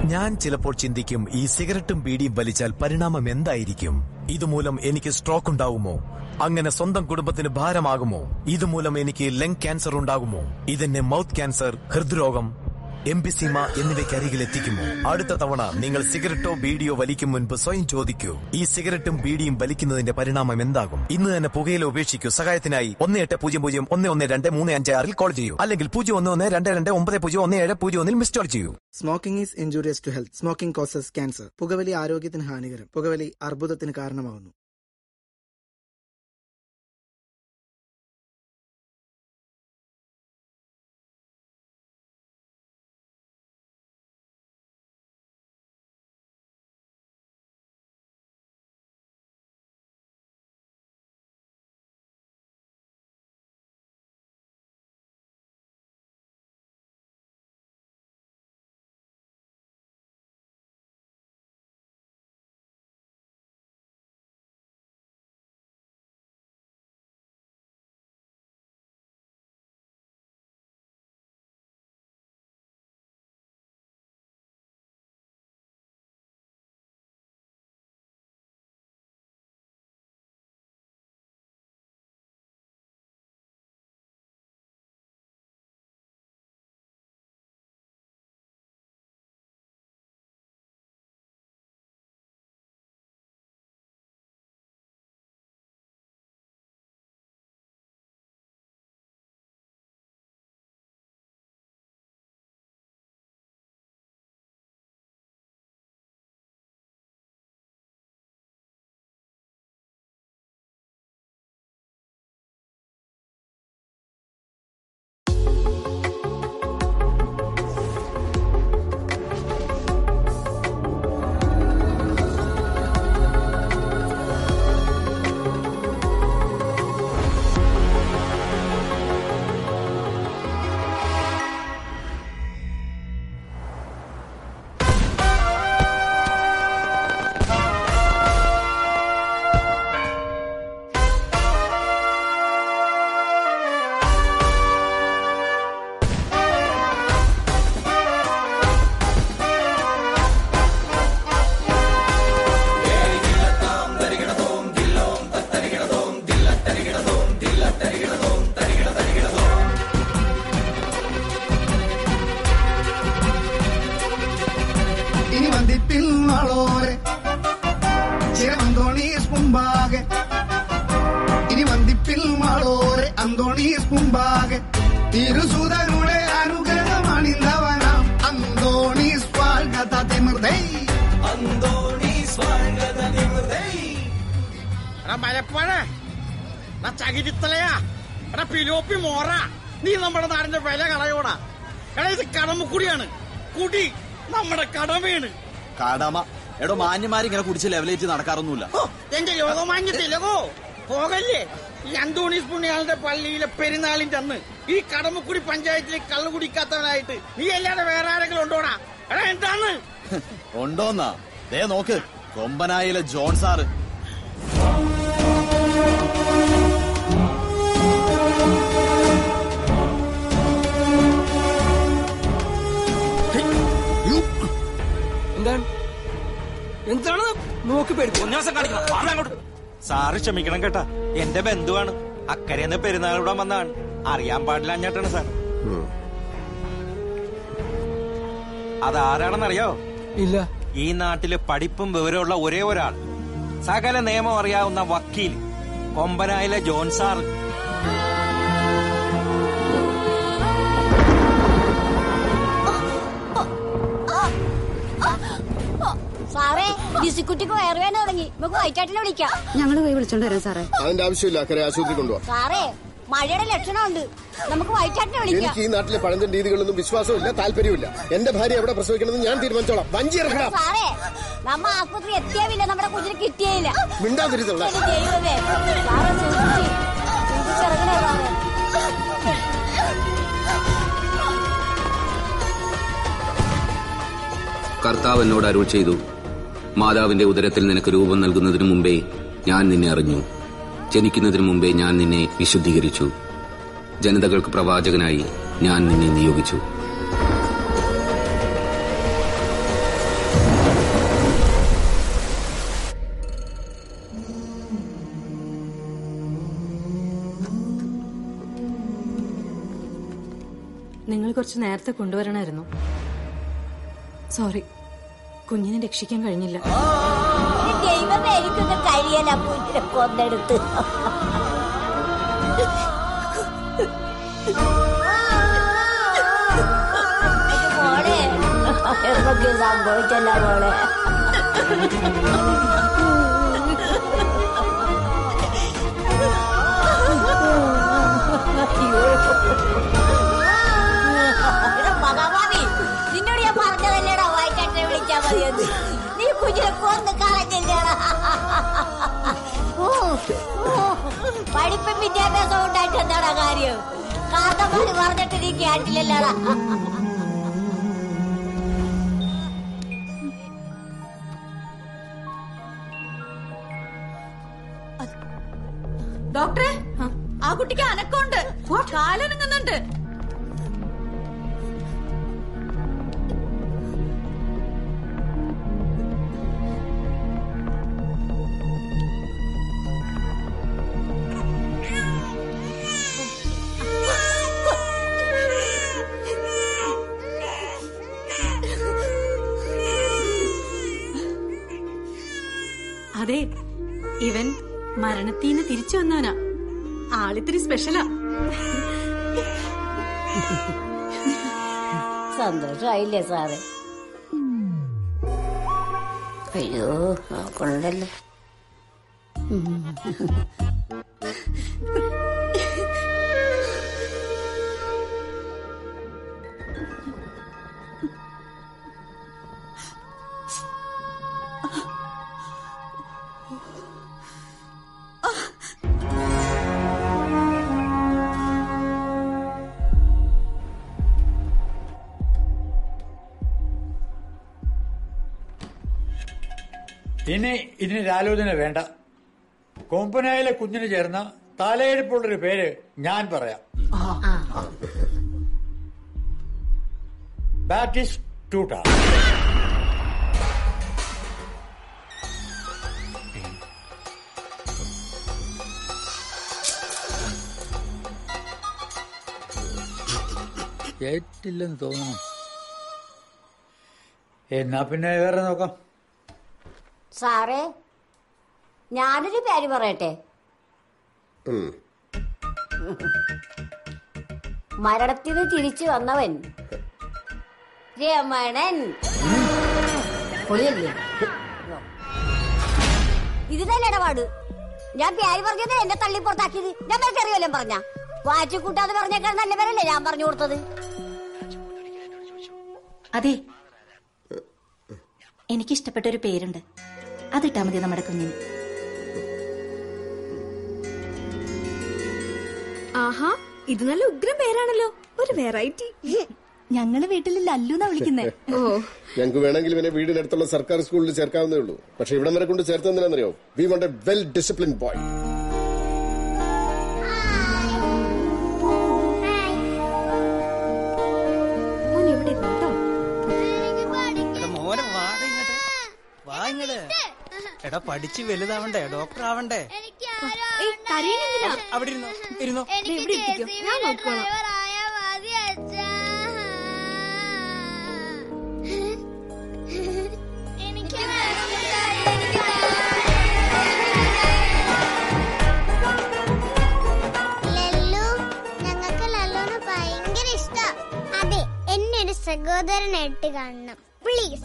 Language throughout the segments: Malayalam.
ഞാൻ ചിലപ്പോൾ ചിന്തിക്കും ഈ സിഗരറ്റും ബീഡിയും വലിച്ചാൽ പരിണാമം എന്തായിരിക്കും ഇതുമൂലം എനിക്ക് സ്ട്രോക്ക് ഉണ്ടാകുമോ അങ്ങനെ സ്വന്തം കുടുംബത്തിന് ഭാരമാകുമോ ഇതുമൂലം എനിക്ക് ലങ് ക്യാൻസർ ഉണ്ടാകുമോ ഇതെന്നെ മൗത്ത് ക്യാൻസർ ഹൃദ്രോഗം എംബിസിമ എന്നിവയ്ക്കരികിൽ എത്തിക്കുമോ അടുത്ത തവണ നിങ്ങൾ സിഗരറ്റോ ബീഡിയോ വലിക്കും മുൻപ് സ്വയം ചോദിക്കൂ ഈ സിഗരറ്റും ബീഡിയും വലിക്കുന്നതിന്റെ പരിണാമം എന്താകും ഇന്ന് തന്നെ പുകയില ഉപേക്ഷിക്കൂ സഹായത്തിനായി ഒന്ന് എട്ട് പൂജ്യം പൂജ്യം ഒന്ന് ഒന്ന് രണ്ട് മൂന്ന് അഞ്ച് ആറിൽ കോൾ ചെയ്യൂ അല്ലെങ്കിൽ പൂജ്യം ഒന്ന് ഒന്ന് രണ്ട് രണ്ട് ഒമ്പത് പൂജ്യം ഒന്ന് ഏഴ് പൂജ്യം ഒന്നിൽ മിസ് കോൾ ചെയ്യൂ smoking is injurious to health smoking causes cancer പുകവലി ആരോഗ്യത്തിന് ഹാനികരം പുകവലി അർബുദത്തിന് കാരണമാകുന്നു ഇനി വന്ദിപ്പിൽ നാളോരെ ചിരമന്തോണീസ് മുമ്പാകെ ഇനി വന്ദിപ്പിൽ മാളോരെ അന്തോണീസ് മുമ്പാകെ തിരുസുതരുടെ അനുഗ്രഹമണിന്തവനാം അന്തോണീസ് സ്വാഗത തിമിർദൈ എടാ മലപ്പഴേ എടാ ചകിരിത്തലയാ എടാ പിലോപ്പി മോറ നീ നമ്മുടെ നാടിന്റെ വില കളയോടാ എടാ ഇത് കടമക്കുടിയാണ് കുടി നമ്മുടെ കടമയാണ് കടമ എടോ മാന്യമാരിങ്ങനെ കുടിച്ച് ലെവലേറ്റ് നടക്കാറൊന്നുമില്ല ഹോ, എന്റെ യോഗമാന്യ തിലകോ പോകല്ലേ ഈ അന്തോണീസ് പുണ്യാളുടെ പള്ളിയിലെ പെരുന്നാളിന്റെ അന്ന് ഈ കടമക്കുടി പഞ്ചായത്തിലെ കള്ളു കുടിക്കാത്തവനായിട്ട് നീ അല്ലാതെ വേറെ ആരെങ്കിലും ഉണ്ടോടാ എടാ എന്താണ് ഉണ്ടോന്നാ ദേ നോക്ക് കൊമ്പനായിലെ ജോൺ സാറ് എന്താണ് എന്താണ് നോക്കി പേടിക്കും സാറ് ക്ഷമിക്കണം കേട്ടാ എന്റെ ബന്ധുവാണ് അക്കരയെന്ന് പെരുന്നാൾ ഇവിടെ വന്നതാണ് അറിയാൻ പാടില്ല അഞ്ഞാട്ടാണ് സാർ അതാരാണെന്നറിയോ ഇല്ല ഈ നാട്ടില് പഠിപ്പും വിവരമുള്ള ഒരേ ഒരാൾ സകല നിയമം അറിയാവുന്ന വക്കീൽ കൊമ്പനായിലെ ജോൺ സാർ സാറേ ഡിസിക്കുട്ടിക്ക് വയറുവേന തുടങ്ങി നമുക്ക് വൈറ്റാട്ടിനെ വിളിക്കാം ഞങ്ങൾ പോയി വിളിച്ചോണ്ട് വരാം സാറേ അതിന്റെ ആവശ്യമില്ല അക്കരെ ആശുപത്രി കൊണ്ടുപോവാ സാറേ മഴയുടെ ലക്ഷണമുണ്ട് നമുക്ക് വൈറ്റാട്ടിനെ വിളിക്കാം എനിക്ക് ഈ നാട്ടിലെ പഴഞ്ചൻ രീതികളൊന്നും വിശ്വാസമില്ല താല്പര്യമില്ല എന്റെ ഭാര്യ എവിടെ പ്രസവിക്കണമെന്ന് ഞാൻ തീരുമാനിച്ചോളാം വഞ്ചി ഇറക്കണം സാറേ നമ്മ ആസ്പത്രി എത്തിയാവില്ല നമ്മുടെ കുഞ്ഞിനെ കിട്ടിയേയില്ല മിണ്ടാതിരുന്നുള്ള എന്റെ ദൈവമേ സാറേ സൂക്ഷിച്ച് സൂക്ഷിച്ചിറങ്ങണേ സാറേ കർത്താവ് എന്നോട് അരുൾ ചെയ്തു മാതാവിന്റെ ഉദരത്തിൽ നിനക്ക് രൂപം നൽകുന്നതിനു മുമ്പേ ഞാൻ നിന്നെ അറിഞ്ഞു ജനിക്കുന്നതിനു മുമ്പേ ഞാൻ നിന്നെ വിശുദ്ധീകരിച്ചു ജനതകൾക്ക് പ്രവാചകനായി ഞാൻ നിന്നെ നിയോഗിച്ചു നിങ്ങൾ കുറച്ച് നേരത്തെ കൊണ്ടുവരണമായിരുന്നു സോറി കുഞ്ഞിനെ രക്ഷിക്കാൻ കഴിഞ്ഞില്ല ദൈവമേ എനിക്കൊന്നും കഴിയല കുഞ്ഞിനെ കൊന്നെടുത്ത് മോളെ എന്തൊക്കെ സംഭവിച്ചല്ല മോളെ അയ്യോ. എടാ ഭഗവാനെ, നിന്നോട് ഞാൻ പറഞ്ഞതല്ലേടാ വായിച്ചാട്ടെ വിളിച്ചാ മതിയെന്ന് നീ കുഞ്ഞിനെ കൊന്ന് കളഞ്ഞല്ലേടാ ഓ, ഓ, പഠിപ്പും വിദ്യാഭ്യാസം ഉണ്ടായിട്ട് എന്താടാ കാര്യം കാർന്നമാര് പറഞ്ഞിട്ട് നീ കേട്ടില്ലല്ലേടാ ഡോക്ടറെ ആ കുട്ടിക്ക് അനക്കമുണ്ട് കാലനങ്ങുന്നുണ്ട് അതെ ഇവൻ മരണത്തീന്ന് തിരിച്ചു വന്നവനാ ആളിത്തിരി സ്പെഷ്യലാ സന്തോഷമായില്ലേ സാറ് അയ്യോ കൊണ്ടല്ലേ ഇനി ഇതിനൊരു ആലോചന വേണ്ട കൊമ്പനായിലെ കുഞ്ഞിന് ചേർന്ന തലയെടുപ്പുള്ളൊരു പേര് ഞാൻ പറയാം ബാറ്റിസ് ടൂട്ട ഏറ്റില്ലെന്ന് തോന്നുന്നു എന്നാ പിന്നെ വേറെ നോക്കാം സാറേ ഞാനൊരു പേര് പറയട്ടെ മരണത്തിന് തിരിച്ചു വന്നവൻ രമണൻ പൊളിയല്ലേ ഇത് തന്നെ ഇടപാട് ഞാൻ പേര് പറഞ്ഞത് എന്നെ തള്ളി പുറത്താക്കിയത് ഞാൻ പേർക്കറിയാലോ പറഞ്ഞ വാച്ചുകൂട്ടാന്ന് പറഞ്ഞേക്കാൻ നല്ല പേരല്ലേ ഞാൻ പറഞ്ഞു കൊടുത്തത് അതെ എനിക്കിഷ്ടപ്പെട്ട ഒരു പേരുണ്ട് അതിട്ടാ മതി നമ്മുടെ കുഞ്ഞിന് ആഹാ ഇത് നല്ല ഉഗ്രം പേരാണല്ലോ ഒരു വെറൈറ്റി ഞങ്ങള് വീട്ടിൽ ലല്ലുന്നാ വിളിക്കുന്നേ ഓ ഞങ്ങൾക്ക് വേണമെങ്കിൽ ഇവനെ വീടിനടുത്തുള്ള സർക്കാർ സ്കൂളിൽ ചേർക്കാവുന്നേ ഉള്ളൂ പക്ഷെ ഇവിടം വരെ കൊണ്ട് ചേർത്തെന്തിനാണെന്നറിയോ we want a well discipline boy മോൻ ഇവിടെ ഇരുന്നോ എടാ മോനെ വാട ഇങ്ങോട്ട് വാ ഇങ്ങോട്ട് എടാ പഠിച്ച് വലുതാവണ്ടേ ഡോക്ടർ ആവണ്ടേ ഏയ് കരയണെന്തിനാ അവിടെ ഇരുന്നോ ഇരുന്നോ ദേ ഇവിടെ ഇരിക്കോ ഞാൻ നോക്കോളാം ലല്ലു ഞങ്ങൾക്ക് ലല്ലുവിന് ഭയങ്കര ഇഷ്ട അതെ എന്നെ ഒരു സഹോദരനായിട്ട് കാണണം പ്ലീസ്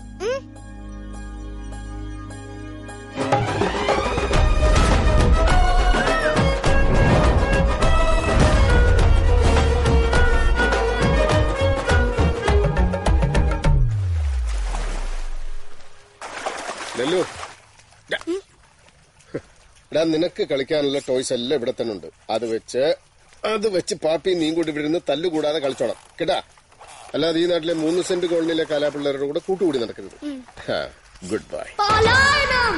ലല്ലു ഡാ. എടാ നിനക്ക് കളിക്കാനുള്ള ടോയ്സ് എല്ലാം ഇവിടെ തന്നെ ഉണ്ട് അത് വെച്ച് അത് വെച്ച് പാപ്പി നീ കൂടി ഇവിടെ ഇരുന്ന് തല്ലുകൂടാതെ കളിച്ചോണം കേട്ടാ അല്ലാതെ ഈ നാട്ടിലെ മൂന്ന് സെന്റ് കോളനിയിലെ കലാപിള്ളേരുടെ കൂടെ കൂട്ടുകൂടി നടക്കരുത് ഗുഡ് ബൈ പലായനം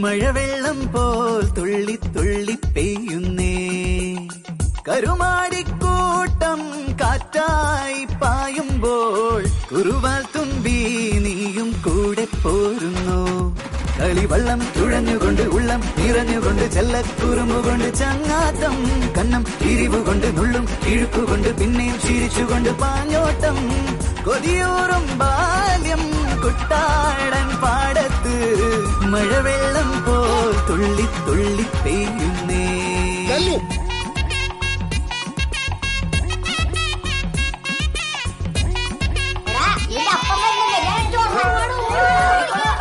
മഴവെള്ളം പോൽ തുള്ളി തുള്ളി പെയ്യുന്നേ കരുമാടിക്കൂട്ടം കാറ്റായി പായുമ്പോൾ കുറുവാൽ തുമ്പി നീയും കൂടെ പോരുന്നു കളിവള്ളം തുഴഞ്ഞുകൊണ്ട് ഉള്ളം നിറഞ്ഞുകൊണ്ട് ചെല്ലക്കുറുമ്പുകൊണ്ട് ചങ്ങാത്തം കന്നം തിരിവുകൊണ്ട് നുള്ളും ഇഴുക്കുകൊണ്ട് പിന്നെയും ചിരിച്ചുകൊണ്ട് പാഞ്ഞോട്ടം കൊതിയൂറും ബാല്യം കുട്ടാടൻ പാടത്ത് മഴവെള്ളം പോൽ തുള്ളി തുള്ളി പെയ്യുന്നേ എടാ, ഇതിന്റെ അപ്പം വരുന്നില്ലേ? ഞാൻ ഇട്ട് കൊണ്ടുവരാം.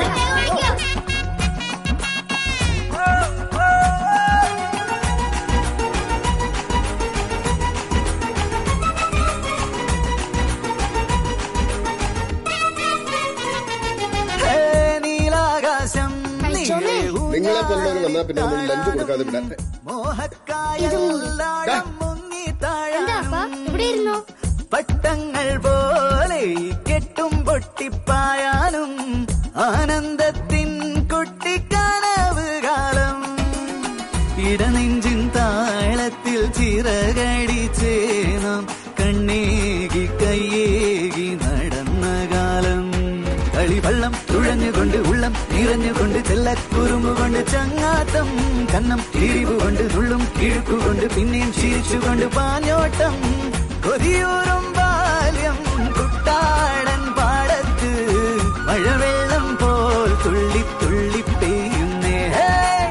ഹേ, നീലാകാശം നിങ്ങളെ പോലുള്ളവർ വന്നാൽ പിന്നെ നമ്മൾ ലഞ്ച് കൊടുക്കാതെ വിടാം മോഹക്കായെല്ലാം മുങ്ങി ഇവിടെ ഇരുന്നോ പട്ടങ്ങൾ പോലെ കെട്ടും പൊട്ടിപ്പായാനും ആനന്ദത്തിൻ കുട്ടിക്കനവ് കാലം ഇടനെഞ്ചിൻ താളത്തിൽ ചിറകടിച്ചേ നാം കണ്ണേകി കയ്യേകി നടന്ന കാലം കളിവള്ളം തുഴഞ്ഞുകൊണ്ട് ഉള്ളം നിറഞ്ഞുകൊണ്ട് ചെല്ലക്കുറുമ്പുകൊണ്ട് ചങ്ങാത്തം കന്നം തിരിവുകൊണ്ട് നുള്ളും കിഴുക്കുകൊണ്ട് പിന്നെയും ചിരിച്ചുകൊണ്ട് പാഞ്ഞോട്ടം കൊതിയൂറും ബാല്യം കുട്ടാടൻ പാടത്ത് മഴവെള്ളം പോൽ തുള്ളി തുള്ളി പെയ്യുന്നേ ഹേ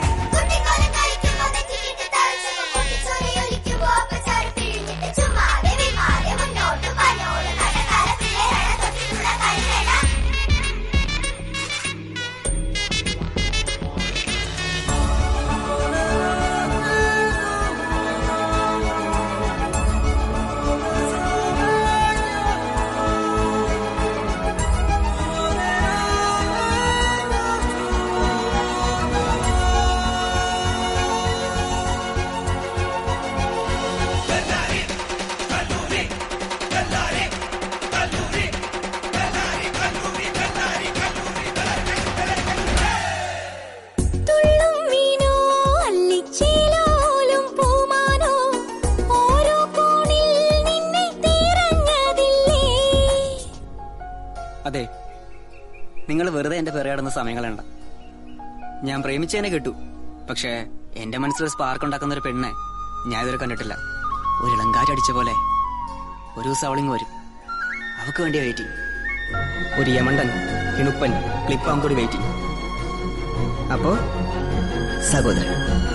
തുള്ളും വീണോ അല്ലിച്ചേലോലും പൂമാനോ ഓരോ കോണിൽ നിന്നെ തിരഞ്ഞതില്ലേ അതെ നിങ്ങൾ വെറുതെ എന്റെ പിറയാടുന്ന സമയം കളയണ്ട ഞാൻ പ്രേമിച്ചതിനെ കിട്ടു പക്ഷേ എന്റെ മനസ്സിൽ സ്പാർക്ക് ഉണ്ടാക്കുന്ന ഒരു പെണ്ണെ ഞാൻ ഇതുവരെ കണ്ടിട്ടില്ല ഒരു ഇളങ്കാറ്റടിച്ച പോലെ ഒരു ദിവസം അവളിങ് വരും അവക്ക് വേണ്ടിയാ വെയിറ്റിംഗ് ഒരു യമണ്ടൻ കിണുപ്പൻ ക്ലിപ്പാം കൂടി വെയിറ്റിംഗ് അപ്പോ സഹോദരൻ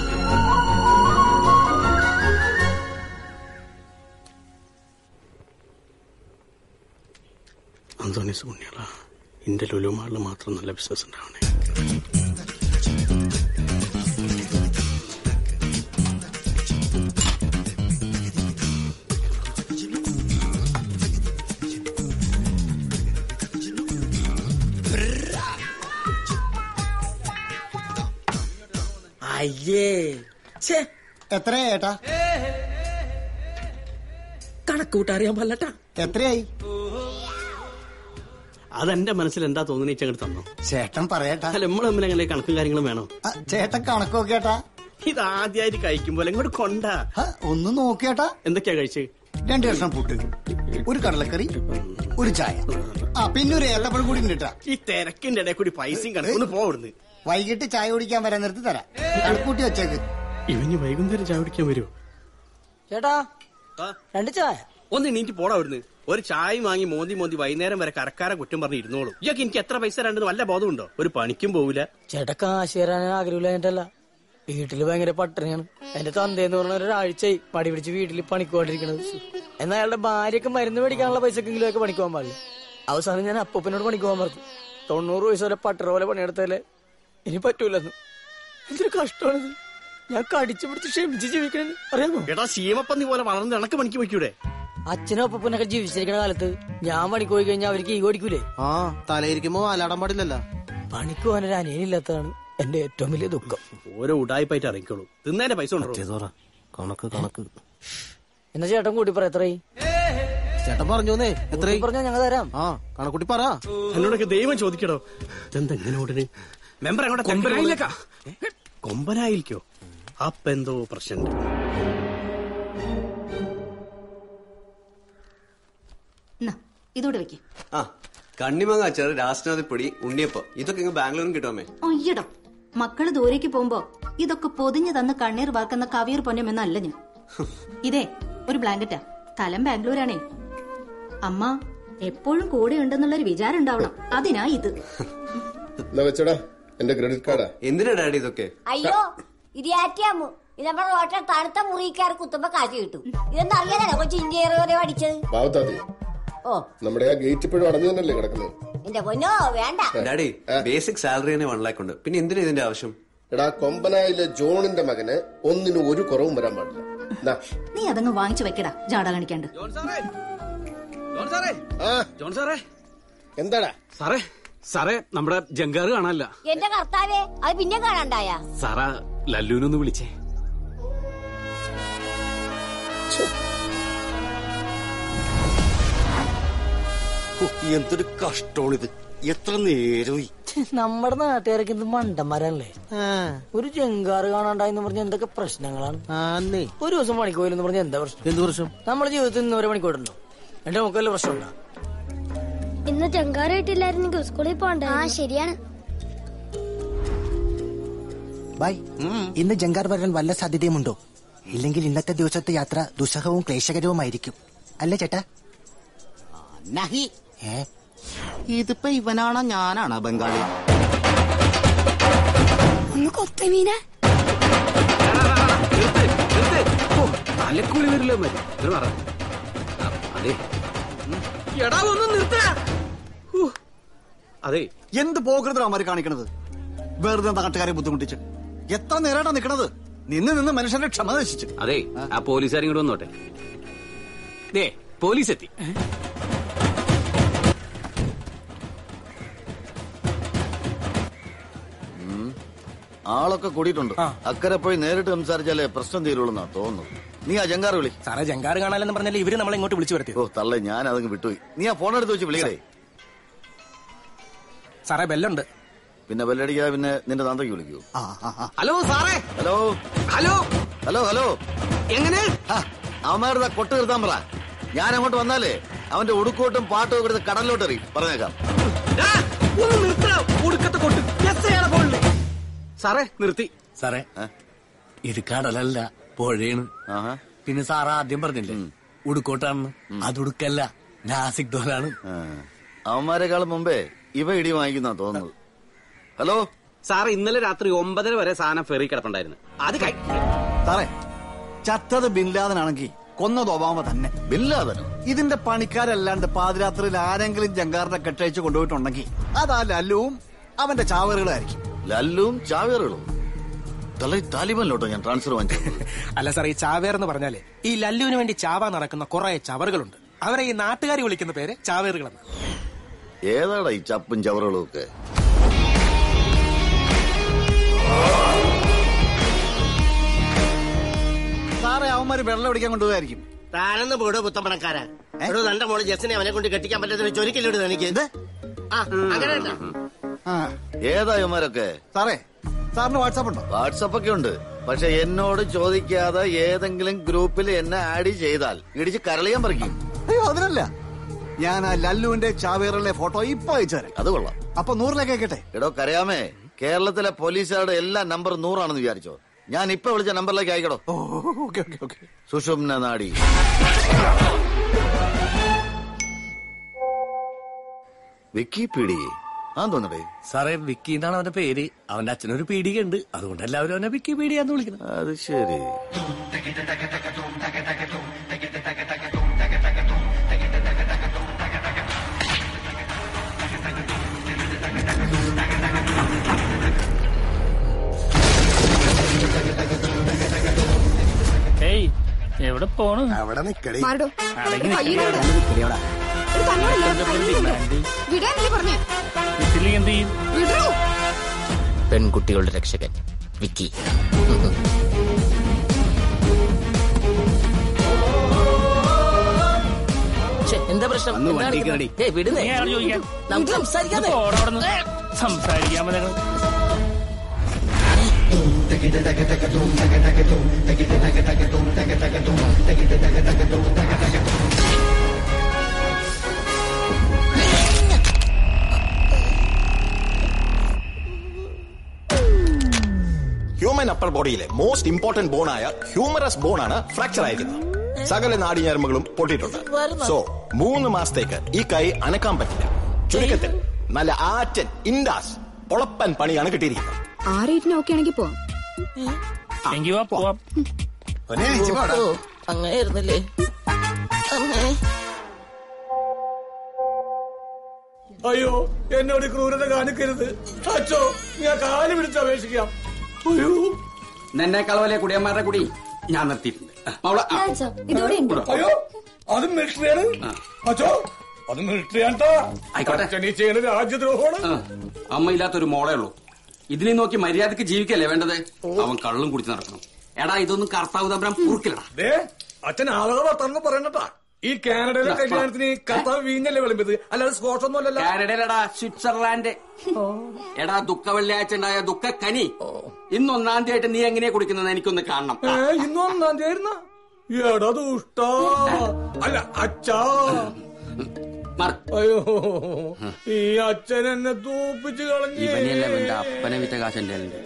അന്തോണീസ് പുണ്യള ഇന്റെ ലുലുമാളിൽ മാത്രം നല്ല ബിസിനസ് ഉണ്ടാവണേ അയ്യേ ഛേ എത്രയാ ഏട്ടാ കണക്കൂട്ട് അറിയാൻ പല്ലട്ടാ എത്രയായി അതെന്റെ മനസ്സിൽ എന്താ തോന്നുന്നു അങ്ങോട്ട് തന്നോ ചേട്ടൻ പറയട്ടാ അല്ല നമ്മൾ തമ്മിൽ അങ്ങനെ കണക്കും കാര്യങ്ങളും വേണോ ആ, ചേട്ടൻ കണക്ക് നോക്കിയേട്ടാ ഇത് ആദ്യമായിട്ട് കഴിക്കുമ്പോൾ ഇങ്ങോട്ട് കൊണ്ടാ ഒന്ന് നോക്കിയേട്ടാ എന്തൊക്കെയാ കഴിച്ച് രണ്ടു കഷ്ണം പുട്ട് ഒരു കടലക്കറി ഒരു ചായ ആ പിന്നെ ഒരു ഏത്തപ്പഴം കൂടി ഉണ്ട് ട്ടാ. ഈ തിരക്കിന്റെ ഇടയിൽ കൂടി പൈസയും കണക്കൊന്ന് പോവിടുന്ന് വൈകിട്ട് ചായ കുടിക്കാൻ വരാൻ നിർത്തി തരാം കണക്കൂട്ടി വെച്ചേക്ക് ഇവന് വൈകുന്നേരം ചായ കുടിക്കാൻ വരുമോ ചേട്ടാ രണ്ട് ചായ ഒന്ന് എണീറ്റ് പോടാ അവിടുന്ന് ഒരു ചായ വാങ്ങി മോന്തി മോന്തി വൈകുന്നേരം വരെ കരക്കാരെ കുറ്റം പറഞ്ഞ് ഇരുന്നോളൂ ഇയൊക്കെ എനിക്ക് എത്ര പൈസ രണ്ടെന്ന് വല്ല ബോധമുണ്ടോ ഒരു പണിക്കും പോവില്ല ചേട്ടാ കാശ് തരാൻ ആഗ്രഹമില്ല എന്റല്ല വീട്ടില് ഭയങ്കര പട്ടിണിയാണ് എന്റെ തന്തേന്ന് പറഞ്ഞ ഒരാഴ്ചയായി പടി പിടിച്ച് വീട്ടിൽ പണിക്കുകൊണ്ടിരിക്കണത് എന്നാൽ അയാളുടെ ഭാര്യക്ക് മരുന്ന് മേടിക്കാനുള്ള പൈസക്കെങ്കിലും ഒക്കെ പണിക്കുവാൻ പാടില്ല അവസാനം ഞാൻ അപ്പൂപ്പനോട് പണിക്കുവാൻ പറഞ്ഞു തൊണ്ണൂറ് വയസ്സ് വരെ പട്ടറ പോലെ പണിയെടുത്തല്ലേ ഇനി പറ്റൂലെന്ന് എന്തൊരു കഷ്ടമാണിത് ഞാൻ കടിച്ചു പിടിച്ച് ക്ഷമിച്ച് ജീവിക്കണേ അറിയാമോ എടാ ശീമപ്പന്നി പോലെ വളർന്ന് ഇണക്ക് പണിക്ക് വയ്ക്കൂടെ അച്ഛനും അപ്പൂപ്പനൊക്കെ ജീവിച്ചിരിക്കുന്ന കാലത്ത് ഞാൻ പണിക്ക് പോയി കഴിഞ്ഞാൽ അവർക്ക് ഈ ഓടിക്കൂലേ ആ തലയിരിക്കുമ്പോ അലാടാൻ പാടില്ലല്ലോ പണിക്ക് പോകാനൊരു അനിയനില്ലാത്തതാണ് എന്റെ ഏറ്റവും വലിയ ദുഃഖം ഓരോ ഉടായ്പായിട്ട് ഇറങ്ങിക്കോളൂ തിന്നേന്റെ പൈസ ഉണ്ടോ കണക്ക് കണക്ക് എന്നാ ചേട്ടൻ കൂട്ടി പറ എത്രയായി ചേട്ടൻ പറഞ്ഞോന്നേ എത്ര പറഞ്ഞാ ഞങ്ങൾ തരാം ആ കണക്കുട്ടി പറ എന്നോടൊക്കെ ദൈവം ചോദിക്കടോ ഇതെന്താ ഇങ്ങനെ ഉടനെ മെമ്പർ അങ്ങോട്ട് കൊമ്പനായിലേക്കാ? കൊമ്പനായിലേക്കോ അപ്പൊ എന്തോ പ്രശ്നമുണ്ട് എന്നാ, ഇതോടെ വെക്ക് ആ കണ്ണിമങ്ങ അച്ചാറ് രാഷ്ട്രനാഥപ്പൊടി ഉണ്ണിയപ്പം ഇതൊക്കെ ഇങ്ങ് ബാംഗ്ലൂരും കിട്ടുമേ അയ്യടോ മക്കള് ദൂരേക്ക് പോകുമ്പോ ഇതൊക്കെ പൊതിഞ്ഞു തന്ന് കണ്ണീർ വാർക്കുന്ന കവിയർ പൊന്നമെന്നല്ല ഞാൻ ഇതേ ഒരു ബ്ലാങ്കറ്റാ സ്ഥലം ബാംഗ്ലൂരാണേ അമ്മ എപ്പോഴും കൂടെ ഉണ്ടെന്നുള്ളൊരു വിചാരം ഉണ്ടാവണം അതിനാ ഇത് എന്നാ വെച്ചോടാ എന്റെ ക്രെഡിറ്റ് കാർഡാ എന്തിനാ ഡാഡി ഇതൊക്കെ അയ്യോ ഇത് ആറ്റിയാമു ഇത് നമ്മുടെ റോട്ടിലെ തണുത്ത മുറിക്കാർ കുത്തുമ്പോ കാശ് കിട്ടും ഇതൊന്നും അറിയാനാണോ കൊച്ചു ഇന്ത്യയെ പഠിച്ചത് പാവത്താതി ഓ നമ്മുടെ ആ ഗേറ്റ് ഇപ്പോഴും അടഞ്ഞു തന്നെയല്ലേ കിടക്കുന്നത് എന്റെ പൊന്നോ വേണ്ട ഡാഡി ബേസിക് സാലറി തന്നെ വൺ ലാക്ക് ഉണ്ട് പിന്നെ എന്തിനാ ഇതിന്റെ ആവശ്യം എടാ കൊമ്പനായിലെ ജോണിന്റെ മകന് ഒന്നിനും ഒരു കുറവും വരാൻ പാടില്ല ദാ, നീ അതങ്ങ് വാങ്ങിച്ചു വെക്കടാ ജാട കാണിക്കാണ്ട് ജോൺ സാറേ ജോൺ സാറേ എന്താടാ സാറേ സാറേ നമ്മുടെ ജങ്കാറ് കാണാനല്ല എന്റെ കർത്താവേ അത് പിന്നെ കാണാണ്ടായ സാറാ ലല്ലുവിനൊന്ന് വിളിച്ചേ എന്തൊരു കഷ്ടമാണിത് എത്ര നേരമായി നമ്മുടെ നാട്ടുകാരൊക്കെ ഇത് മണ്ടന്മാരല്ലേ ഒരു ജങ്കാറ് കാണാണ്ടായെന്ന് പറഞ്ഞ എന്തൊക്കെ പ്രശ്നങ്ങളാണ് ഒരു ദിവസം പണിക്ക് പോയില്ലെന്ന് പറഞ്ഞ എന്താ പ്രശ്നം എന്ത് പ്രശ്നം നമ്മുടെ ജീവിതത്തിൽ ഇന്ന് വരെ പണിക്കോട്ടുണ്ടോ എന്റെ നമുക്ക് വല്ല പ്രശ്നമുണ്ടോ ഇന്ന് ചെങ്കാറായിട്ടില്ലായിരുന്നെങ്കിൽ സ്കൂളിൽ പോണ്ടേ ആ ശരിയാണ് ബൈ ഇന്ന് ജങ്കാർ വരാൻ വല്ല സാധ്യതയുമുണ്ടോ ഇല്ലെങ്കിൽ ഇന്നത്തെ ദിവസത്തെ യാത്ര ദുസ്സഹവും ക്ലേശകരവുമായിരിക്കും അല്ലേ ചേട്ടാ നഹി ഏ ഇതിപ്പോ ഇവനാണോ ഞാനാണോ ബംഗാളി ഒന്ന് കൊത്തമീന തലക്കുളി വരില്ല മതി ഇത് പറ ആ, അതെ എടാ ഒന്ന് നിർത്തടാ അതെ എന്ത് പോകരുതാണ് അവര് കാണിക്കണത് വെറുതെ നാട്ടുകാരെ ബുദ്ധിമുട്ടിച്ച് എത്ര നേരാട്ടാ നിക്കണത് നിന്ന് നിന്ന് മനുഷ്യന്റെ ക്ഷമ നശിച്ച് അതെ ആ പോലീസുകാർ ഇങ്ങോട്ട് വന്നോട്ടെ ദേ പോലീസ് എത്തി ആളൊക്കെ കൂടിയിട്ടുണ്ട് അക്കരെ പോയി നേരിട്ട് സംസാരിച്ചാലേ പ്രശ്നം തീരുള്ളൂ തോന്നുന്നു നീ ആ ജങ്കാർ വിളി സാറേ ജങ്കാറ് കാണാനെന്ന് പറഞ്ഞാൽ ഇവര് നമ്മളെ ഇങ്ങോട്ട് വിളിച്ചു വരുത്തി ഓ തള്ളേ ഞാൻ അതങ്ങ് വിട്ടുപോയി നീ ആ ഫോൺ എടുത്ത് വെച്ച് വിളിക്കടേ സാറേ ബെല്ലുണ്ട് പിന്നെ ബെല്ലടിക്കാതെ പിന്നെ നിന്റെ തന്തയ്ക്ക് വിളിക്കൂ ഹലോ സാറേ ഹലോ ഹലോ ഹലോ ഹലോ എങ്ങനെ അവന്മാരുടെ കൊട്ട് നിർത്താൻ പറ ഞാൻ അങ്ങോട്ട് വന്നാലേ അവന്റെ ഉടുക്കോട്ടും പാട്ടും ഒക്കെ എടുത്ത് കടലിലോട്ട് എറിയും പറഞ്ഞേക്കാം ഡാ, ഒന്ന് നിർത്തടാ ഒടുക്കത്തെ കൊട്ട് എത്രയാണ് ഫോണില് സാറേ നിർത്തി സാറേ ഇത് കടലല്ല പുഴയാണ് പിന്നെ സാറ് ആദ്യം പറഞ്ഞില്ലേ ഉടുക്കോട്ടാണെന്ന് അത് ഉടുക്കല്ല നാസിക് ദോലാണ് അവന്മാരെക്കാളും മുമ്പേ ഇവ ഇടി വാങ്ങിക്കുന്ന തോന്നുന്നത് ഹലോ സാറേ ഇന്നലെ രാത്രി ഒമ്പതര വരെ സാധനം ഫെറി കിടപ്പുണ്ടായിരുന്നു അത് കൈ സാറേ ചത്തത് ബിൻലാദനാണെങ്കിൽ കൊന്നത് ഒബാമ തന്നെ ബിൻലാദനോ ഇതിന്റെ പണിക്കാരല്ലാണ്ട് പാതിരാത്രിയിൽ ആരെങ്കിലും ജങ്കാറിനെ കെട്ടയച്ച് കൊണ്ടുപോയിട്ടുണ്ടെങ്കിൽ അതാ ലല്ലുവും അവന്റെ ചാവേറുകളായിരിക്കും ലല്ലുവും ചാവേറുകളും തല താലിബാനിലോട്ടോ ഞാൻ ട്രാൻസ്ഫർ വാങ്ങിച്ചത് അല്ല സാറേ ഈ ചാവേർ എന്ന് പറഞ്ഞാലേ ഈ ലല്ലുവിന് വേണ്ടി ചാവാൻ നടക്കുന്ന കുറെ ചവറുകളുണ്ട് അവരെ ഈ നാട്ടുകാർ വിളിക്കുന്ന പേര് ചാവേറുകളെന്ന് ഏതാടാ ഈ ചപ്പും ചവറുകളും ഒക്കെ സാറേ അവന്മാര് വെള്ളം അടിക്കാൻ കൊണ്ടുപോയായിരിക്കും താനെന്ന് പോടോ പുത്തമ്പണക്കാരാ എടോ തന്റെ മോള് ജസ്സിനെ അവനെ കൊണ്ട് കെട്ടിക്കാൻ പറ്റാത്ത ചൊരിക്കല്ലോട് എനിക്ക് ആ അങ്ങനെയല്ല ഏതാ ഇവന്മാരൊക്കെ സാറേ സാറിന് വാട്സാപ്പ് ഉണ്ടോ വാട്സാപ്പ് ഒക്കെ ഉണ്ട് പക്ഷെ എന്നോട് ചോദിക്കാതെ ഏതെങ്കിലും ഗ്രൂപ്പിൽ എന്നെ ആഡ് ചെയ്താൽ ഇടിച്ച് കരളിയാൻ പറിക്കും അയ്യോ അതിനല്ല ഞാൻ ആ ലല്ലുവിന്റെ ചാവേറിലെ ഫോട്ടോ ഇപ്പൊ അയച്ചുതരാം അത് കൊള്ളാം അപ്പൊ നൂറിലേക്ക് അയക്കട്ടെ എടോ കരയാമേ കേരളത്തിലെ പോലീസുകാരുടെ എല്ലാ നമ്പർ നൂറാണെന്ന് വിചാരിച്ചോ ഞാൻ ഇപ്പൊ വിളിച്ച നമ്പറിലേക്ക് അയക്കടോ ഓക്കെ ഓക്കെ ഓക്കെ സുഷുമ്ന നാടി വിക്കിപീഡിയ ആ തോന്നടേ സാറേ വിക്കി എന്നാണ് അവന്റെ പേര് അവന്റെ അച്ഛനൊരു പീടിക ഉണ്ട് അതുകൊണ്ട് എല്ലാവരും അവനെ വിക്കി പീഡിയ എന്ന് വിളിക്കുന്നത് അത് ശരി ഏയ് എവിടെ പോണു അവിടെ നിക്കടേ മാറടോ. അടങ്ങി കയ്യിൽ നിൽക്കടി. ഇവിടെ. ഇത് തന്നോടല്ലേ എന്താ ഇപ്പൊ കയ്യിൽ ഡിമാൻഡ്? വിടാനല്ലേ പറഞ്ഞേ വിട്ടില്ലെങ്കിൽ എന്ത് ചെയ്യും വിടൂ പെൺകുട്ടികളുടെ രക്ഷകൻ വിക്കി ഛെ, എന്താ പ്രശ്നം അന്ന് എന്താ വണ്ടി കാണിക്കുന്നത്? കയറി. ഏയ്, വിടുന്നേ നീ ആരോട് ചോദിക്കാൻ? നമുക്ക് സംസാരിക്കാതെ ഇത് പോടാ അവിടുന്ന്. സംസാരിക്കാൻ പറ്റുന്ന ഹ്യൂമൻ അപ്പർ ബോഡിയിലെ മോസ്റ്റ് ഇമ്പോർട്ടന്റ് ബോണായ ഹ്യൂമറസ് ബോണാണ് ഫ്രാക്ചർ ആയിരിക്കുന്നത് സകല നാടിഞരമ്പുകളും പൊട്ടിയിട്ടുണ്ട് സോ മൂന്ന് മാസത്തേക്ക് ഈ കൈ അനക്കാൻ പറ്റില്ല ചുരുക്കത്തിൽ നല്ല ആറ്റൻ ഇൻഡാസ് പൊളപ്പൻ പണിയാണ് കിട്ടിയിരിക്കുന്നത് ആ റേറ്റിന് ഓക്കെ ആണെങ്കിൽ പോവാം എങ്കി വാ പോവാം അങ്ങനെയായിരുന്നല്ലേ അമ്മേ അയ്യോ എന്നോട് ക്രൂരത കാണിക്കരുത് അച്ഛോ ഞാൻ കാല് പിടിച്ച് അപേക്ഷിക്കാം അയ്യോ നിന്നേക്കാൾ വലിയ കുടിയന്മാരുടെ കുടി ഞാൻ നിർത്തിയിട്ടുണ്ട് അവളെ ആ, ഇതോടെ ഉണ്ട് അയ്യോ അത് മിലിറ്ററിയാണ് അച്ഛോ അത് മിലിറ്ററിയാണ്ടാ ആയിക്കോട്ടെ. അച്ഛൻ ഈ ചെയ്യുന്നത് രാജ്യദ്രോഹമാണ് ആ, അമ്മയില്ലാത്തൊരു മോളേ ഉള്ളൂ ഇതിനെ നോക്കി മര്യാദക്ക് ജീവിക്കല്ലേ വേണ്ടത് അവൻ കള്ളും കുടിച്ച് നടക്കണം എടാ ഇതൊന്നും കർത്താവ് തമ്പരാൻ പൂർക്കില്ലടാ ദേ അച്ഛൻ ആളുകളെ വർത്താനം പറയണ്ടട്ടാ ഈ കാനഡയിലെ കല്യാണത്തിന് കർത്താവ് വീഞ്ഞല്ലേ വിളമ്പിയത് അല്ലാതെ സ്കോച്ച് ഒന്നും അല്ലല്ലോ കാനഡയിലടാ സ്വിറ്റ്സർലാൻഡ് എടാ ദുഃഖ വെള്ളിയാഴ്ച ഉണ്ടായ ദുഃഖ കനി ഇന്ന് ഒന്നാം തീയതി ആയിട്ട് നീ എങ്ങനെയാ കുടിക്കുന്നത് എനിക്കൊന്ന് കാണണം ഏ ഇന്ന് ഒന്നാം തീയതി ആയിരുന്ന എടാ ദുഷ്ടാ അല്ല അച്ഛാ അയ്യോ ഈ അച്ഛൻ എന്നെ തൂപ്പിച്ച് കളഞ്ഞേ ഇവനെയല്ലേ എന്റെ അപ്പനെ വിറ്റ കാശ് എന്റെ കയ്യിലുണ്ട്.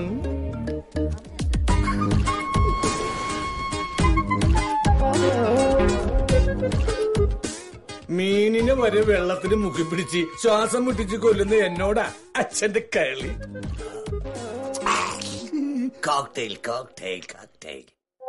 മീനിനെ വരെ വെള്ളത്തിന് മുക്കി പിടിച്ച് ശ്വാസം മുട്ടിച്ച് കൊല്ലുന്ന എന്നോടാ അച്ഛന്റെ കളി കോക്ടെയിൽ കോക്ടെയിൽ കോക്ടെയിൽ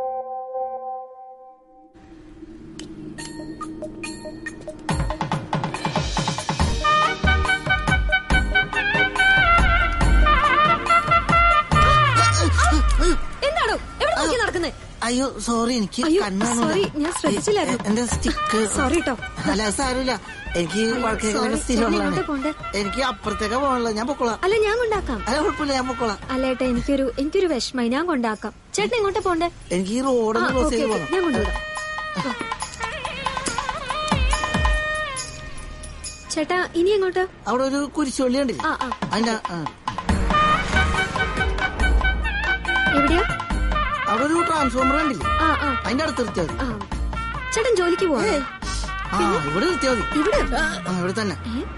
എന്താണോ എവിടെ നോക്കി നടക്കുന്നേ അയ്യോ സോറി എനിക്ക് അയ്യോ, കണ്ണാണ് sorry, ഞാൻ ശ്രദ്ധിച്ചില്ലായിരുന്നു. എന്റെ സ്റ്റിക്ക് Sorry ട്ടോ. അല്ല അത് സാരമില്ല എനിക്ക് വഴക്കേക്കാൻ Sorry, സ്ഥിരമുള്ളതാണ് എങ്ങോട്ടാ പോണ്ടേ? എനിക്ക് അപ്പുറത്തേക്ക് പോകണല്ലോ ഞാൻ പൊക്കോളാം അല്ല ഞാൻ കൊണ്ടാക്കാം അല്ല കുഴപ്പമില്ല ഞാൻ പൊക്കോളാം അല്ല ഏട്ടാ എനിക്കൊരു എനിക്കൊരു വിഷമായി ഞാൻ കൊണ്ടാക്കാം ചേട്ടൻ എങ്ങോട്ടാ പോണ്ടേ എനിക്ക് ഈ റോഡൊന്ന് ആ, ക്രോസ് ഓക്കേ, ചെയ്ത് ഓക്കേ, പോകണം ഞാൻ കൊണ്ടുവിടാം വാ. ചേട്ടാ ഇനി എങ്ങോട്ടാ അവിടെ ഒരു കുരിശുപള്ളി ഉണ്ടല്ലേ ആ ആ അതിന്റെ ആ. എവിടെയാ അവിടെ ഒരു ട്രാൻസ്ഫോമർ ഉണ്ടല്ലേ ആ ആ അതിന്റെ അടുത്ത് നിർത്തിയാൽ മതി ആ ചേട്ടൻ ജോലിക്ക് പോവാ ആ ഇവിടെ നിർത്തിയാൽ മതി ഇവിടെ ആ ഇവിടെ തന്നെ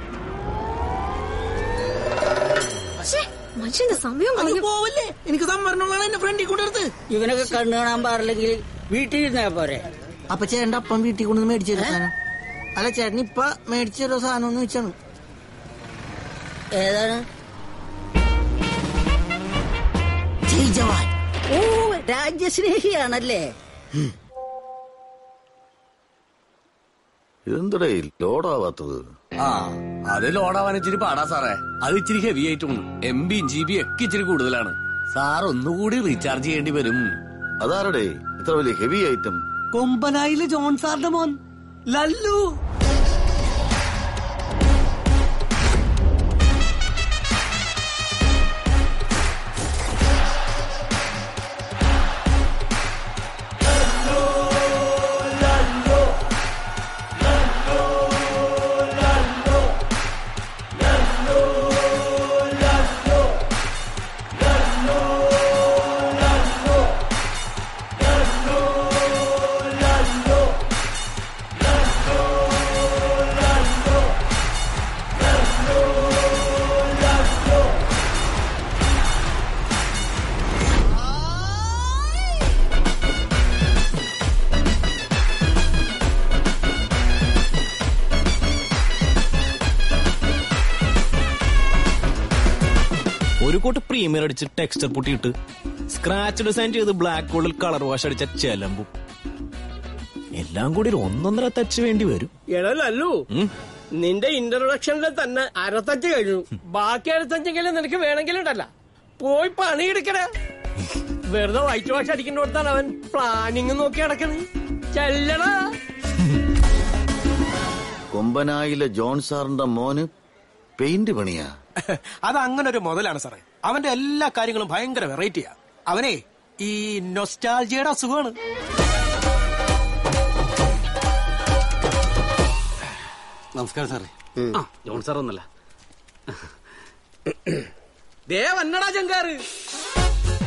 ശ്ശേ, മനുഷ്യന്റെ സമയം കളഞ്ഞു പോവല്ലേ എനിക്ക് സംവരണമാണ് എന്റെ ഫ്രണ്ടിൽ കൂടെ എടുത്ത് ഇവനൊക്കെ കണ്ണു കാണാൻ പാടില്ലെങ്കിൽ വീട്ടിൽ ഇരുന്നാ പോരെ അപ്പൊ ചേട്ടന്റെ അപ്പം വീട്ടിൽ കൊണ്ടുവന്ന് മേടിച്ചു തരും സാധനം അല്ല ചേട്ടൻ ഇപ്പൊ മേടിച്ചു തരുമോ സാധനം എന്ന് വെച്ചാണ് ഏതാണ് ജയ് ജവാൻ ഓ രാജ്യസ്നേഹിയാണല്ലേ എന്തടേ ലോഡാവാത്തത് ആ അത് ലോഡാവാൻ ഇച്ചിരി പാടാ സാറേ അത് ഇച്ചിരി ഹെവി ആയിട്ടുണ്ട് എം ബി ജി ബി ഒക്കെ ഇച്ചിരി കൂടുതലാണ് സാർ ഒന്നുകൂടി റീചാർജ് ചെയ്യേണ്ടി വരും അതാരടേ ഇത്ര വലിയ ഹെവി ഐറ്റം കൊമ്പനായില് ജോൺ സാറിന്റെ മോൻ ലല്ലു ഒരു കോട്ട് പ്രീമിയർ അടിച്ച് ടെക്സ്ചർ പൊട്ടിയിട്ട് സ്ക്രാച്ച് ഡിസൈൻ ചെയ്ത് ബ്ലാക്ക് ഗോൾഡിൽ കളർ വാഷ് അടിച്ച ചെലമ്പും എല്ലാം കൂടി ഒരു ഒന്നൊന്നര ടച്ച് വേണ്ടി വരും എടലല്ലു നിന്റെ ഇൻട്രൊഡക്ഷനിൽ തന്നെ അരത്തച്ച് കഴിഞ്ഞു ബാക്കി അരത്തച്ചെങ്കിലും നിനക്ക് വേണമെങ്കിലുണ്ടല്ല പോയി പണിയെടുക്കട വെറുതെ വൈറ്റ് വാഷ് അടിക്കുന്നിടത്താണ് അവൻ പ്ലാനിങ് നോക്കി നടക്കണത് ചെല്ലടാ കൊമ്പനായിലെ ജോൺ സാറിന്റെ മോന് പെയിന്റ് പണിയാ അത് അങ്ങനെ ഒരു മുതലാണ് സാറേ അവന്റെ എല്ലാ കാര്യങ്ങളും ഭയങ്കര വെറൈറ്റിയാ അവനെ ഈ നൊസ്റ്റാൾജിയുടെ അസുഖമാണ് നമസ്കാരം സാറേ ആ ജോൺ സാർ ഒന്നല്ല ദേ വന്നടാ ജങ്കാറ്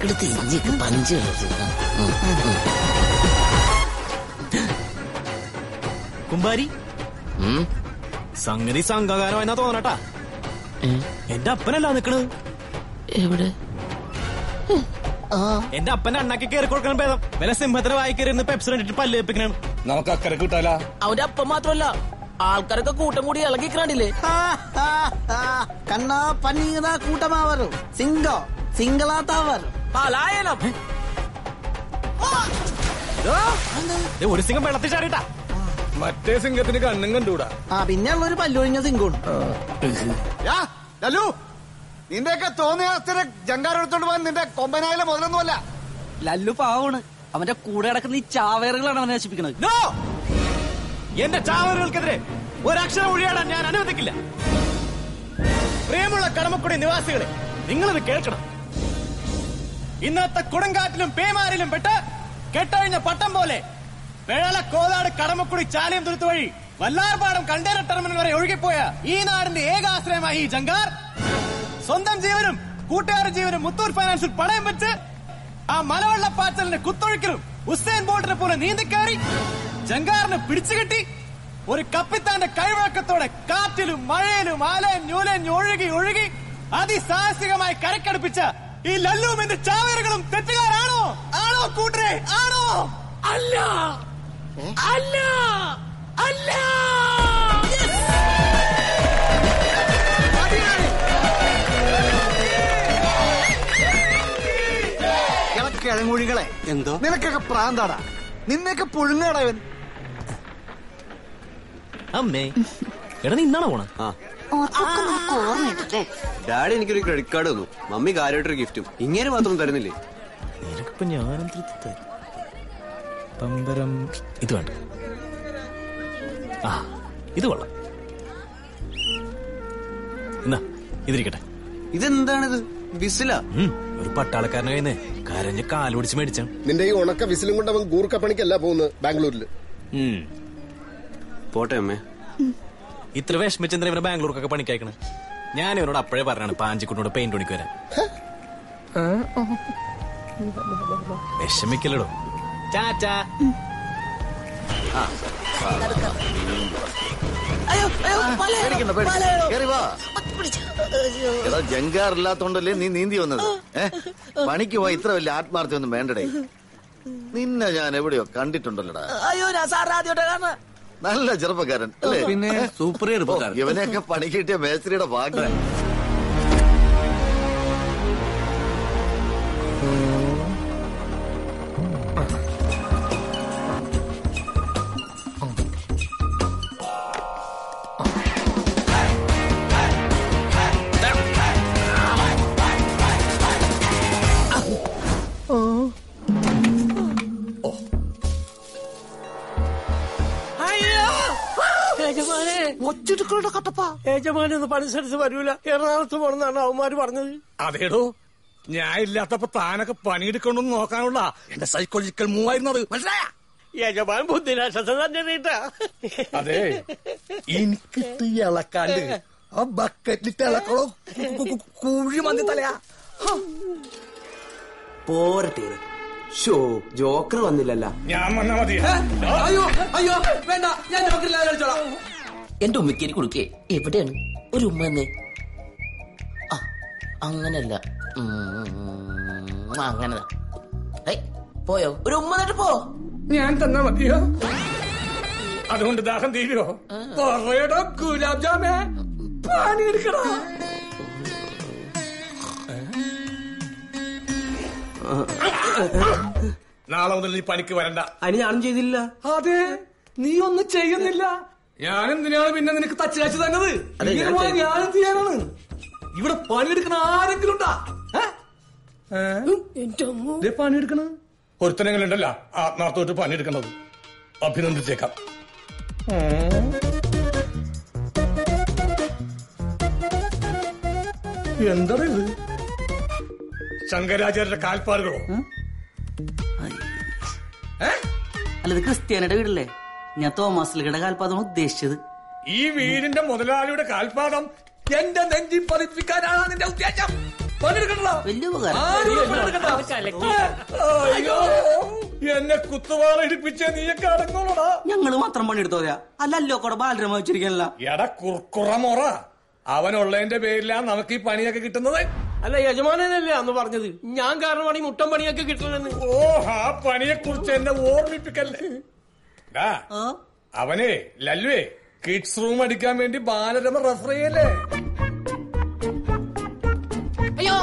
തിരിഞ്ഞിക്ക് പഞ്ച് കുമ്പാരി സംഗതി സംഘകാരമെന്നാ തോന്നട്ടാ എന്റെ അപ്പനല്ല നിക്കണത് എവിടെ എന്റെ അപ്പന്റെ അണ്ണാക്കി കയറി കൊടുക്കണം ഭേദം വില സിംഹത്തിന് വായി കയറി ഇരുന്ന് പെപ്സി കണ്ടിട്ട് പല്ല് വെപ്പിക്കണം നമുക്ക് അക്കരെ കിട്ടാല അവന്റെ അപ്പം മാത്രമല്ല ആൾക്കാരൊക്കെ കൂട്ടം കൂടി ഇളകിക്കണ്ടില്ലേ കണ്ണാ പന്നീറ കൂട്ടമാവരും സിംഗോ സിംഗളാത്താവരും പലായനം ഒരു സിംഗം വെള്ളത്തിൽ ചാടിട്ടാ മറ്റേ സിംഗത്തിന് കണ്ണും കണ്ടൂടാ ആ പിന്നെ ഉള്ളൊരു പല്ലുഴിഞ്ഞ സിംഗോണ് ലല്ലു നിന്റെയൊക്കെ തോന്നിയ ജങ്കാർ എടുത്തോണ്ട് പോകാൻ നിന്റെ കൊമ്പനായാലും മുതലൊന്നുമല്ല ലല്ലു പാവാണ് അവന്റെ കൂടെ കിടക്കുന്ന ഈ ചാവേറുകളാണ് അവനെ നശിപ്പിക്കുന്നത് നോ എന്റെ ചാവറുകൾക്കെതിരെ ഒരക്ഷരം ഒഴിയാടാൻ ഞാൻ അനുവദിക്കില്ല പ്രിയമുള്ള കടമക്കുടി നിവാസികളെ നിങ്ങളിത് കേൾക്കണം ഇന്നത്തെ കൊടുങ്കാറ്റിലും പേമാരിലും പെട്ട് കെട്ടഴിഞ്ഞ പട്ടം പോലെ വേള കോതാട് കടമക്കുടി ചാലയം തുരുത്ത് വഴി വല്ലാർപാടം കണ്ടെയ്നർ ടെർമിനൽ വരെ ഒഴുകിപ്പോയ ഈ നാടിന്റെ ഏകാശ്രയമായി ഈ ജങ്കാർ സ്വന്തം ജീവനും കൂട്ടുകാരുടെ ജീവനും മുത്തൂർ ഫൈനാൻസിൽ പണയം വെച്ച് ആ മലവെള്ളപ്പാച്ചലിന്റെ കുത്തൊഴുക്കിലും ഉസൈൻ ബോൾട്ടിനെ പോലെ നീന്തിക്കയറി ജങ്കാറിനെ പിടിച്ചുകെട്ടി ഒരു കപ്പിത്താന്റെ കൈവഴക്കത്തോടെ കാറ്റിലും മഴയിലും ആലയും ഞൂലയും ഒഴുകി ഒഴുകി അതിസാഹസികമായി കരക്കടുപ്പിച്ച ഈ ലല്ലുവും എന്റെ ചാവേറുകളും തെറ്റുകാരാണോ ആണോ കൂട്ടരെ ആണോ അല്ല അല്ല അല്ല കിഴങ്ങുഴികളെ എന്തോ നിനക്കൊക്കെ പ്രാന്താടാ നിന്നെയൊക്കെ പുഴുങ്ങാടാ ഇവൻ അമ്മേ എടാ നീ ഇന്നാണോ പോണ ഡാഡി എനിക്കൊരു ക്രെഡിറ്റ് കാർഡ് തന്നു മമ്മി കാര്യമായിട്ടൊരു ഗിഫ്റ്റും ഇങ്ങനെ മാത്രം തരുന്നില്ലേ നിനക്കിപ്പോ ഞാനെന്ത് തരും പമ്പരം ഇത് വേണ്ട ആ ഇത് കൊള്ളാം എന്നാ ഇതിരിക്കട്ടെ ഇതെന്താണിത് വിസിലാ ഉം, ഒരു പട്ടാളക്കാരനെ കയ്യിൽ കരഞ്ഞ് കാലുപിടിച്ച് മേടിച്ചാണ് നിന്റെ ഈ ഉണക്ക വിസിലും കൊണ്ട് അവൻ ഗൂർക്ക പണിക്കല്ല പോകുന്നത് ബാംഗ്ലൂരില് പോട്ടെ അമ്മേ ഇത്ര വിഷമിച്ചെന്തിനാ ഇവനെ ബാംഗ്ലൂർക്കൊക്കെ പണിക്കയക്കണേ ഞാൻ ഇവനോട് അപ്പോഴേ പറഞ്ഞാണ് പാഞ്ചിക്കുട്ടിനോട് പെയിന്റ് പണിക്ക് വരാൻ വിഷമിക്കല്ലടോ ചാച്ചാ പേടിക്കണ്ട, പേടിക്കണ്ട. കേറി വാ. എടാ ജങ്കാറില്ലാത്തോണ്ടല്ലേ നീ നീന്തി വന്നത് ഏ പണിക്ക് പോയി ഇത്ര വലിയ ആത്മാർത്ഥ്യമൊന്നും വേണ്ടടേ നിന്നെ ഞാൻ എവിടെയോ കണ്ടിട്ടുണ്ടല്ലോടാ അയ്യോ ഞാൻ സാർ ആദ്യമായിട്ട് കാണുക നല്ല ചെറുപ്പക്കാരൻ അല്ലേ പിന്നെ സൂപ്പർ ചെറുപ്പക്കാരൻ. ഓ, ഇവനെയൊക്കെ പണി കിട്ടിയ മേസ്ത്രിയുടെ ഭാഗ്യം യജമാനെ ഒച്ചെടുക്കളുടെ കട്ടപ്പ യജമാനെ ഒന്ന് പണി സ്ഥലത്ത് വരൂല എറണാകുളത്ത് പോണെന്നാണ് അവന്മാര് പറഞ്ഞത് അതേടോ ഞാൻ ഇല്ലാത്തപ്പോ താനൊക്കെ പണിയെടുക്കണമെന്ന് നോക്കാനുള്ള എന്റെ സൈക്കോളജിക്കൽ മൂവായിരുന്നു അത് മനസ്സിലായ യജമാൻ ബുദ്ധിനാശത്തെ തന്നെ നീട്ടാ അതെ എനിക്കിട്ട് ഇളക്കാണ്ട് ആ ബക്കറ്റിലിട്ട് ഇളക്കണോ കുഴി മന്തി തലയാ പോരട്ടെ ഷോ ജോക്കർ വന്നില്ലല്ല ഞാൻ വന്നാ മതി അയ്യോ അയ്യോ വേണ്ട ഞാൻ ജോക്കറില്ലാതെ കളിച്ചോളാം എന്റെ ഉമ്മയ്ക്ക് കൊടുക്കേ എവിടെയാണ് ഒരു ഉമ്മ എന്നേ ആ അങ്ങനല്ല ഉം, അങ്ങനെ പോയോ ഒരു ഉമ്മ എന്നിട്ട് പോ ഞാൻ തന്നാ മതിയോ അതുകൊണ്ട് ദാഹം തീരുവോ പറയടോ ഗുലാബ് ജാമേ പണിയെടുക്കടാ നാളെ മുതൽ നീ പണിക്ക് വരണ്ട അതിന് ഞാനും ചെയ്തില്ല അതെ നീ ഒന്നും ചെയ്യുന്നില്ല ഞാൻ എന്തിനാണ് പിന്നെ നിനക്ക് തച്ച് കാച്ചു തന്നത് അതെ, ഞാൻ ഇങ്ങനെ പോയാൽ ചെയ്തു. ഞാൻ എന്ത് ചെയ്യാനാണ് ഇവിടെ പണിയെടുക്കണ ആരെങ്കിലും ഉണ്ടാ പണിയെടുക്കണ ഒരുത്തനെങ്കിലും ഉണ്ടല്ല ആത്മാർത്ഥമായിട്ട് പണിയെടുക്കണത് അഭിനന്ദിച്ചേക്കാം എന്താണ് ഇത് ശങ്കരാചാര്യരുടെ കാൽപ്പാടുകളോ അല്ല ഇത് ക്രിസ്ത്യാനിയുടെ വീടല്ലേ ഞാൻ തോമസ് കാൽപാദമാണ് ഉദ്ദേശിച്ചത് ഈ വീടിന്റെ മുതലാളിയുടെ കാൽപാദം എന്റെ നെഞ്ചി പതിപ്പിക്കാനാണ് നിന്റെ ഉദ്ദേശം പണിയെടുക്കണ്ട വലിയ ഉപകാരം ആരും പണിയെടുക്കണ്ട. അയ്യോ എന്നെ കുത്തുവാള ഇടിപ്പിച്ച നീയൊക്കെ അടങ്ങോളടാ ഞങ്ങള് മാത്രം പണിയെടുത്തോ അല്ലല്ലോ കൂടെ ബാലരമ വെച്ചിരിക്കല്ല എടാ കുർക്കുറ മൊറ അവനുള്ളതിന്റെ പേരിലാ നമുക്ക് ഈ പണിയൊക്കെ കിട്ടുന്നത് അല്ല യജമാനനല്ലേ അന്ന് പറഞ്ഞത് ഞാൻ കാരണമാണ് ഈ മുട്ടൻ പണിയൊക്കെ കിട്ടണെന്ന് ഓ ആ പണിയെ കുറിച്ച് എന്നെ ഓർമ്മിപ്പിക്കല്ലേ ഡാ, അവനെ ലല്ലുവേ കിഡ്സ് റൂം അടിക്കാൻ വേണ്ടി ബാലരമ റെഫർ ചെയ്യല്ലേ അയ്യോ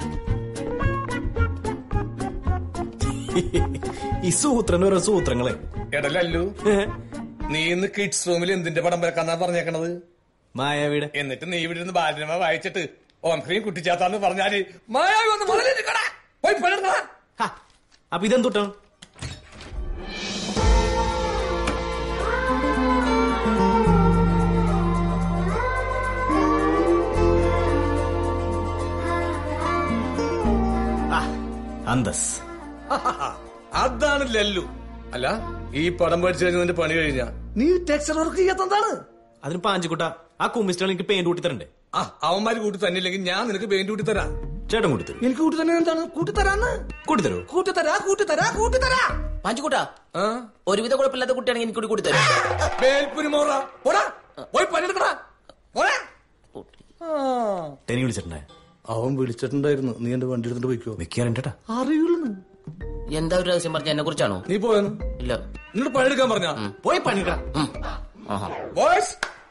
ഈ സൂത്രന്റെ ഓരോ സൂത്രങ്ങളെ എടാ ലല്ലു നീ ഇന്ന് കിഡ്സ് റൂമിൽ എന്തിന്റെ പടം വരക്കാന്നാ പറഞ്ഞേക്കണത് മായാവീട് എന്നിട്ട് നീ ഇവിടെ ഇരുന്ന് ബാലരമ വായിച്ചിട്ട് ഓം ക്രീം കുട്ടിച്ചാത്താന്ന് പറഞ്ഞാല് മായാവി ഒന്ന് മുതലെടുക്കടാ പോയി പണിയെടുക്കടാ അപ്പൊ ഇതെന്തുട്ടാണ് അന്തസ് അതാണ് ലല്ലു അല്ല ഈ പടം പഠിച്ചു കഴിഞ്ഞ നിന്റെ പണി കഴിഞ്ഞ നീ ടെക്സ്ചർ വർക്ക് ചെയ്യാത്തതാണ് അതിന് പാഞ്ചിക്കുട്ട ആ കുമ്മിസ്റ്റൾ എനിക്ക് പെയിന്റ് കൂട്ടി തരണ്ടേ ആ അവന്മാര് കൂട്ടി തന്നില്ലെങ്കിൽ ഞാൻ നിനക്ക് പെയിന്റ് കൂട്ടി തരാം ചേട്ടൻ കൂട്ടി തരും എനിക്ക് കൂട്ടി തന്നെ എന്താണ് കൂട്ടി തരാന്ന് കൂട്ടി തരൂ കൂട്ടി തരാ കൂട്ടി തരാ കൂട്ടി തരാ പാഞ്ചുകൂട്ടാ ഒരുവിധ കുഴപ്പമില്ലാത്ത കുട്ടിയാണെങ്കിൽ എനിക്ക് കൂടി കൂടി തരും വേൽപ്പുരി മോറ പോടാ പോയി പണിയെടുക്കടാ പോടാ ടെനി വിളിച്ചിട്ടുണ്ടേ അവൻ വിളിച്ചിട്ടുണ്ടായിരുന്നു നീ എന്റെ വണ്ടി എടുത്തിട്ട് പോയിക്കോ മിക്കാറുണ്ടേട്ടാ അറിയുള്ളൂ എന്താ ഒരു രഹസ്യം പറഞ്ഞ എന്നെ കുറിച്ചാണോ നീ പോയെന്ന് ഇല്ല നിന്നോട് പണിയെടുക്കാൻ പറഞ്ഞ പോയി പണിയെടുക്കാം ആഹാ ബോയ്സ്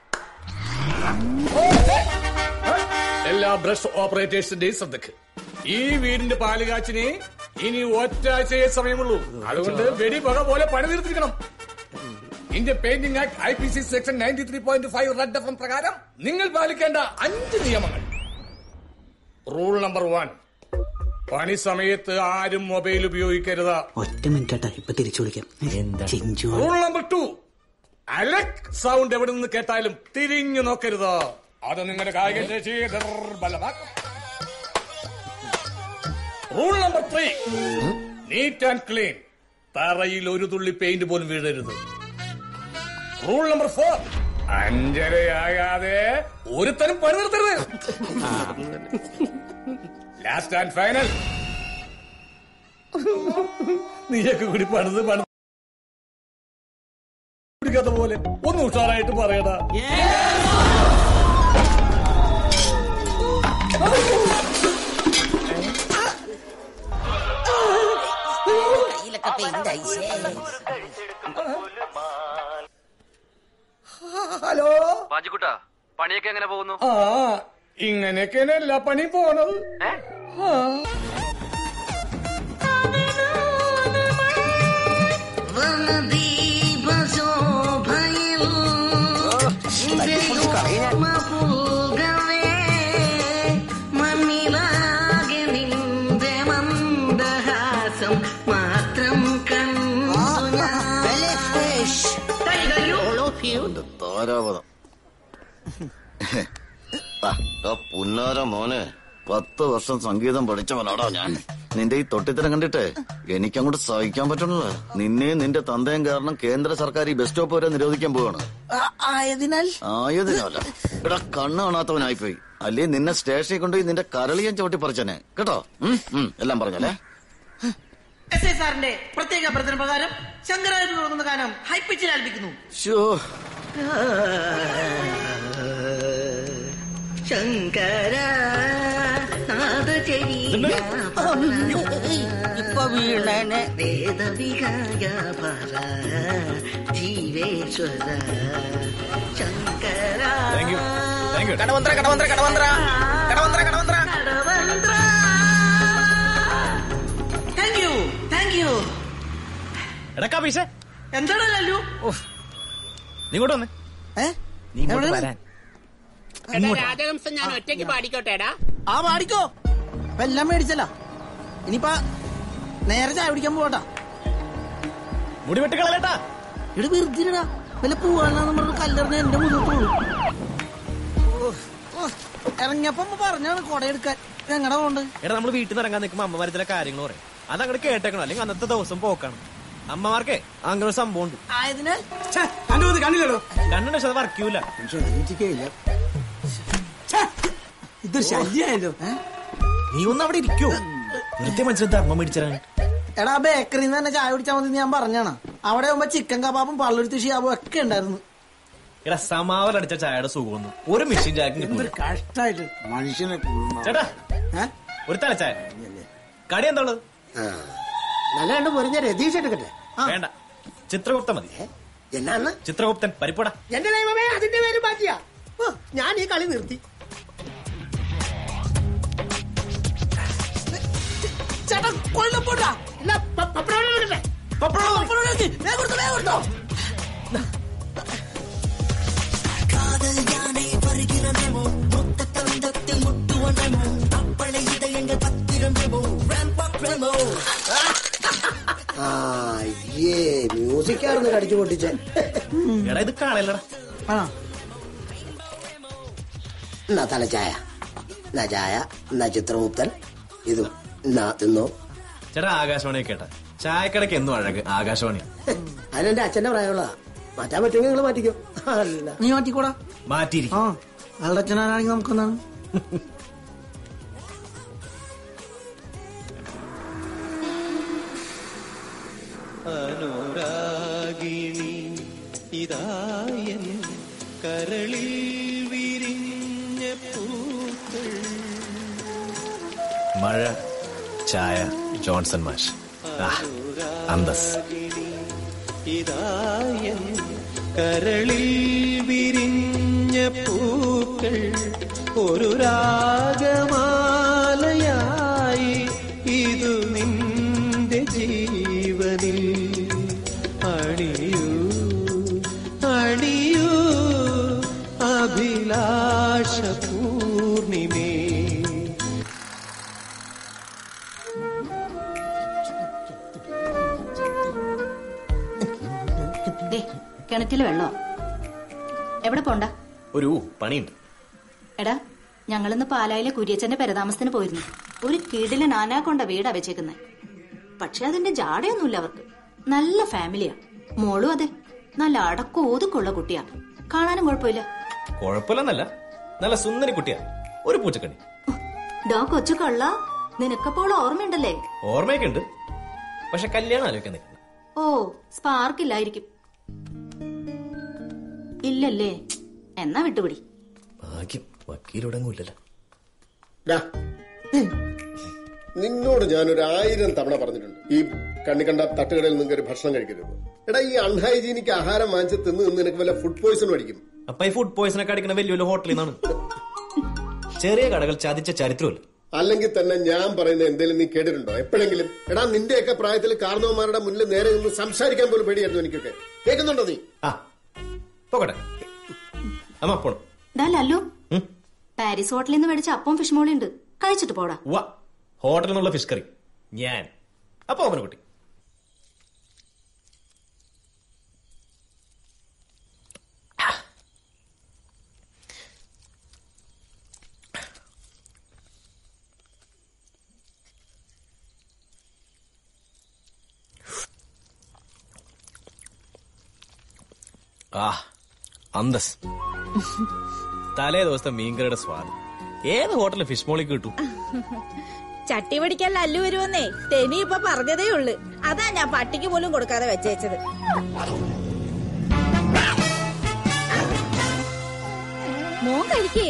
എല്ലാ ബ്രഷ് ഓപ്പറേറ്റേഴ്സിന്റെയും ശ്രദ്ധക്ക് ഈ വീടിന്റെ പാലുകാച്ചിന് ഇനി ഒറ്റാഴ്ചയെ സമയമുള്ളൂ അതുകൊണ്ട് വെടി പക പോലെ പണി തീർത്തിരിക്കണം Indian painting act I P C section ninety three point five red F M പ്രകാരം നിങ്ങൾ പാലിക്കേണ്ട അഞ്ച് നിയമങ്ങൾ റൂൾ നമ്പർ വൺ പണി സമയത്ത് ആരും മൊബൈൽ ഉപയോഗിക്കരുത് ഒറ്റ മിനിറ്റ് ഇപ്പൊ തിരിച്ചു വിളിക്കാം ചിഞ്ചു റൂൾ നമ്പർ ടു അലക് സൗണ്ട് എവിടെ നിന്ന് കേട്ടാലും തിരിഞ്ഞു നോക്കരുത് അത് നിങ്ങളുടെ കായിക ശേഷിയെ ദുർബലമാക്കും rule number three neat and clean തറയിൽ ഒരു തുള്ളി പെയിന്റ് പോലും വീഴരുത് റൂൾ നമ്പർ ഫോർ അഞ്ചരയാകാതെ ഒരുത്തനും പണി നിർത്തരുത് ലാസ്റ്റ് ആൻഡ് ഫൈനൽ നീയൊക്കെ കൂടി പണിത് പണിത് പിടിക്കാത്ത പോലെ ഒന്ന് ഉഷാറായിട്ട് പറയടാ കയ്യിലൊക്കെ പെയിന്റ് അയച്ചേ ഹലോ പാഞ്ചിക്കുട്ട പണിയൊക്കെ എങ്ങനെ പോകുന്നു ആ ഇങ്ങനെയൊക്കെയാണ് എല്ലാ പണിയും പോണത് ആ. മണ്ണിലാകെ നിന്റെ മന്ദഹാസം മാത്രം കണ്ടു താരാവതം ആ, ആ പുന്നാര മോനെ പത്ത് വർഷം സംഗീതം പഠിച്ചവനാടാ ഞാൻ നിന്റെ ഈ തൊട്ടിത്തരം കണ്ടിട്ട് എനിക്കങ്ങോട്ട് സഹിക്കാൻ പറ്റണില്ല നിന്നെ നിന്റെ തന്തയും കാരണം കേന്ദ്ര സർക്കാർ ഈ ബസ് സ്റ്റോപ്പ് വരെ നിരോധിക്കാൻ പോവാണ് ആയതിനാൽ ആയതിനല്ല എടാ കണ്ണ് കാണാത്തവനായിപ്പോയി അല്ലേ നിന്നെ സ്റ്റേഷനിൽ കൊണ്ടുപോയി നിന്റെ കരളിയൻ ചവിട്ടി പറിച്ചനെ കേട്ടോ ഉം, ഉം, എല്ലാം പറഞ്ഞല്ലേ എസ് ഐ സാറിന്റെ പ്രത്യേക അഭ്യർത്ഥന പ്രകാരം ശങ്കരാചാര്യ തുടങ്ങുന്ന ഗാനം ഹൈപ്പിച്ചിൽ ആലപിക്കുന്നു ഷോ ശങ്കര ഇപ്പൊ വീണേനെ വേദവികായ പര ജീവേശ്വര ശങ്കര Kadavanthra Kadavanthra Kadavanthra Kadavanthra Kadavanthra thank you thank you എടാ കപീഷേ എന്താണ് ലല്ലു നീ ഇങ്ങോട്ട് വന്നേ നീ ഇങ്ങോട്ട് വരാൻ രാജഹംസം ഞാൻ ഒറ്റയ്ക്ക് പാടിക്കോട്ടേടാ ആ പാടിക്കോ ഇപ്പൊ എല്ലാം മേടിച്ചല്ല ഇനിയിപ്പ നേരെ ചായ പിടിക്കാൻ പോകട്ടാ മുടി വെട്ടിക്കളയട്ടാ ഇവിടെ വെറുതിടാ വല്ല പൂവാണെന്ന് പറഞ്ഞ് കല്ലെറിഞ്ഞ എന്റെ മുഖത്തോളൂ ഇറങ്ങിയപ്പോ അമ്മ പറഞ്ഞാണ് കൊടയെടുക്കാൻ ഞങ്ങടെ പോണ്ട് എടാ നമ്മൾ വീട്ടിൽ നിന്ന് ഇറങ്ങാൻ നിൽക്കുമ്പോ അമ്മമാർ ചില കാര്യങ്ങൾ പറയും അത് അങ്ങോട്ട് കേട്ടേക്കണം അല്ലെങ്കിൽ അന്നത്തെ ദിവസം പോക്കാണ് അമ്മമാർക്കേ അങ്ങനെ ഒരു സംഭവം ഉണ്ട് ആയതിനാൽ കണ്ണില്ലല്ലോ കണ്ണുണ്ട് പക്ഷെ അത് വർക്ക് ചെയ്യൂല ഇതൊരു ശല്യായല്ലോ നീ ഒന്ന് അവിടെ ഇരിക്കോ വെറുതെ മനസ്സിൽ ധർമ്മം മേടിച്ചാണ് എടാ ബേക്കറിയിൽ നിന്ന് തന്നെ ചായ കുടിച്ചാൽ മതി ഞാൻ പറഞ്ഞാണ് അവിടെ ആകുമ്പോ ചിക്കൻ കബാബും പള്ളുരുത്തി ഷിയാബും ഒക്കെ ഉണ്ടായിരുന്നു എടാ സമാവൽ അടിച്ച ചായയുടെ സുഖമൊന്നും ഒരു മെഷീൻ ചായക്കും എന്തൊരു കിട്ടൂല കഷ്ടായിട്ട് മനുഷ്യനെ ചേട്ടാ ഒരു തലച്ചായ കടി എന്താ ഉള്ളത് നല്ല കണ്ട് മുറിഞ്ഞ രതീഷ് എടുക്കട്ടെ വേണ്ട ചിത്രഗുപ്തൻ മതി എന്നാന്ന് ചിത്രഗുപ്തൻ പരിപ്പട എന്റെ ദൈവമേ അതിന്റെ പേര് മാറ്റിയാ ഓ, ഞാൻ ഈ കളി നിർത്തി ചേട്ടാ കൊല്ലപ്പോട്ടാ ഇല്ല, പ- പപ്പടം എടുക്കട്ടെ. ആ ഏ മ്യൂസിക്കായിരുന്നു കടിച്ചു പൊട്ടിച്ചേ എടാ ഇത് കാണലടാ എന്നാ തലച്ചായ എന്നാ ചായ എന്നാ ചിത്രഗുപ്തൻ ഇതും എന്നാ തിന്നോ ചേട്ടാ ആകാശവാണി കേട്ടാ ചായക്കടയ്ക്ക് എന്നും അഴക് ആകാശവാണി അതിനെന്റെ അച്ഛന്റെ പ്രായമുള്ളതാ മാറ്റാൻ പറ്റുമെങ്കിൽ നിങ്ങൾ മാറ്റിക്കോ അല്ല നീ മാറ്റിക്കൂടാ മാറ്റിയിരിക്കും ആ അയാളുടെ അച്ഛനാണെങ്കിൽ നമുക്കെന്താണ് അനുരാഗിണി ഇതായൻ കരളിൽ വിരിഞ്ഞ പൂക്കൾ മഴ ചായ ജോൺസൺ മാഷ് ആ, അന്തസ് ഇതായൻ കരളിൽ വിരിഞ്ഞ പൂക്കൾ ഒരു രാഗമാലയായി ഇതു നിന്റെ ജീവനിൽ അണിയൂ അണിയൂ അഭിലാഷ പൂർണിമേ ദേ കിണറ്റില് വെള്ളോ എവിടെ പോണ്ട ഒരു പണിയുണ്ട് എടാ ഞങ്ങളിന്ന് പാലായിലെ കുര്യച്ചന്റെ പെരതാമസത്തിന് പോയിരുന്നു ഒരു കീടിലെ നാനാ കൊണ്ട വീടാ വെച്ചേക്കുന്നത് പക്ഷെ അതിന്റെ ജാടയൊന്നുമില്ല അവർക്ക് നല്ല ഫാമിലിയാ മോളും അതെ നല്ല അടക്കം ഒതുക്കുള്ള കുട്ടിയാ കാണാനും കുഴപ്പമില്ല കുഴപ്പമില്ലെന്നല്ല നല്ല സുന്ദരി കുട്ടിയാ ഒരു പൂച്ചക്കണി ഡോ കൊച്ചു കള്ള നിനക്കപ്പോൾ ഓർമ്മയുണ്ടല്ലേ ഓർമ്മയൊക്കെ ഉണ്ട് പക്ഷെ കല്യാണം ആലോചിക്കാൻ നിൽക്കുന്നു ഓ സ്പാർക്ക് ഇല്ലായിരിക്കും ഇല്ലല്ലേ എന്നാ വിട്ടുപിടി ഭാഗ്യം വക്കീലൂടെ ഇല്ലല്ലോ ഡാ, നിന്നോട് ഞാനൊരു ആയിരം തവണ പറഞ്ഞിട്ടുണ്ട് ഈ കണ്ണി കണ്ട തട്ടുകടയിൽ നിന്ന് കയറി ഭക്ഷണം കഴിക്കരുത് എടാ ഈ അൺഹൈജീനിക് ആഹാരം വാങ്ങിച്ച് തിന്ന് നിന്ന് നിനക്ക് വല്ല ഫുഡ് പോയിസൺ അടിക്കും അപ്പൊ ഈ ഫുഡ് പോയിസൺ ഒക്കെ അടിക്കുന്ന വലിയ വലിയ ഹോട്ടലിൽ നിന്നാണ് ചെറിയ കടകൾ ചതിച്ച ചരിത്രമില്ല അല്ലെങ്കിൽ തന്നെ ഞാൻ പറയുന്ന എന്തെങ്കിലും നീ കേട്ടിട്ടുണ്ടോ എപ്പോഴെങ്കിലും എടാ നിന്റെയൊക്കെ പ്രായത്തിൽ കാരണവന്മാരുടെ മുന്നിൽ നേരെ നിന്ന് സംസാരിക്കാൻ പോലും പേടിയായിരുന്നു എനിക്കൊക്കെ കേൾക്കുന്നുണ്ടോ നീ പോകട്ടെ അമ്മ പോണം ഡാ ലല്ലു പാരീസ് ഹോട്ടലിൽ നിന്ന് മേടിച്ച അപ്പം ഫിഷ് മോളി ഉണ്ട് കഴിച്ചിട്ട് പോടാ വാ ഹോട്ടലിൽ നിന്നുള്ള ഫിഷ് കറി ഞാൻ അപ്പൊ അവനെ കുട്ടി ആ അന്തസ് തലേ ദിവസത്തെ മീൻകറിയുടെ സ്വാദ് ഏത് ഹോട്ടലിൽ ഫിഷ് മോളിക്ക് കിട്ടും ചട്ടി പിടിക്കാൻ ലല്ലു വരുമെന്നേ തെനി ഇപ്പൊ പറഞ്ഞതേ ഉള്ളു അതാ ഞാൻ പട്ടിക്ക് പോലും കൊടുക്കാതെ വെച്ചേച്ചത് മോൻ കഴിക്കേ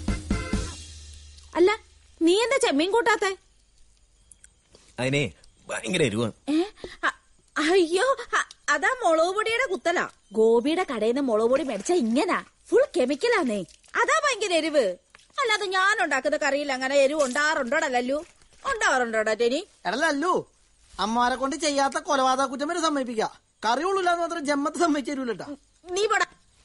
അല്ല നീ എന്താ ചെമ്മീൻ കൂട്ടാത്തെ അതിനെ ഭയങ്കര എരിവാണ് ഏ? അ- അയ്യോ അ- അതാ മുളക് പൊടിയുടെ കുത്തലാ ഗോപിയുടെ കടയിൽ നിന്ന് മുളക് പൊടി മേടിച്ച ഇങ്ങനാ ഫുൾ കെമിക്കലാന്നേ അതാ ഭയങ്കര എരിവ് അല്ലാതെ ഞാൻ ഉണ്ടാക്കുന്ന കറിയിൽ അങ്ങനെ എരിവ് ഉണ്ടാറുണ്ടോടാ ലല്ലു ഉണ്ടാവാറുണ്ടോടാ ടെനി എടല്ലല്ലു അമ്മാരെ കൊണ്ട് ചെയ്യാത്ത കൊലപാതക കുറ്റം വരെ സമ്മതിപ്പിക്ക കറിയുള്ളൂല്ലാന്ന് മാത്രം ജമ്മത്ത് സമ്മതിച്ചു തരൂലട്ടാ നീ പടാ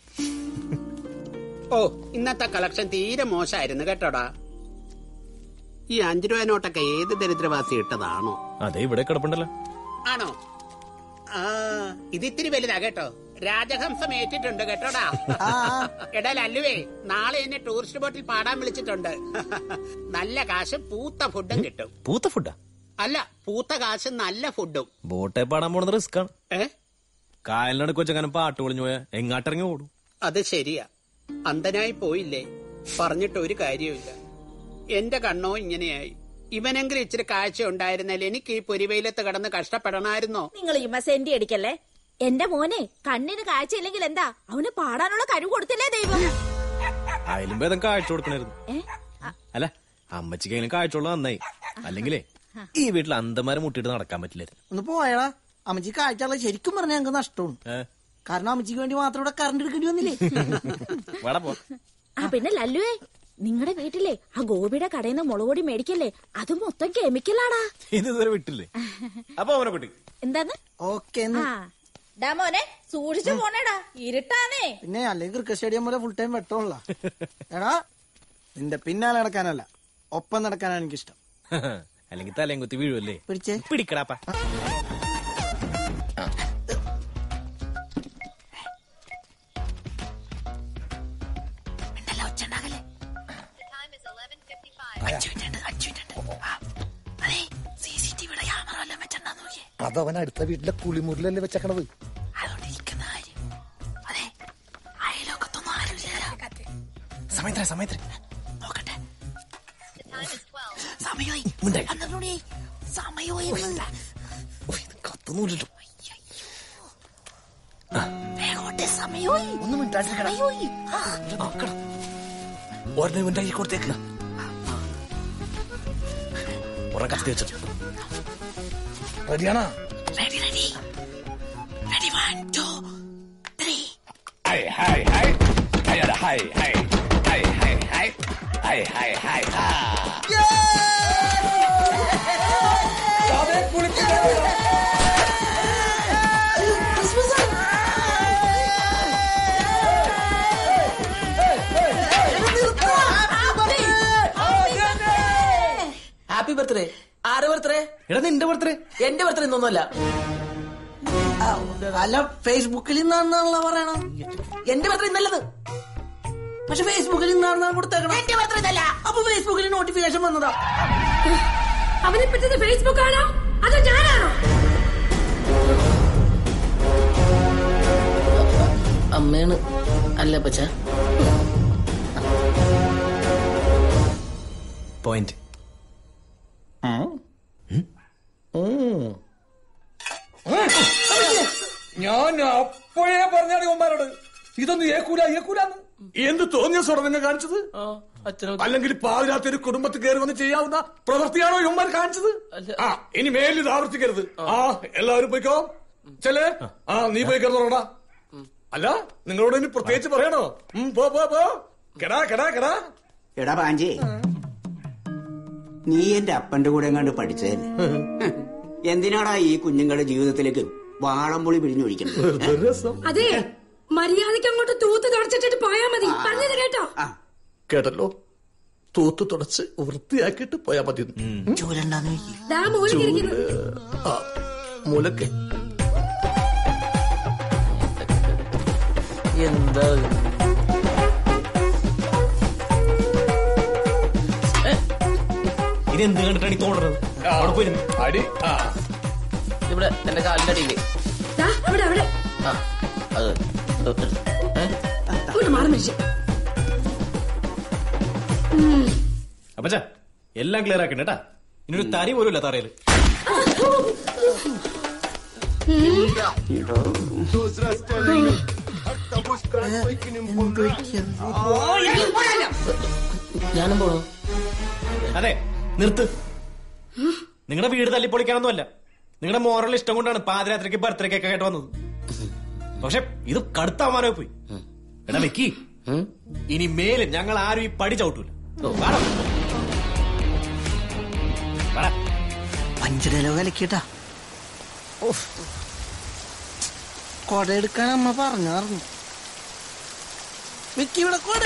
ഓ ഇന്നത്തെ കളക്ഷൻ തീരെ മോശമായിരുന്നു കേട്ടോടാ ഈ അഞ്ചു രൂപ നോട്ടൊക്കെ ഏത് ദരിദ്രവാസി ഇട്ടതാണോ അതെ ഇവിടെ കിടപ്പുണ്ടല്ലോ ആണോ ആ ഇത് ഇത്തിരി വലുതാ കേട്ടോ രാജഹംസം ഏറ്റിട്ടുണ്ട് കേട്ടോടാ എടാ ലല്ലുവേ നാളെ എന്നെ ടൂറിസ്റ്റ് ബോട്ടിൽ പാടാൻ വിളിച്ചിട്ടുണ്ട് നല്ല കാശും പൂത്ത ഫുഡും കിട്ടും പൂത്ത ഫുഡാ അല്ല പൂത്ത കാശും നല്ല ഫുഡും ബോട്ടെ പാടാൻ പോണത് റിസ്ക് ആണ് ഏ കായലിനടുക്ക് വെച്ചങ്ങനെ പാട്ട് പൊളിഞ്ഞു പോയാ എങ്ങാട്ടിറങ്ങി ഓടും അത് ശരിയാ അന്ധനായി പോയില്ലേ പറഞ്ഞിട്ട് ഒരു കാര്യമില്ല എന്റെ കണ്ണോ ഇങ്ങനെയായി ഇവനെങ്കിലും ഇച്ചിരി കാഴ്ച ഉണ്ടായിരുന്നല്ലേ എനിക്ക് ഈ പൊരിവെയിലത്ത് കിടന്ന് കഷ്ടപ്പെടണമായിരുന്നോ നിങ്ങൾ ഈ സെന്റി അടിക്കല്ലേ എന്റെ മോനെ കണ്ണിന് കാഴ്ചയില്ലെങ്കിൽ എന്താ അവന് പാടാനുള്ള കഴിവ് കൊടുത്തില്ലേ ദൈവം അതിലും ഭേദം കാഴ്ച കൊടുക്കണായിരുന്നു ഏ? അല്ല അമ്മച്ചിക്കെങ്കിലും കാഴ്ചയുള്ള നന്നായി അല്ലെങ്കിലേ ഈ വീട്ടിൽ അന്തമാരെ മുട്ടിട്ട് നടക്കാൻ പറ്റില്ലായിരുന്നു ഒന്ന് പോയടാ അമ്മച്ചി കാഴ്ചയുള്ള ശരിക്കും പറഞ്ഞാൽ ഞങ്ങൾക്ക് നഷ്ടമാണ് ഏ? കാരണം അമ്മച്ചിക്ക് വേണ്ടി മാത്രം ഇവിടെ കറണ്ട് എടുക്കേണ്ടി വന്നില്ലേ വാടാ പോ ആ പിന്നെ ലല്ലുവേ നിങ്ങളുടെ വീട്ടിലെ ആ ഗോപിയുടെ കടയിൽ നിന്ന് മുളകൊടി മേടിക്കല്ലേ അത് മൊത്തം കെമിക്കലാടാ ഇത് ഇതുവരെ വിട്ടില്ലേ അപ്പൊ അവനെ കുട്ടി എന്താന്ന് ഓക്കെ ആ ഡാ മോനെ സൂക്ഷിച്ചു പോണേടാ ഇരുട്ടാന്നേ പിന്നെ അല്ലെങ്കിൽ ക്രിക്കറ്റ് സ്റ്റേഡിയം പോലെ ഫുൾ ടൈം വെട്ടമുള്ള എടാ നിന്റെ പിന്നാലെ നടക്കാനല്ല ഒപ്പം നടക്കാനാണ് എനിക്കിഷ്ടം അല്ലെങ്കിൽ തലയും കുത്തി വീഴുമല്ലേ പിടിച്ചേ പിടിക്കടാപ്പ അതവൻ അടുത്ത വീട്ടിലെ കുളിമുറിലല്ലേ വെച്ചേക്കണത് സമയത്ര സമയത്ര കത്തുന്നൂല്ലോ ഒന്നും ഒരെണ്ണം ഇവന്റെ കൈ കൊടുത്തേക്ക് കുറെ കത്തി വെച്ചിട്ട് റെഡിയാണോ hi hi hi hi hi hi hi hi hi hi hi hi ഹാ ഹാപ്പി ബർത്ത്ഡേ ആരെ ബർത്ത്ഡേ എടാ നിന്റെ ബർത്ത്ഡേ എന്റെ ബർത്ത്ഡേ ഒന്നുമല്ല അല്ല ഫേസ്ബുക്കിൽ ഇന്നാണെന്നാണല്ലോ പറയണം എന്റെ ബർത്ത്ഡേ ഇന്നല്ലത് പക്ഷെ ഫേസ്ബുക്കിൽ ഇന്നാണെന്നാണ് കൊടുത്തേക്കണം എന്റെ ബർത്ത്ഡേ ഇന്നല്ല അപ്പൊ ഫേസ്ബുക്കിൽ നോട്ടിഫിക്കേഷൻ വന്നതാ അവനെ പറ്റുന്നത് ഫേസ്ബുക്ക് ആണോ അതോ ഞാനാണോ അമ്മയാണ് അല്ല പച്ച പോയിന്റ് ഞാൻ അപ്പോഴേ പറഞ്ഞാണ് ഇവന്മാരോട് ഇതൊന്നും ഏക്കൂല ഏക്കൂലെന്ന് എന്ത് തോന്നിയ സ്വടം നിങ്ങൾ കാണിച്ചത് അല്ലെങ്കിൽ പാതിരാത്രി ഒരു കുടുംബത്തിൽ കയറി വന്ന് ചെയ്യാവുന്ന പ്രവൃത്തിയാണോ ഇവന്മാർ കാണിച്ചത് ആ ഇനി മേലിൽ ഇത് ആവർത്തിക്കരുത് ആ എല്ലാവരും പോയിക്കോ ചെല്ലേ ആ നീ പോയി കിടന്നോടാ അല്ല നിങ്ങളോട് ഇനി പ്രത്യേകിച്ച് പറയണോ ഉം, പോ പോ പോ കെടാ കെടാ കെടാ എടാ പാഞ്ചേ നീ എന്റെ അപ്പന്റെ കൂടെ എങ്ങാണ്ട് പഠിച്ചതല്ലേ എന്തിനാടാ ഈ കുഞ്ഞുങ്ങളുടെ ജീവിതത്തിലേക്ക് വാളംപുളി പിഴിഞ്ഞൊഴിക്കുന്നത് അതെ മര്യാദയ്ക്ക് അങ്ങോട്ട് തൂത്ത് തുടച്ചിട്ടിട്ട് പോയാ മതി പറഞ്ഞത് കേട്ടോ കേട്ടല്ലോ തൂത്ത് തുടച്ച് വൃത്തിയാക്കിയിട്ട് പോയാ മതി ചൂലുണ്ടാന്ന് ദാ മൂലിക്കിരിക്കുന്നു ആ, മൂലക്കെ എന്താ ഇത് എന്ത് കണ്ടിട്ടാണ് ഈ തോന്നുന്നത് അവിടെ പോയിരുന്നു അടി ആ ഇവിടെ എന്റെ കാലിന്റെ അടിയില് ദാ അവിടെ അവിടെ ആ അത് ഏ? ഒരു മാറി മനുഷ്യൻ അപ്പച്ചാ എല്ലാം ക്ലിയർ ആക്കണ്ട കേട്ടാ ഇനി ഒരു തരി പോലും ഇല്ല തറയില് ഞാനും പോണു അതെ നിർത്ത് നിങ്ങളുടെ വീട് തല്ലിപ്പൊളിക്കാനൊന്നുമല്ല നിങ്ങളുടെ മോറൽ ഇഷ്ടം കൊണ്ടാണ് പാതിരാത്രിക്ക് ബർത്ത്ഡേ കേക്ക് കേട്ട് വന്നത് പക്ഷെ ഇത് കടുത്ത അവമാനമായി പോയി എടാ വെക്കി ഇനി മേലെ ഞങ്ങൾ ആരും ഈ പടി ചവിട്ടൂല വാടാ. വാടാ. പഞ്ചരലോ കലക്കിട്ടാ കൊട എടുക്കാൻ അമ്മ പറഞ്ഞാർന്നു വിക്കി ഇവിടെ കൊട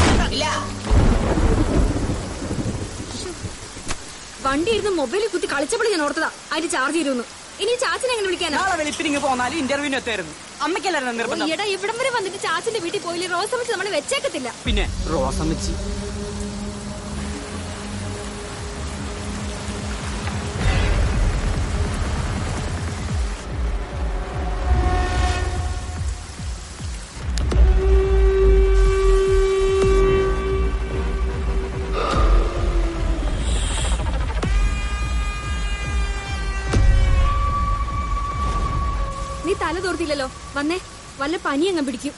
വണ്ടി ഇരുന്ന് മൊബൈലിൽ കുത്തി കളിച്ചപ്പോൾ ഞാൻ ഓർത്തതാ അതിന് ചാർജ് ചെയ്തിരുന്നു ഇനി ചാച്ചനെ എങ്ങനെ വിളിക്കാനാ നാളെ വെളുപ്പിനിങ്ങ് പോന്നാലും ഇന്റർവ്യൂവിന് എത്തായിരുന്നു അമ്മയ്ക്കല്ലായിരുന്നു നിർബന്ധം എടാ ഇവിടം വരെ വന്നിട്ട് ചാച്ചന്റെ വീട്ടിൽ പോയില്ലേ റോസ് വെച്ച് നമ്മളെ വെച്ചേക്കത്തില്ല പിന്നെ റോസമ്മച്ചി തല തോർത്തില്ലല്ലോ വന്നേ വല്ല പനി അങ്ങ് പിടിക്കും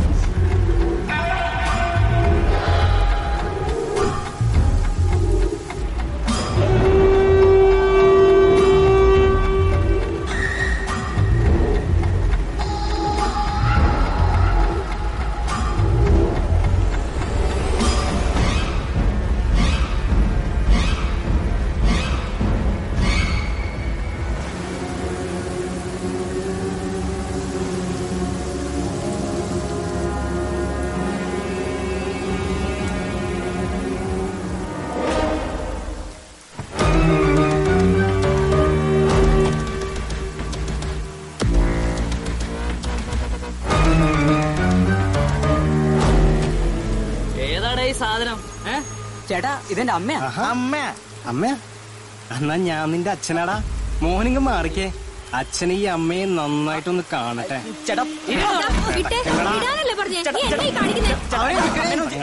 ഏതാടാ ഈ സാധനം ഏ ചേട്ടാ ഇതെന്റെ അമ്മയാ അമ്മ അമ്മ എന്നാ ഞാൻ നിന്റെ അച്ഛനാടാ മോനിങ്ങ് മാറിക്കേ അച്ഛൻ ഈ അമ്മയെ നന്നായിട്ടൊന്ന് കാണട്ടെ ചേട്ടാ വിട്ടേ വിടാനല്ലേ പറഞ്ഞേ നീ എന്തായി കാണിക്കുന്നേ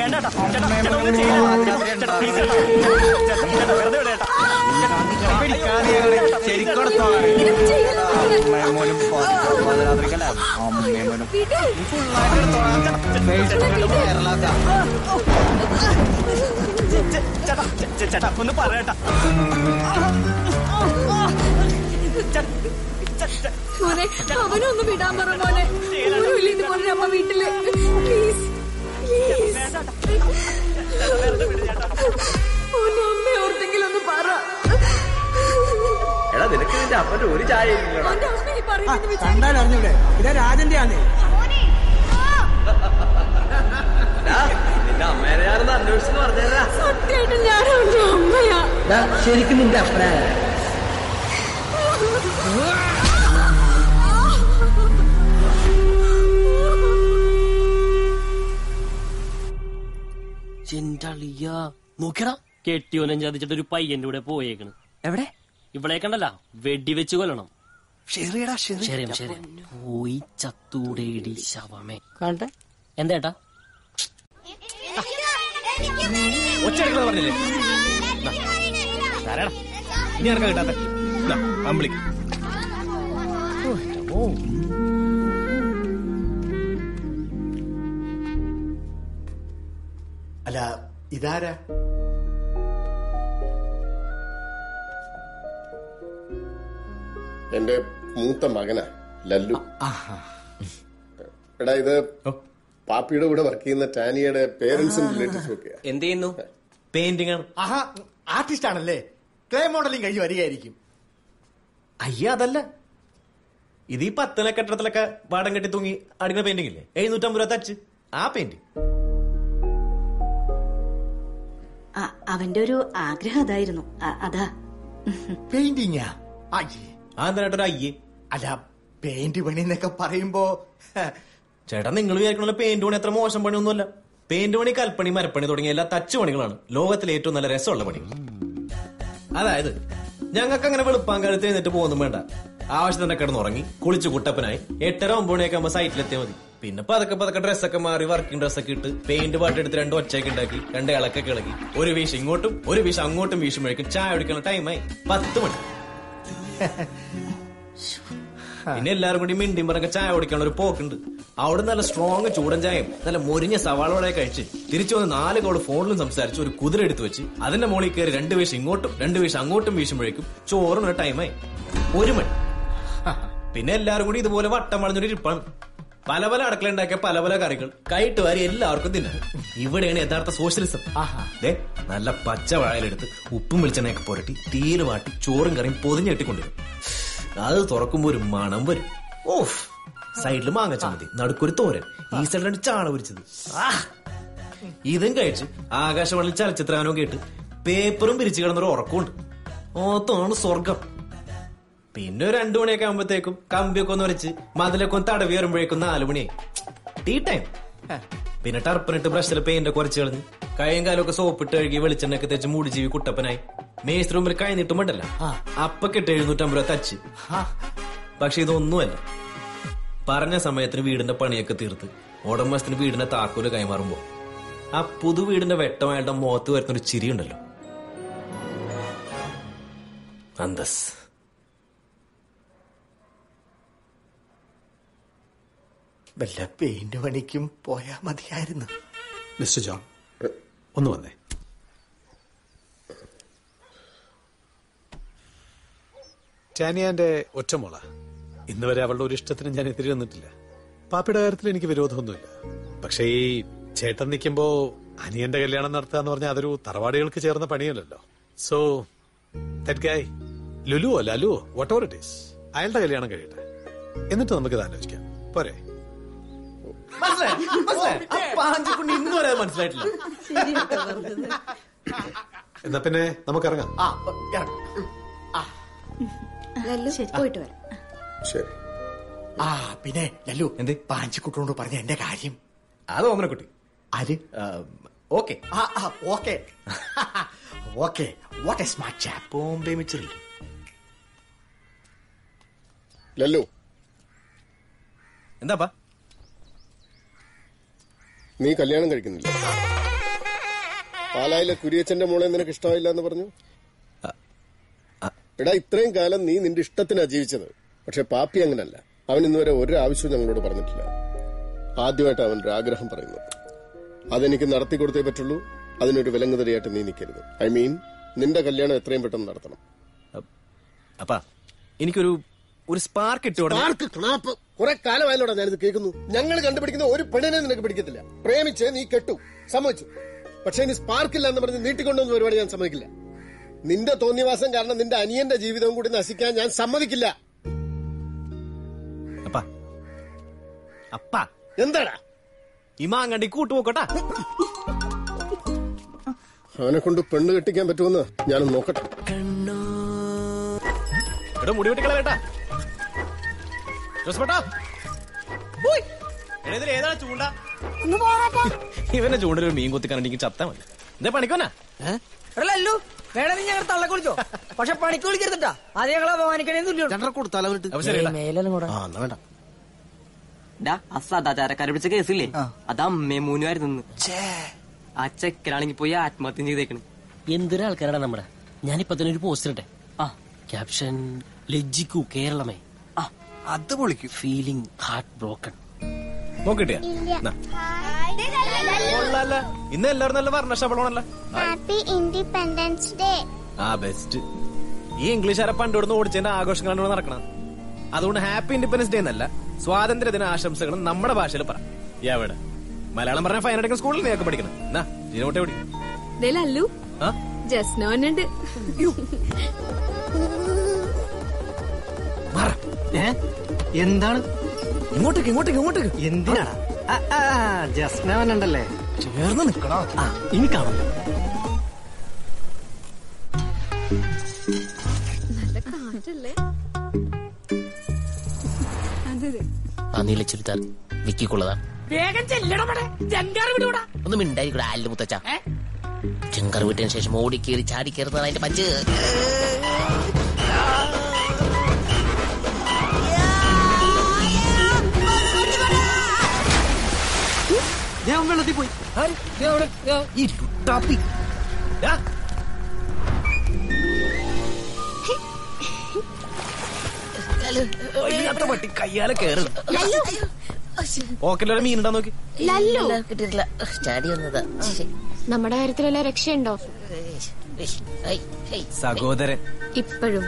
ചേട്ടാ ഒന്ന് പറയട്ടാ മോനെ അവനൊന്ന് വിടാൻ പറ മോനെ ഓരുമില്ല ഇതുപോലെ അമ്മ വീട്ടില് പ്ലീസ് മോനെ അമ്മ ഓർത്തെങ്കിലും ഒന്ന് പറ എടാ നിനക്ക് നിന്റെ അപ്പന്റെ ഒരു ചായ അവന്റെ അമ്മ ഈ പറയുന്നത് കണ്ടാലും അറിഞ്ഞൂടെ ഇതാ രാജന്റെ ആന്നേ നിന്റെ അമ്മേനെ ഞാനൊന്ന് അന്വേഷിച്ചു പറഞ്ഞേരാ സത്യമായിട്ടും ഞാൻ അവന്റെ അമ്മയാ ശരിക്കും നിന്റെ അപ്പനായ എന്റെ അളിയ നോക്കടാ കെട്ടിയോനും ചതിച്ചിട്ട് ഒരു പയ്യന്റെ കൂടെ പോയേക്കണ് എവിടെ ഇവിടെ കണ്ടല്ല വെടിവെച്ച് കൊല്ലണം ശരിയടാ ശരിയാ ശരിയാ പോയി ചത്തൂടേടി ശവമേ കാണട്ടെ എന്തേട്ടാ ഒച്ചയെടുക്കണ പറഞ്ഞില്ലേ ദാ, തരാടാ. ഇനി ആർക്കാ കിട്ടാത്ത അമ്പിളി അല്ല ഇതാരാ എന്റെ മൂത്ത മകനാ ലല്ലു എടാ ഇത് പാപ്പിയുടെ കൂടെ വർക്ക് ചെയ്യുന്ന ടാനിയുടെ പേരൻസും റിലേറ്റീവ്സും ഒക്കെയാ എന്ത് ചെയ്യുന്നു പെയിന്റിംഗ് ആണ് ആഹാ ആർട്ടിസ്റ്റ് ആണല്ലേ ക്ലേ മോഡലിംഗ് കഴിഞ്ഞ് വരികയായിരിക്കും അയ്യ അതല്ല ഇത് ഈ പത്തന കെട്ടിടത്തിലൊക്കെ പാടം കെട്ടി തൂങ്ങി അടിക്കുന്ന പെയിന്റിംഗ് ഇല്ലേ എഴുന്നൂറ്റമ്പത് രൂപ തച്ച് ആ പെയിന്റിംഗ് അ- അവന്റെ ഒരു ആഗ്രഹം അതായിരുന്നു അ- അതാ പെയിന്റിങ്ങാ അയ്യേ ആ എന്തായിട്ടൊരു അയ്യേ അല്ല പെയിന്റ് പണി എന്നൊക്കെ പറയുമ്പോ ചേട്ടാ നിങ്ങൾ വിചാരിക്കണ പെയിന്റ് പണി അത്ര മോശം പണിയൊന്നുമല്ല പെയിന്റ് പണി കൽപ്പണി മരപ്പണി തുടങ്ങിയ എല്ലാ തച്ചു പണികളാണ് ലോകത്തിലെ ഏറ്റവും നല്ല രസമുള്ള പണി അതായത് ഞങ്ങൾക്ക് അങ്ങനെ വെളുപ്പാൻ കാലത്ത് എഴുന്നേറ്റ് പോകുന്നു വേണ്ട ആവശ്യത്തിന് കിടന്നുറങ്ങി കുളിച്ചു കുട്ടപ്പനായി എട്ടര ഒമ്പത് മണിയൊക്കെ ആകുമ്പോൾ സൈറ്റിലെത്തിയാൽ മതി പിന്നെ പതൊക്കെ പതൊക്കെ ഡ്രസ്സൊക്കെ മാറി വർക്കിംഗ് ഡ്രസ്സൊക്കെ ഇട്ട് പെയിന്റ് പാട്ടെടുത്ത് രണ്ട് ഒച്ചയൊക്കെ ഉണ്ടാക്കി രണ്ട് ഇളക്കൊക്കെ ഇളക്കി ഒരു വീശ് ഇങ്ങോട്ടും ഒരു വീശ് അങ്ങോട്ടും വീശുമ്പോഴേക്കും ചായ കുടിക്കുന്ന ടൈമായി പത്ത് മണി പിന്നെ എല്ലാവരും കൂടി മിണ്ടിയും പറഞ്ഞ ചായ കുടിക്കാനുള്ള ഒരു പോക്കുണ്ട് അവിടെ നല്ല സ്ട്രോങ് ചൂടൻ ചായയും നല്ല മൊരിഞ്ഞ സവാളോടെ കഴിച്ച് തിരിച്ചു വന്ന് നാല് കോള് ഫോണിലും സംസാരിച്ച് ഒരു കുതിര എടുത്തു വെച്ച് അതിന്റെ മുകളിൽ കയറി രണ്ട് വീശ് ഇങ്ങോട്ടും രണ്ട് വീശ് അങ്ങോട്ടും വീശുമ്പോഴേക്കും ചോറിന് ടൈമായി ഒരു മണി പിന്നെ എല്ലാവരും കൂടി ഇതുപോലെ വട്ടം വളഞ്ഞൊരു ഇരിപ്പാണ് പല പല അടുക്കള ഉണ്ടാക്കിയ പല പല കറികൾ കൈയിട്ട് വാരി എല്ലാവർക്കും തിന്നാം ഇവിടെയാണ് യഥാർത്ഥ സോഷ്യലിസം ദേ നല്ല പച്ച വാഴയിലെടുത്ത് ഉപ്പും വെളിച്ചെണ്ണയൊക്കെ പുരട്ടി തീര് വാട്ടി ചോറും കറിയും പൊതിഞ്ഞെട്ടിക്കൊണ്ടുവരും അത് തുറക്കുമ്പോ ഒരു മണം വരും ഓഫ് സൈഡിൽ മാങ്ങ ചമ്മതി നടുക്കൊരു തോരൻ ഈ സൈഡിൽ രണ്ട് ചാണ പൊരിച്ചത് ആ! ഇതും കഴിച്ച് ആകാശവാണിയിൽ ചലച്ചിത്രാനോ കേട്ട് പേപ്പറും പിരിച്ചു കിടന്നൊരു ഉറക്കമുണ്ട് ഓത്താണ് സ്വർഗം പിന്നെ ഒരു രണ്ടു മണിയൊക്കെ ആകുമ്പോഴത്തേക്കും കമ്പിയൊക്കെ ഒന്ന് വരച്ച് മതിലൊക്കെ ഒന്ന് തടവി വരുമ്പോഴേക്കും നാലു മണിയായി ടീ ടൈം പിന്നെ ടർപ്പനിട്ട് ബ്രഷിൽ പെയിന്റ് കുറച്ച് കളഞ്ഞ് കൈയും കാലൊക്കെ സോപ്പിട്ട് കഴുകി വെളിച്ചെണ്ണയൊക്കെ തേച്ച് മൂടി ജീവി കുട്ടപ്പനായി മേസ് റൂമിൽ കൈ നീട്ടുമുണ്ടല്ല അപ്പൊ കിട്ട എഴുന്നൂറ്റമ്പത് രൂപ തച്ച് പക്ഷെ ഇതൊന്നുമല്ല പറഞ്ഞ സമയത്തിന് വീടിന്റെ പണിയൊക്കെ തീർത്ത് ഉടമസ്ഥന് വീടിന്റെ താക്കോല് കൈമാറുമ്പോ ആ പുതു വീടിന്റെ വെട്ടമായിട്ട് മുഖത്ത് വരുന്നൊരു ചിരിയുണ്ടല്ലോ അന്തസ് വല്ല പെയിന്റ് പണിക്കും പോയാ മതിയായിരുന്നു മിസ്റ്റർ ജോൺ ഒന്ന് വന്നേ ടാനിയാന്റെ ഒറ്റമോള ഇന്ന് വരെ അവളുടെ ഒരു ഇഷ്ടത്തിന് ഞാൻ എതിരെ നിന്നിട്ടില്ല പാപ്പയുടെ കാര്യത്തിൽ എനിക്ക് വിരോധമൊന്നുമില്ല പക്ഷേ ഈ ചേട്ടൻ നിൽക്കുമ്പോ അനിയന്റെ കല്യാണം നടത്തുക എന്ന് പറഞ്ഞാൽ അതൊരു തറവാടികൾക്ക് ചേർന്ന പണിയല്ലല്ലോ സോ ദാറ്റ് ഗായ് ലുലുവോ ലലുവോ വട്ട് ഓവർ ഇറ്റ് ഈസ് അയാളുടെ കല്യാണം കഴിയട്ടെ എന്നിട്ട് നമുക്കിത് ആലോചിക്കാം പോരെ മനസ്സിലായോ? മനസ്സിലായോ? ആ പാഞ്ചിക്കുണ്ണി ഇന്ന് വരെ അത് മനസ്സിലായിട്ടില്ല എന്നാ പിന്നെ നമുക്കിറങ്ങാം ആ ഇറങ്ങ്. പോയിട്ട് വരാം ശരി ആ പിന്നെ ലല്ലു എന്ത് പാഞ്ചിക്കുട്ടനോട് പറഞ്ഞ എന്റെ കാര്യം അത് ഓമനക്കുട്ടി ആര് ഓക്കെ ആ ആ okay okay what a smart chap Bombay മിച്ചറി ലല്ലു എന്താപ്പാ നീ കല്യാണം കഴിക്കുന്നില്ല പാലായിലെ കുരിയച്ചന്റെ മോളെ നിനക്ക് ഇഷ്ടമായില്ല എന്ന് പറഞ്ഞു എടാ ഇത്രയും കാലം നീ നിന്റെ ഇഷ്ടത്തിനാ ജീവിച്ചത് പക്ഷെ പാപ്പി അങ്ങനല്ല അവൻ ഇന്നുവരെ ഒരു ആവശ്യവും ഞങ്ങളോട് പറഞ്ഞിട്ടില്ല ആദ്യമായിട്ട് അവൻ ഒരു ആഗ്രഹം പറയുന്നത് അതെനിക്ക് നടത്തി കൊടുത്തേ പറ്റുള്ളൂ അതിനൊരു വിലങ്ങുതടിയായിട്ട് നീ നിൽക്കരുത് ഐ മീൻ നിന്റെ കല്യാണം എത്രയും പെട്ടെന്ന് നടത്തണം അപ്പാ എനിക്കൊരു ഒരു സ്പാർക്ക് ഇട്ടു സ്പാർക്ക് ക്ലാപ്പ് കുറെ കാലമായല്ലോടാ ഞാനിത് കേൾക്കുന്നു ഞങ്ങൾ കണ്ടുപിടിക്കുന്ന ഒരു പെണ്ണിനെ നിനക്ക് പിടിക്കത്തില്ല പ്രേമിച്ച് നീ കെട്ടു സമ്മതിച്ചു പക്ഷെ ഇനി സ്പാർക്കില്ല എന്ന് പറഞ്ഞ് നീട്ടിക്കൊണ്ടുവന്ന പരിപാടി ഞാൻ സമ്മതിക്കില്ല നിന്റെ തോന്നിവാസം കാരണം നിന്റെ അനിയന്റെ ജീവിതവും കൂടി നശിക്കാൻ ഞാൻ സമ്മതിക്കില്ല അപ്പാ അപ്പാ എന്താടാ ഈ മാങ്ങണ്ടി കൂട്ടുപോക്കോട്ടാ അവനെ കൊണ്ട് പെണ്ണ് കെട്ടിക്കാൻ പറ്റുമെന്ന് ഞാനൊന്ന് നോക്കട്ടെ ഇവിടെ മുടി വെട്ടിക്കള കേട്ടാ ജോസഫേട്ടാ ഉയ്. എടാ, ഇതിൽ ഏതാണ് ചൂണ്ട ഇവന്റെ ചൂണ്ടിൽ ഒരു മീൻ കുത്തിക്കാണെങ്കിൽ ചത്താ മതി എന്താ പണിക്കോനാ അല്ലല്ലോ വേണമെങ്കിൽ ഞങ്ങൾ തള്ള കുളിച്ചോ പക്ഷെ പണിക്ക് വിളിക്കരുതട്ടാ അത് ഞങ്ങളെ അപമാനിക്കണേന്നില്ല കൊടുത്താലോ അപ്പൊ ശരി, ഇടാ. മേലും കൂടെ വേണ്ട ഡാ ആ സദാചാരക്കാരെ പിടിച്ച കേസില്ലേ അത് അമ്മേ മൂന്നുമായിരുന്നു ആ ചെക്കനാണെങ്കി പോയി ആത്മഹത്യ ചെയ്തേക്കണ് എന്തൊരു ആൾക്കാരാണ് നമ്മുടെ ഞാനിപ്പോ തന്നെ ഒരു പോസ്റ്റർ ഇട്ടെ ആ ക്യാപ്ഷൻ ലജ്ജിക്കൂ കേരളമേ ആ അത് പൊളിക്കും ഫീലിംഗ് ഹാർട്ട് ബ്രോക്കൺ നോക്കിട്ടിയാ കൊള്ളാല്ല ഇന്ന് എല്ലാവരും നല്ല വർണ്ണശബളമാണല്ലോ ഹാപ്പി ഇൻഡിപെൻഡൻസ് ഡേ ആ ബെസ്റ്റ് ഈ ഇംഗ്ലീഷുകാരെ പണ്ടിവിടുന്ന് ഓടിച്ചതിന്റെ ആഘോഷങ്ങളാണ് ഇവിടെ നടക്കണം അതുകൊണ്ട് ഹാപ്പി ഇൻഡിപെൻഡൻസ് ഡേ എന്നല്ല സ്വാതന്ത്ര്യ ദിന ആശംസകളും നമ്മുടെ ഭാഷയിൽ പറ എവിടെ മലയാളം പറഞ്ഞ ഫൈൻ അടക്കം സ്കൂളിൽ നീയൊക്കെ പഠിക്കണം എന്നാ ജീനോട്ടെ ഓടി ദേ ലല്ലു ആ ജസ്നോനുണ്ട് എന്താണ് ഇങ്ങോട്ടേക്ക് ഇങ്ങോട്ടേക്ക് ഇങ്ങോട്ടേക്ക് എന്തിനാണ് ജസ്നവനുണ്ടല്ലേ ചേർന്ന് നിക്കണോ ഇനി കാണാം നല്ല കാറ്റല്ലേ അതെ അതെ ആ നീല ചുരിദാർ വിക്കിക്കുള്ളതാ വേഗം ചെല്ലണം ഇവിടെ ജങ്കാറ് വിടൂടാ ഒന്ന് മിണ്ടായിരിക്കൂടെ ആലിന്റെ മുത്തച്ഛ ചെങ്കർ വിട്ടതിന് ശേഷം ഓടി കയറി ചാടി കയറുന്നതാണ് അതിന്റെ പഞ്ച് ഞാൻ വെള്ളത്തിൽ പോയി ഈ ലുട്ടാപ്പി ദാ. വയ്യാത്ത പട്ടി കയ്യാലെ കേറുന്നു ഓക്കെല്ലാം മീൻ ഉണ്ടാ നോക്കി ലല്ലു കിട്ടിയിട്ടില്ല ചാടി വന്നതാ നമ്മുടെ കാര്യത്തിലെല്ലാം രക്ഷയുണ്ടോ സഹോദരൻ ഇപ്പോഴും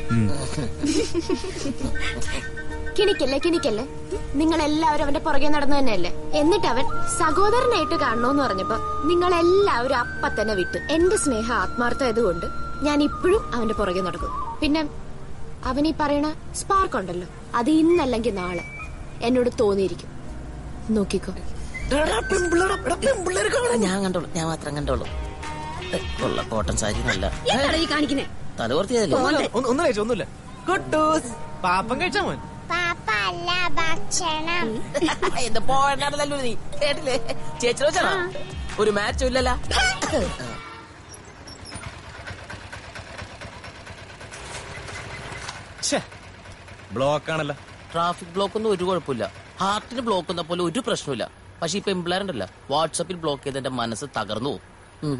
കിണിക്കല്ലേ കിണിക്കല്ലേ നിങ്ങൾ എല്ലാവരും അവന്റെ പുറകെ നടന്നു തന്നെയല്ലേ എന്നിട്ട് അവൻ സഹോദരനായിട്ട് കാണണോന്ന് പറഞ്ഞപ്പോ നിങ്ങൾ എല്ലാവരും അപ്പ തന്നെ വിട്ടു എന്റെ സ്നേഹം ആത്മാർത്ഥമായതുകൊണ്ട് ഞാൻ ഇപ്പോഴും അവന്റെ പുറകെ നടക്കും പിന്നെ അവൻ ഈ പറയണ സ്പാർക്ക് ഉണ്ടല്ലോ അത് ഇന്നല്ലെങ്കിൽ നാളെ എന്നോട് തോന്നിയിരിക്കും നോക്കിക്കോ ഞാൻ കണ്ടോളൂ ഞാൻ മാത്രം കണ്ടോളൂ ഏ, കൊള്ള കോട്ടൺ സാരി നല്ല എന്താണ് ഈ കാണിക്കുന്നേ തലവർത്തിയതല്ലേ ഒന്നും കഴിച്ചു ഒന്നുമില്ല കുട്ടൂസ് പാപ്പം കഴിച്ചാ മോൻ പാപ്പ അല്ല ഭക്ഷണം എന്റെ പോയല്ലോ നീ കേട്ടില്ലേ ചേച്ചി വെച്ചാണോ ഒരു മാച്ചും ഇല്ലല്ല ബ്ലോക്ക് ആണല്ലോ ട്രാഫിക് ബ്ലോക്ക് ഒന്നും ഒരു കുഴപ്പമില്ല ഹാർട്ടിന് ബ്ലോക്ക് ഒന്ന പോലെ ഒരു പ്രശ്നമില്ല പക്ഷെ ഇപ്പൊ എംപ്ലയറുണ്ടല്ലോ വാട്സപ്പിൽ ബ്ലോക്ക് ചെയ്ത് എന്റെ മനസ്സ് തകർന്നു പോകും.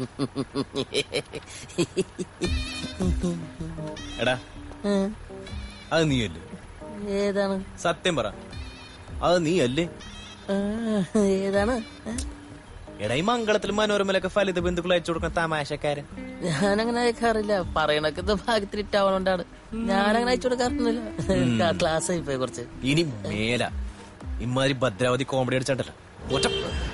എടാ അത് നീയല്ലേ ഏതാണ് സത്യം പറ അത് നീയല്ലേ ഏതാണ് എടാ ഈ മംഗളത്തിലും മനോരമയിലൊക്കെ ഫലിത ബന്ധുക്കൾ അയച്ചു കൊടുക്കുന്ന തമാശക്കാരൻ ഞാനങ്ങനെ അയക്കാറില്ല പറയണൊക്കെ ഇത് ഭാഗത്തിൽ ഇട്ടാവണോണ്ടാണ് ഞാനങ്ങനെ അയച്ചു കൊടുക്കാറൊന്നുമില്ല ക്ലാസ് ആയിപ്പോയി കുറച്ച് ഇനി മേല ഇമാതിരി ഭദ്രാവതി കോമഡി അടിച്ചിട്ടല്ല ഒറ്റ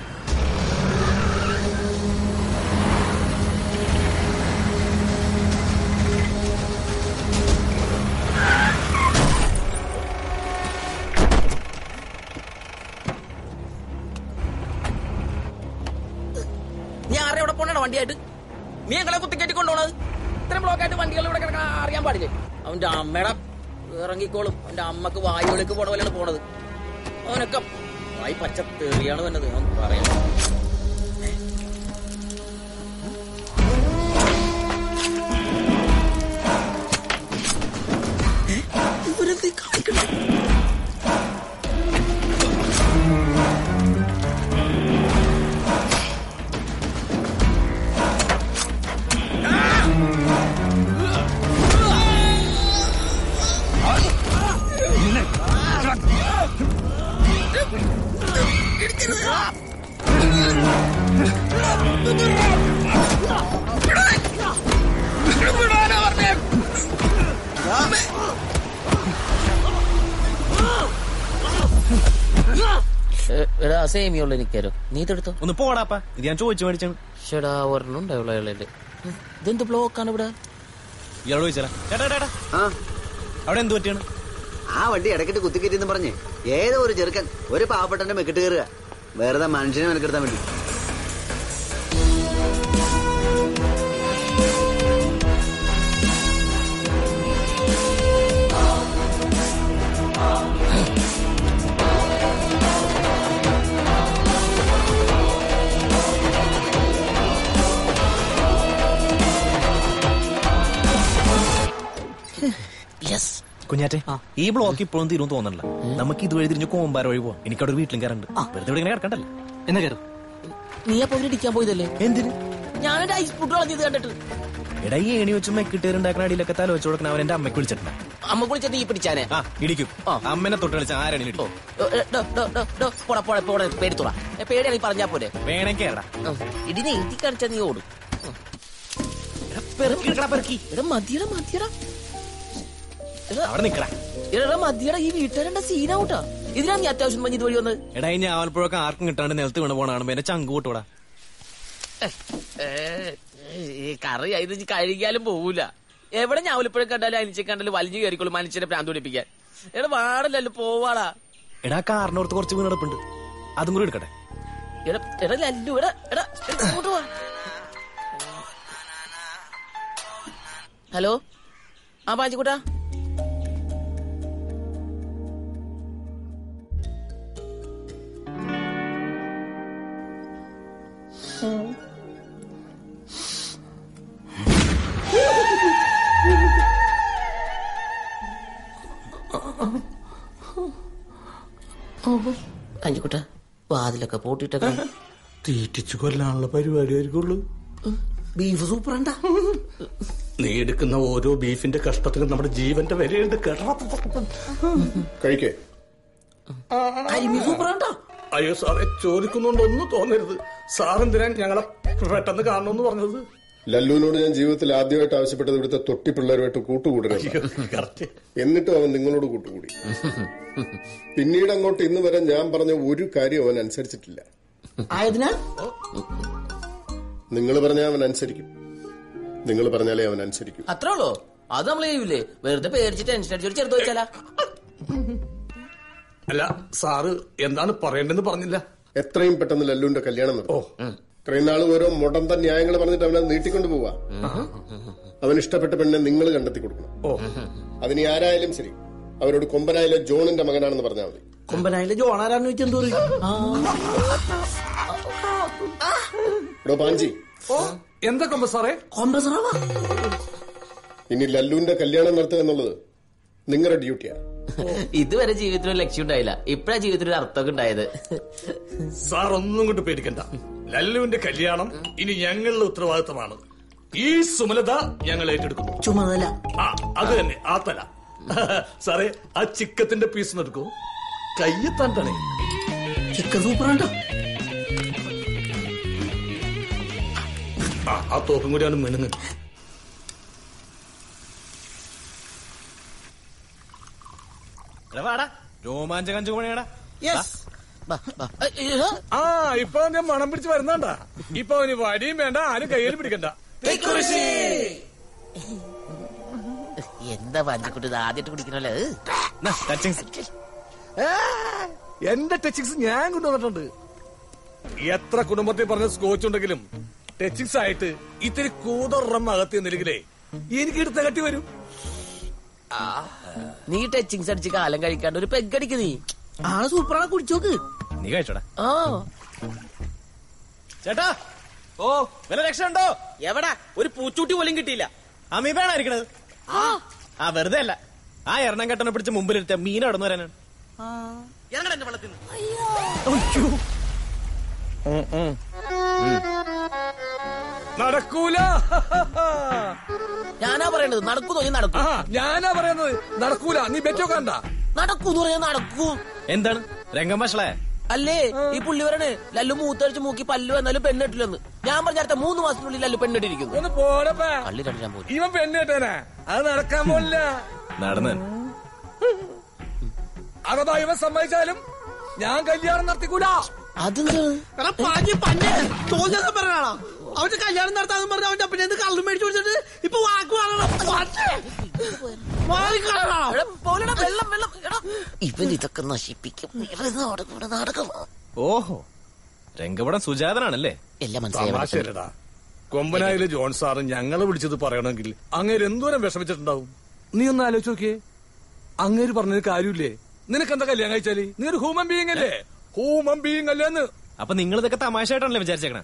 ഞാൻ ആരെ ഇവിടെ പോണേണ വണ്ടിയായിട്ട് നീ ഞങ്ങളെ കുത്തിക്കയറ്റി കൊണ്ടുപോണത് ഇത്രയും ബ്ലോക്കായിട്ട് വണ്ടികൾ ഇവിടെ കിടക്കാൻ അറിയാൻ പാടില്ലേ അവന്റെ അമ്മയുടെ ഇറങ്ങിക്കോളും അവന്റെ അമ്മക്ക് വായുവിലേക്ക് പോണ പോലെയാണ് പോണത് അവനൊക്കെ വായി പച്ച തെറിയാണ് വന്നത് ഞാൻ പറയാം ഇവരെന്തീ കാണിക്കണേ എടാ സേമിയുള്ള എനിക്കാരോ നീ ഇതെടുത്തോ ഒന്ന് പോടാപ്പാ ഇത് ഞാൻ ചോദിച്ചു മേടിച്ചാണ് ഷെടാ ഒരെണ്ണം ഉണ്ടാവുള്ള അയാളെ ഇതെന്ത് ബ്ലോക്കാണ് ഇവിടെ ഇയാളോട് ചോദിച്ചാ ചേട്ടാ ചേട്ടാ അവിടെ എന്ത് പറ്റിയാണ് ആ വണ്ടി ഇടയ്ക്കിട്ട് കുത്തിക്കയറ്റിന്ന് പറഞ്ഞ് ഏതോ ഒരു ചെറുക്കൻ ഒരു പാവപ്പെട്ടന്റെ മെക്കിട്ട് കയറുക വെറുതെ മനുഷ്യനെ മെനക്കെടുത്താൻ വേണ്ടി യെസ് കുഞ്ഞാറ്റെ ഈ ബ്ലോക്ക് ഇപ്പോഴും തീരും തോന്നണില്ല നമുക്ക് ഇതുവഴി തിരിഞ്ഞ് കോമ്പാര വഴി പോവാം എനിക്ക് അവിടെ ഒരു വീട്ടിലും കയറുണ്ട് വെറുതെ ഇവിടെ ഇങ്ങനെ കിടക്കണ്ടല്ലോ എന്നാ കയറും നീ അപ്പൊ ഇവിടെ ഇടിക്കാൻ പോയതല്ലേ എന്തിന് ഞാനൊരു ഐസ് ഫുഡ് കളഞ്ഞത് കണ്ടിട്ട് എടാ ഈ ഏണി വെച്ച് മെക്കിട്ടേറുണ്ടാക്കുന്ന അടിയിലൊക്കെ തല വെച്ച് കൊടുക്കണം അവൻ എന്റെ അമ്മയ്ക്ക് വിളിച്ചിട്ടുണ്ട് അമ്മ കുളിച്ചത് നീ പിടിച്ചാനെ ആ ഇടിക്കും അമ്മനെ തൊട്ട് കളിച്ച ആരാണ് ഇടിക്കും പോടാ പോടാ പോടാ പേടിത്തോളാ പേടിയാണെങ്കിൽ പറഞ്ഞാ പോരെ വേണേ കേറടാ ഇടി നീ ഇടി കളിച്ചാ നീ ഓടും പെറുക്കി എടുക്കടാ പെറുക്കി എടാ മതിയടാ മതിയടാ അവിടെ നിക്കടാ എടാ മതിയടാ ഈ വീട്ടുകാരുടെ സീനാവൂട്ടാ ഇതിനാ നീ അത്യാവശ്യം മഞ്ഞ് ഇതുവഴി വന്നത് എടാ ഈ ഞാവൽപ്പുഴൊക്കെ ആർക്കും കിട്ടാണ്ട് നിലത്ത് വീണ് പോണാണ് എന്നെ ചങ്ക് കൂട്ടൂടാ ഈ കറി ഇത് ഇനി കഴുകിയാലും പോകൂല എവിടെ ഞാവലിപ്പുഴ കണ്ടാലും അനിച്ച കണ്ടാലും വലിഞ്ഞു കയറിക്കോളും മനുഷ്യനെ പ്രാന്ത് പിടിപ്പിക്കാൻ എടാ പാടില്ലല്ലോ പോവാടാ എടാ കാറിനോർത്ത് കുറച്ച് വീണ് കിടപ്പുണ്ട് അതും കൂടി എടുക്കട്ടെ എടാ എടാ ലല്ലു എടാ എടാ എടാ, ഇങ്ങോട്ട് വാ ഹലോ ആ പാഞ്ചിക്കുട്ടാ കഞ്ചിക്കുട്ട വാതിലൊക്കെ പൂട്ടിട്ടൊക്കെ തീറ്റിച്ചു കൊല്ലാനുള്ള പരിപാടിയായിരിക്കുള്ളൂ ബീഫ് സൂപ്പറാണ്ടാ നീ എടുക്കുന്ന ഓരോ ബീഫിന്റെ കഷ്ടത്തിലും നമ്മുടെ ജീവന്റെ വിലയുണ്ട് കേട്ടോ കഴിക്കേ കരിമീൻ സൂപ്പറാണ്ടാ അയ്യോ സാറേ ചോദിക്കുന്നുണ്ടൊന്നും തോന്നരുത് സാറെന്തിനാ ഞങ്ങളെ പെട്ടെന്ന് കാണണമെന്ന് പറഞ്ഞത് ലല്ലുവിനോട് ഞാൻ ജീവിതത്തിൽ ആദ്യമായിട്ട് ആവശ്യപ്പെട്ടത് ഇവിടുത്തെ തൊട്ടി പിള്ളേരുമായിട്ട് കൂട്ടുകൂടരുത് എന്നിട്ടും അവൻ നിങ്ങളോട് കൂട്ടുകൂടി പിന്നീട് അങ്ങോട്ട് ഇന്ന് വരെ ഞാൻ പറഞ്ഞ ഒരു കാര്യം അവൻ അനുസരിച്ചിട്ടില്ല ആയതിനാൽ നിങ്ങൾ പറഞ്ഞാൽ അവൻ അനുസരിക്കും നിങ്ങൾ പറഞ്ഞാലേ അവൻ അനുസരിക്കും അത്രേ ഉള്ളൂ അത് നമ്മൾ ചെയ്യൂലേ വെറുതെ പേടിച്ച് ടെൻഷൻ അടിച്ചൊരു ചെറുത് വെച്ചാലാ അല്ല സാറ് എന്താണ് പറയേണ്ടതെന്ന് പറഞ്ഞില്ല എത്രയും പെട്ടെന്ന് ലല്ലുവിന്റെ കല്യാണം നടത്തും ഇത്രയും നാൾ ഓരോ മുടന്ത ന്യായങ്ങൾ പറഞ്ഞിട്ട് അവനെ നീട്ടിക്കൊണ്ട് പോവാ അവൻ ഇഷ്ടപ്പെട്ട പെണ്ണിനെ നിങ്ങൾ കണ്ടെത്തി കൊടുക്കണം അതിന് ആരായാലും ശരി അവരോട് കൊമ്പനായാലെ ജോണിന്റെ മകനാണെന്ന് പറഞ്ഞാൽ മതി കൊമ്പനായിലെ ജോണാരാന്ന് വെച്ച് എന്തോ എടോ പാഞ്ചി എന്താ കൊമ്പ സാറേ കൊമ്പസറാവാ ഇനി ലല്ലുവിന്റെ കല്യാണം നടത്തുക എന്നുള്ളത് നിങ്ങളുടെ ഡ്യൂട്ടിയാ ഇതുവരെ ജീവിതത്തിൽ ഒരു ലക്ഷ്യം ഉണ്ടായില്ല ഇപ്പഴാ ജീവിതത്തിൽ ഒരു അർത്ഥമൊക്കെ ഉണ്ടായത് സാർ ഒന്നും കൊണ്ട് പേടിക്കണ്ട ലല്ലുവിന്റെ കല്യാണം ഇനി ഞങ്ങളുടെ ഉത്തരവാദിത്തമാണ് ഈ സുമലത ഞങ്ങൾ ഏറ്റെടുക്കുന്നു ചുമതല ആ അത് തന്നെ ആ തല സാറേ ആ ചിക്കത്തിന്റെ പീസ് എടുക്കൂ കയ്യെത്താണ്ടേ ചിക്കൻ സൂപ്പറാണ്ടോ ആ, ആ തോക്കും കൂടിയാണ് മിണുങ്ങ് എടാ വാടാ രോമാഞ്ചകം ചുമണിയടാ ആ ഇപ്പൊ ഞാൻ മണം പിടിച്ച് വരുന്നണ്ട ഇപ്പൊ അവന് വടിയും വേണ്ട ആരും കയ്യിൽ പിടിക്കണ്ട എന്താ പഞ്ചക്കുട്ടി ഇത് ആദ്യമായിട്ട് കുടിക്കണല്ലേ എന്റെ ടച്ചിങ്സ് ഞാൻ കൊണ്ടുവന്നിട്ടുണ്ട് എത്ര കുടുംബത്തിൽ പറഞ്ഞ സ്കോച്ച് ഉണ്ടെങ്കിലും ടച്ചിങ്സ് ആയിട്ട് ഇത്തിരി കൂതറം അകത്തി നിന്നില്ലെങ്കിലേ എനിക്ക് എടുത്ത കട്ടി വരും നീ ടച്ചിങ്സ് അടിച്ച് കാലം കഴിക്കാണ്ട് ഒരു പെഗ് നീ ആള് സൂപ്പറാണ് കുടിച്ചോക്ക് നീ കഴിച്ചോടാ ആ ചേട്ടാ ഓ വല്ല രക്ഷയുണ്ടോ എവിടാ ഒരു പൂച്ചൂട്ടി പോലും കിട്ടിയില്ല അമീബാണ് ഇരിക്കണത് ആ വെറുതെ അല്ല ആ എണ്ണം കെട്ടനെ പിടിച്ച് മുമ്പിലിരുത്ത മീൻ അടന്നു വരാനാണ് ഇറങ്ങടാ എന്റെ വെള്ളത്തിൽ നടക്കൂല ഞാനാ പറയണത് നടക്കൂ തോന്നി നടക്കും ആ, ഞാനാ പറയുന്നത് നടക്കൂല നീ ബെറ്റോ കണ്ട നടക്കൂന്ന് പറഞ്ഞാൽ നടക്കും എന്താണ് രംഗം വഷളേ അല്ലേ ഈ പുള്ളി പറയണേ ലല്ലു മൂത്തടിച്ച് മൂക്കി പല്ല് വന്നാലും പെണ്ണിട്ടില്ലെന്ന് ഞാൻ പറഞ്ഞ അടുത്ത മൂന്ന് മാസത്തിനുള്ളിൽ ലല്ലു പെണ്ണിട്ടിരിക്കുന്നു ഒന്ന് പോടപ്പാ കള്ളി രണ്ട് ഞാൻ പോലും ഇവൻ പെണ്ണ് കേട്ടേനാ അത് നടക്കാൻ പോലില്ല നടന്ന് അഥവാ ഇവൻ സമ്മതിച്ചാലും ഞാൻ കല്യാണം നടത്തിക്കൂടാ എടാ പാഞ്ഞി പഞ്ഞ് ചോദ്യം പറഞ്ഞാണോ അവന്റെ കല്യാണം നടത്താന്ന് പറഞ്ഞ അവന്റെ അപ്പനെ എന്ത് കള്ളും മേടിച്ചു കൊടുത്തിട്ട് ഇപ്പൊ വാക്ക് വെള്ളം വെള്ളം ഇവൻ ഇതൊക്കെ നശിപ്പിക്കും ഇവൻ നാടകം ഇവിടെ നാടകമാ ഓഹോ രംഗപടം സുജാതനാണല്ലേ എല്ലാം തമാശയല്ലടാ കൊമ്പനായിലെ ജോൺ സാറ് ഞങ്ങളെ വിളിച്ചത് പറയണമെങ്കിൽ അങ്ങേര് എന്തോരം വിഷമിച്ചിട്ടുണ്ടാവും നീ ഒന്ന് ആലോചിച്ച് നോക്കിയേ അങ്ങേര് പറഞ്ഞൊരു കാര്യമില്ലേ നിനക്കെന്താ കല്യാണം കഴിച്ചാല് നീ ഒരു ഹ്യൂമൻ ബീയിങ് അല്ലേ ഹ്യൂമൻ ബീയിങ് അല്ലേന്ന് അപ്പൊ നിങ്ങൾ ഇതൊക്കെ തമാശയായിട്ടാണല്ലേ വിചാരിച്ചേക്കണേ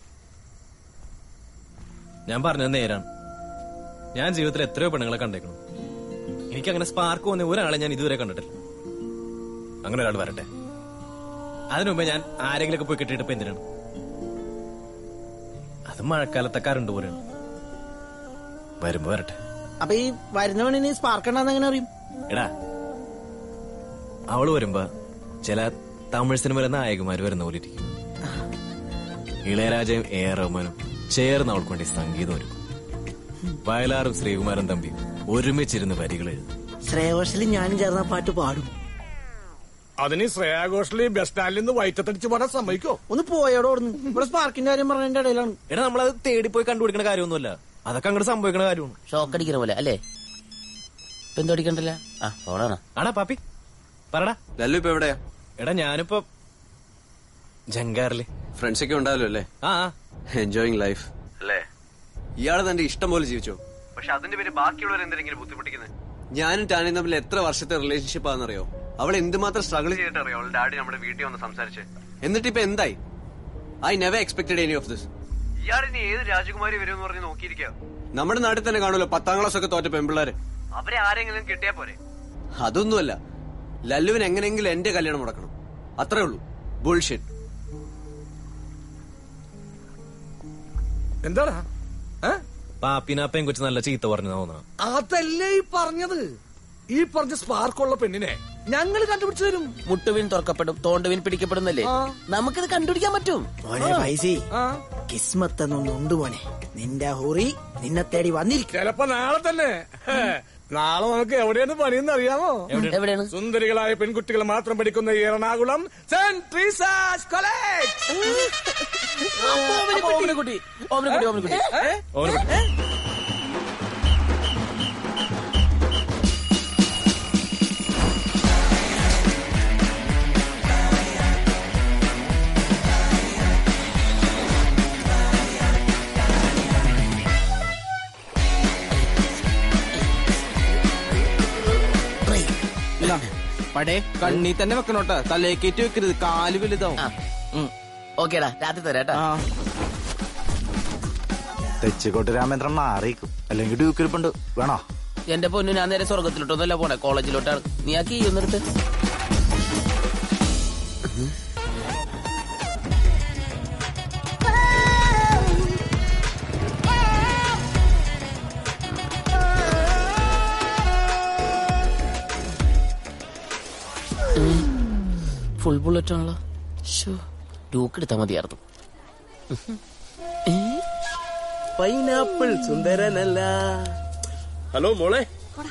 ഞാൻ പറഞ്ഞത് നേരാണ് ഞാൻ ജീവിതത്തിൽ എത്രയോ പെണ്ണുങ്ങളെ കണ്ടേക്കണം എനിക്ക് അങ്ങനെ സ്പാർക്ക് വന്ന ഒരാളെ ഞാൻ ഇതുവരെ കണ്ടിട്ടില്ല അങ്ങനെ ഒരാൾ വരട്ടെ അതിനു മുമ്പേ ഞാൻ ആരെങ്കിലൊക്കെ പോയി കെട്ടിയിട്ട് ഇപ്പൊ എന്തിനാണ് അത് മഴക്കാലത്തെ കറണ്ട് പോലെയാണ് വരുമ്പോ വരട്ടെ അപ്പൊ ഈ വരുന്ന പെണ്ണിന് സ്പാർക്ക് ഉണ്ടാന്ന് എങ്ങനെ അറിയും എടാ അവള് വരുമ്പോ ചില തമിഴ് സിനിമയിലെ നായകന്മാര് വരുന്ന പോലെ ഇരിക്കും ഇളയരാജയും എ ആർ റഹ്മാനും ചേർന്ന് അവൾക്ക് വേണ്ടി സംഗീതം ഒരുക്കും വയലാറും ശ്രീകുമാരൻ തമ്പി ഒരുമിച്ചിരുന്ന് വരികൾ എഴുതും ശ്രേയവർഷത്തിൽ ഞാനും ചേർന്ന പാട്ട് പാടും അതിന് ശ്രേയാഘോഷില് ബസ് സ്റ്റാൻഡിൽ നിന്ന് വയറ്റത്തടിച്ച് പോരാൻ സമ്മതിക്കോ ഒന്ന് പോയോടോ ഓടുന്നു ഇവിടെ സ്പാർക്കിന്റെ കാര്യം പറഞ്ഞതിന്റെ ഇടയിലാണ് എടാ നമ്മളത് തേടി പോയി കണ്ടുപിടിക്കുന്ന കാര്യമൊന്നുമല്ല അതൊക്കെ അങ്ങോട്ട് സംഭവിക്കുന്ന കാര്യമാണ് ഷോക്ക് അടിക്കുന്ന പോലെ അല്ലേ ഇപ്പൊ എന്തോ അടിക്കണ്ടല്ല ആ ഓടാണോ ആടാ പാപ്പി പറടാ ലല്ലു ഇപ്പൊ എവിടെയാ എടാ ഞാനിപ്പോ ജങ്കാറില് ഫ്രണ്ട്സ് ഒക്കെ ഉണ്ടാവല്ലോ അല്ലേ ആ എൻജോയിങ് ലൈഫ് അല്ലേ ഇയാള് തന്റെ ഇഷ്ടം പോലെ ജീവിച്ചോ പക്ഷെ അതിന്റെ പേര് ബാക്കിയുള്ളവർ എന്തെങ്കിലും ബുദ്ധിമുട്ടിക്കുന്നത് ഞാനും ടാനും തമ്മിൽ എത്ര വർഷത്തെ റിലേഷൻഷിപ്പ് ആണെന്നറിയോ അവൾ എന്തുമാത്രം സ്ട്രഗിൾ ചെയ്തിട്ടറിയോ അവളുടെ ഡാഡി നമ്മുടെ വീട്ടിൽ വന്ന് സംസാരിച്ച് എന്നിട്ട് ഇപ്പൊ എന്തായി I never expected any of this ഇയാൾ ഇനി ഏത് രാജകുമാരി വരുമെന്ന് പറഞ്ഞ് നോക്കിയിരിക്കുക നമ്മുടെ നാട്ടിൽ തന്നെ കാണുമല്ലോ പത്താം ക്ലാസ് ഒക്കെ തോറ്റ പെമ്പിള്ളാര് അവരെ ആരെങ്കിലും കിട്ടിയാ പോരെ അതൊന്നുമല്ല ലല്ലുവിന് എങ്ങനെയെങ്കിലും എന്റെ കല്യാണം മുടക്കണം അത്രേ ഉള്ളൂ ബുൾഷിറ്റ് എന്താടാ പാപ്പിനാ പെൺകൊച്ച് നല്ല ചീത്ത പറഞ്ഞു തോന്നണം അതല്ലേ ഈ പറഞ്ഞത് ഈ പറഞ്ഞ സ്പാർക്കുള്ള പെണ്ണിനെ ഞങ്ങൾ കണ്ടുപിടിച്ചു തരും മുട്ടുവിൻ തുറക്കപ്പെടും തോണ്ടുവിൻ പിടിക്കപ്പെടുന്നല്ലേ നമുക്കിത് കണ്ടുപിടിക്കാൻ പറ്റും മോനെ പൈസ കിസ്മത്ത് എന്നൊന്നുണ്ട് മോനെ നിന്റെ ഹുറി നിന്നെ തേടി വന്നിരിക്കും ചിലപ്പോ നാളെ തന്നെ ഹേ, നാളെ നമുക്ക് എവിടെയാണ് പണിയെന്ന് അറിയാമോ എവിടെയാണ് സുന്ദരികളായ പെൺകുട്ടികൾ മാത്രം പഠിക്കുന്ന ഈ എറണാകുളം സെന്റ് ട്രീസാസ് കോളേജ് ഓമനക്കുട്ടി ഓമനക്കുട്ടി ഓമനക്കുട്ടി പടേ കണ്ണി തന്നെ വെക്കണോട്ടാ തലേക്കേറ്റ് വെക്കരുത് കാല് വലുതാവും ഓക്കേടാ രാത്രി തരാട്ടാ തെച്ചിക്കോട്ട് രാമേന്ദ്രൻ മാറിയിക്കും അല്ലെങ്കിൽ ഡ്യൂക്കിരിപ്പുണ്ട് വേണോ എന്റെ പൊന്നു ഞാൻ നേരെ സ്വർഗത്തിലോട്ടൊന്നല്ല പോണേ കോളേജിലോട്ടാണ് നീ ആ കീ ഒന്നെടുത്ത് ഫുൾ ബുള്ളറ്റ് ആണല്ലോ ഡൂക്ക് എടുത്താൽ മതിയായിരുന്നു പൈനാപ്പിൾ സുന്ദരനല്ല ഹലോ മോളെ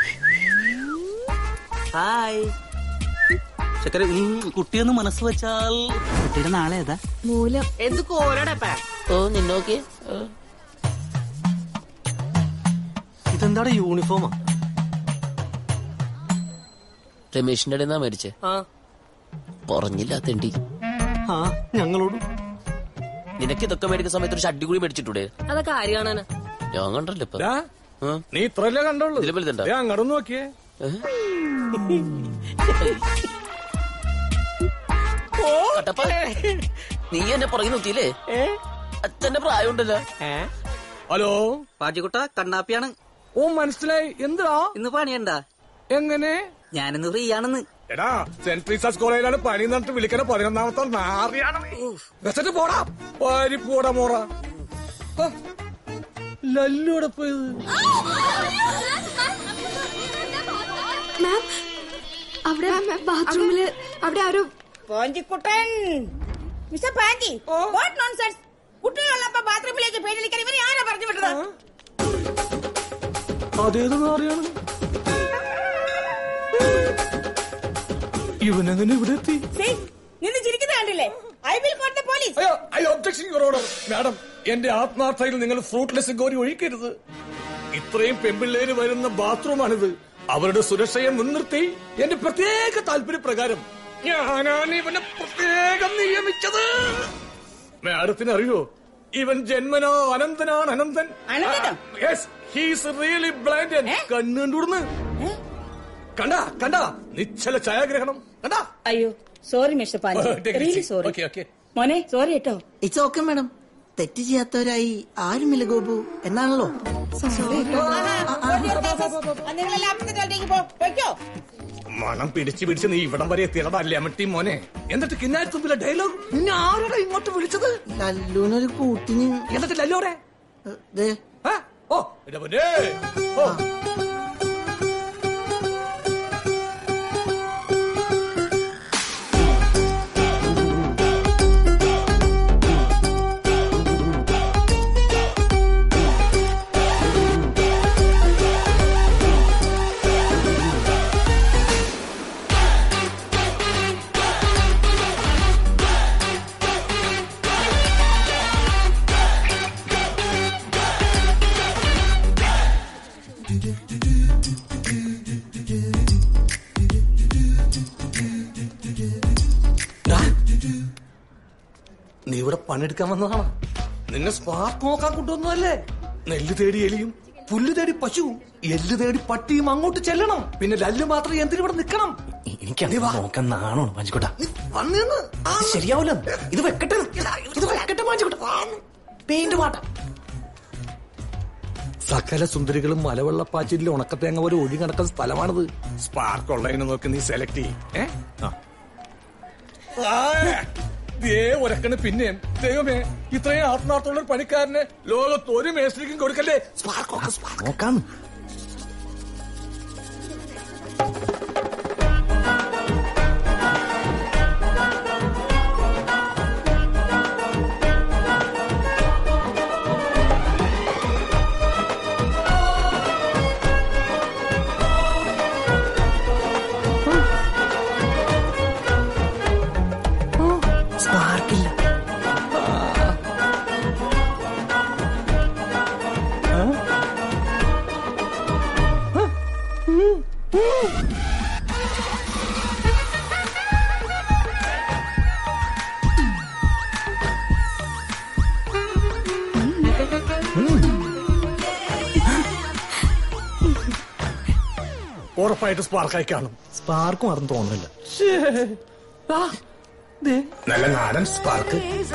ഹായ് ചക്കര നീ കുട്ടിയൊന്ന് മനസ്സ് വെച്ചാൽ കുട്ടിയുടെ നാളെ ഏതാ മൂലം എന്ത് കോരടപ്പാ ഓ നിന്നോക്കി ഇതെന്താടെ യൂണിഫോമാ രമേശിന്റെ ഇടയിൽ നിന്നാ മേടിച്ചേ ആ പറഞ്ഞില്ല തെണ്ടി ആ ഞങ്ങളോട് നിനക്ക് ഇതൊക്കെ മേടിക്കുന്ന സമയത്ത് ഒരു ഷഡ്ഡി കൂടി മേടിച്ചിട്ടൂടെ അതൊക്കെ ആര് കാണാനാ ഞാൻ കണ്ടല്ലോ ഇപ്പൊ ദാ, നീ ഇത്രല്ലേ കണ്ടുള്ളൂ ഇതിലും വലുതുണ്ടോ? ദേ, അങ്ങോട്ട് നോക്കിയേ കട്ടപ്പ നീ എന്നെ പുറകെ നോക്കിയില്ലേ അച്ഛന്റെ പ്രായമുണ്ടല്ലോ ഹലോ പാജിക്കുട്ട കണ്ണാപ്പിയാണ് ഓ മനസ്സിലായി എന്തിനാ ഇന്ന് പണിയണ്ട എങ്ങനെ ഞാനിന്ന് ഫ്രീ ആണെന്ന് എടാ സെന്റ് പീസസ് കോളേജിലാണ് പണി എന്നിട്ട് വിളിക്കണ പതിനൊന്നാമത്തെ നാറിയാണ് നീ. വെച്ചിട്ട് പോടാ പാരി പോടാ മോറ ആ, ലല്ലുടെ പോയത് മാം അവിടെ ബാത്റൂമില് അവിടെ ആരോ പോഞ്ചിക്കുട്ടൻ മിസ്റ്റർ പാഞ്ചി വാട്ട് നോൺസെൻസ് കുട്ടികളുള്ളപ്പോ ബാത്റൂമിലേക്ക് പേടിക്കാൻ ഇവരെ ആരാ പറഞ്ഞു വിട്ടത് അതേത് നാറിയാണ് ഇവനെങ്ങനെ ഇവിടെ എത്തി See, നിന്ന് ചിരിക്കുന്നത് കണ്ടില്ലേ I will call the police അയ്യോ I objection your order madam എന്റെ ആത്മാർത്ഥയിൽ നിങ്ങൾ ഫ്രൂട്ട്ലെസ് ഗോരി ഒഴിക്കരുത് ഇത്രയും പെമ്പിള്ളേര് വരുന്ന ബാത്റൂമാണിത് അവരുടെ സുരക്ഷയെ മുൻനിർത്തി എന്റെ പ്രത്യേക താല്പര്യപ്രകാരം ഞാനാണ് ഇവനെ പ്രത്യേകം നിയമിച്ചത് മാഡത്തിന് അറിയോ ഇവൻ ജന്മനോ അനന്തനാണ് അനന്തൻ അനന്തനോ? യെസ് ഹീസ് റിയലി ബ്ലൈൻഡ് കണ്ണുകൊണ്ടുന്ന് കണ്ട കണ്ട നിശ്ചല ഛായാഗ്രഹണം കണ്ടാ അയ്യോ sorry mister Panchi Take it really easy. Sorry Okay, okay. മോനെ സോറി കേട്ടോ ഇറ്റ്സ് ഓക്കെ മാഡം തെറ്റ് ചെയ്യാത്തവരായി ആരുമില്ല ഗോപു എന്നാണല്ലോ നിങ്ങളെല്ലാം അപ്പുറത്തെ സ്ഥലത്തേക്ക് പോ വെക്കോ മണം പിടിച്ച് പിടിച്ച് നീ ഇവിടം വരെ എത്തിയടാ ലെമട്ടി മോനെ എന്നിട്ട് കിന്നാരത്തുമ്പിലെ ഡയലോഗ് നിന്നെ ആരാടാ ഇങ്ങോട്ട് വിളിച്ചത് ലല്ലൂനൊരു കൂട്ടിന് എന്നിട്ട് ലല്ലോടെ ദേ ഓ എന്റെ പൊന്നേ. ഓ നീ ഇവിടെ പണിയെടുക്കാൻ വന്നതാണ് നിന്നെ സ്പാർക്ക് നോക്കാൻ കൊണ്ടുവന്നതല്ലേ നെല്ല് തേടി എലിയും പുല്ല് തേടി പശുവും എല്ല് തേടി പട്ടിയും അങ്ങോട്ട് ചെല്ലണം പിന്നെ ലല്ല് മാത്രം എന്തിനും ഇവിടെ നിക്കണം എനിക്ക് നോക്കാൻ നാണോ പഞ്ചിക്കോട്ട വന്നിന്ന് ശരിയാവില്ല ഇത് വെക്കട്ടെ ഇത് വെക്കട്ടെ പഞ്ചിക്കോട്ട പെയിന്റ് പാട്ട സകല സുന്ദരികളും മലവെള്ളപ്പാച്ചിലെ ഉണക്കത്തേങ്ങ പോലെ ഒഴി കിടക്കുന്ന സ്ഥലമാണിത് സ്പാർക്ക് ഉള്ളതിനെ നോക്കി നീ സെലക്ട് ചെയ്യും ഏ ആ, ദേ ഒരക്കണ് പിന്നെയും ദൈവമേ ഇത്രയും ആത്മാർത്ഥമുള്ള ഒരു പണിക്കാരന് ലോകത്ത് ഒരു മേസ്ത്രിക്കും കൊടുക്കല്ലേ സ്പാർക്ക് സ്പാർക്ക് നോക്കാം സ്പാർക്കില്ല ഉറപ്പായിട്ട് സ്പാർക്കായി കാണും സ്പാർക്കും അതും തോന്നുന്നില്ല നല്ല നാടൻ സ്പാർക്ക്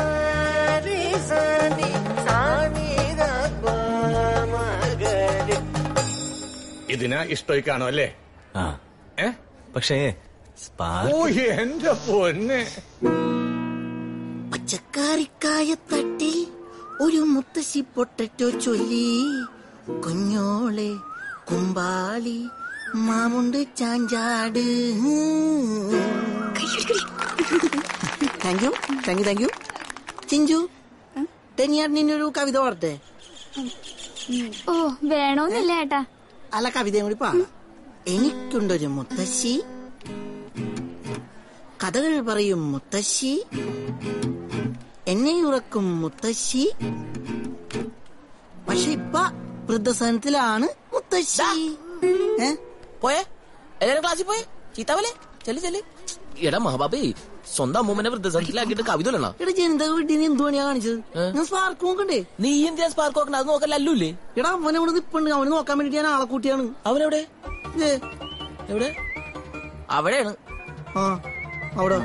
ഇതിനാ ഇഷ്ടമായി കാണും അല്ലേ ആ ഏ പക്ഷേ ഓ സ്പാർക്ക് എന്റെ പൊന്നെ പച്ചക്കാരിക്കായ തട്ടിൽ ഒരു മുത്തശ്ശി പൊട്ടറ്റോ ചൊല്ലി കുഞ്ഞോളെ കുമ്പാളി മാമുണ്ട് ചാഞ്ചാട് thank you thank you thank you Chinchu ടെനിയാട്ടിന് ഒരു കവിത പാടട്ടെ ഓ വേണോന്നില്ല ഏട്ടാ അല്ല കവിതയും കൂടി പാടാം എനിക്കുണ്ടൊരു മുത്തശ്ശി കഥകൾ പറയും മുത്തശ്ശി എന്നെ ഉറക്കും മുത്തശ്ശി പക്ഷെ ഇപ്പൊ വൃദ്ധസനത്തിലാണ് മുത്തശ്ശി ഏ പോയേ എല്ലാരും ക്ലാസ്സിൽ പോയേ ചീത്താവല്ലേ ചെല്ലു ചെല്ലു എടാ മഹാബാബേ സ്വന്തം അമ്മൂമ്മനെ വൃദ്ധസനത്തിലാക്കിയിട്ട് കവിത ഇടണോ എടാ ജനിത വീട്ടിൽ നീ എന്ത് പണിയാ കാണിച്ചത് ഞാൻ സ്പാർക്ക് നോക്കണ്ടേ നീ എന്തിനാ സ്പാർക്ക് നോക്കണ്ട അത് നോക്കാൻ ലല്ലൂല്ലേ എടാ അവനെ ഇവിടെ നിപ്പുണ്ട് അവന് നോക്കാൻ വേണ്ടിട്ട് ഞാൻ ആളെ കൂട്ടിയാണ് അവനെവിടെ എവിടെ അവിടെയാണ് ആ അവിടെ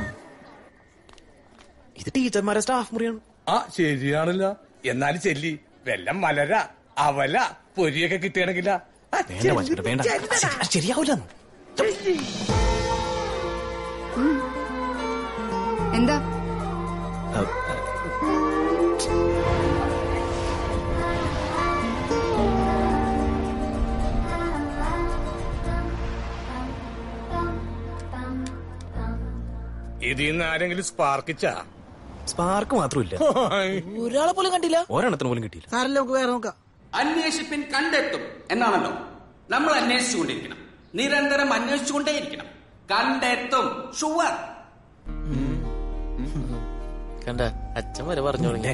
ഇത് ടീച്ചർമാരെ സ്റ്റാഫ് മുറിയാണ് ആ ശരിയാണല്ലോ എന്നാലും ചെല്ലി വെല്ലം മലര അവല പൊരിയൊക്കെ കിട്ടുകയാണെങ്കില വേണ്ട മനുഷ്യരുടെ വേണ്ട ശരിയാവില്ല എന്താ ഇതിൽ നിന്ന് ആരെങ്കിലും സ്പാർക്കിച്ചാ സ്പാർക്ക് മാത്രമില്ല ഒരാളെ പോലും കണ്ടില്ല ഒരെണ്ണത്തിന് പോലും കിട്ടിയില്ല സാറല്ലേ നമുക്ക് വേറെ നോക്കാം അന്വേഷിപ്പിൻ കണ്ടെത്തും എന്നാണല്ലോ നമ്മൾ അന്വേഷിച്ചുകൊണ്ടിരിക്കണം നിരന്തരം അന്വേഷിച്ചുകൊണ്ടേയിരിക്കണം കണ്ടെത്തും ഷുവർ കണ്ട അച്ഛൻ വരെ പറഞ്ഞു തുടങ്ങി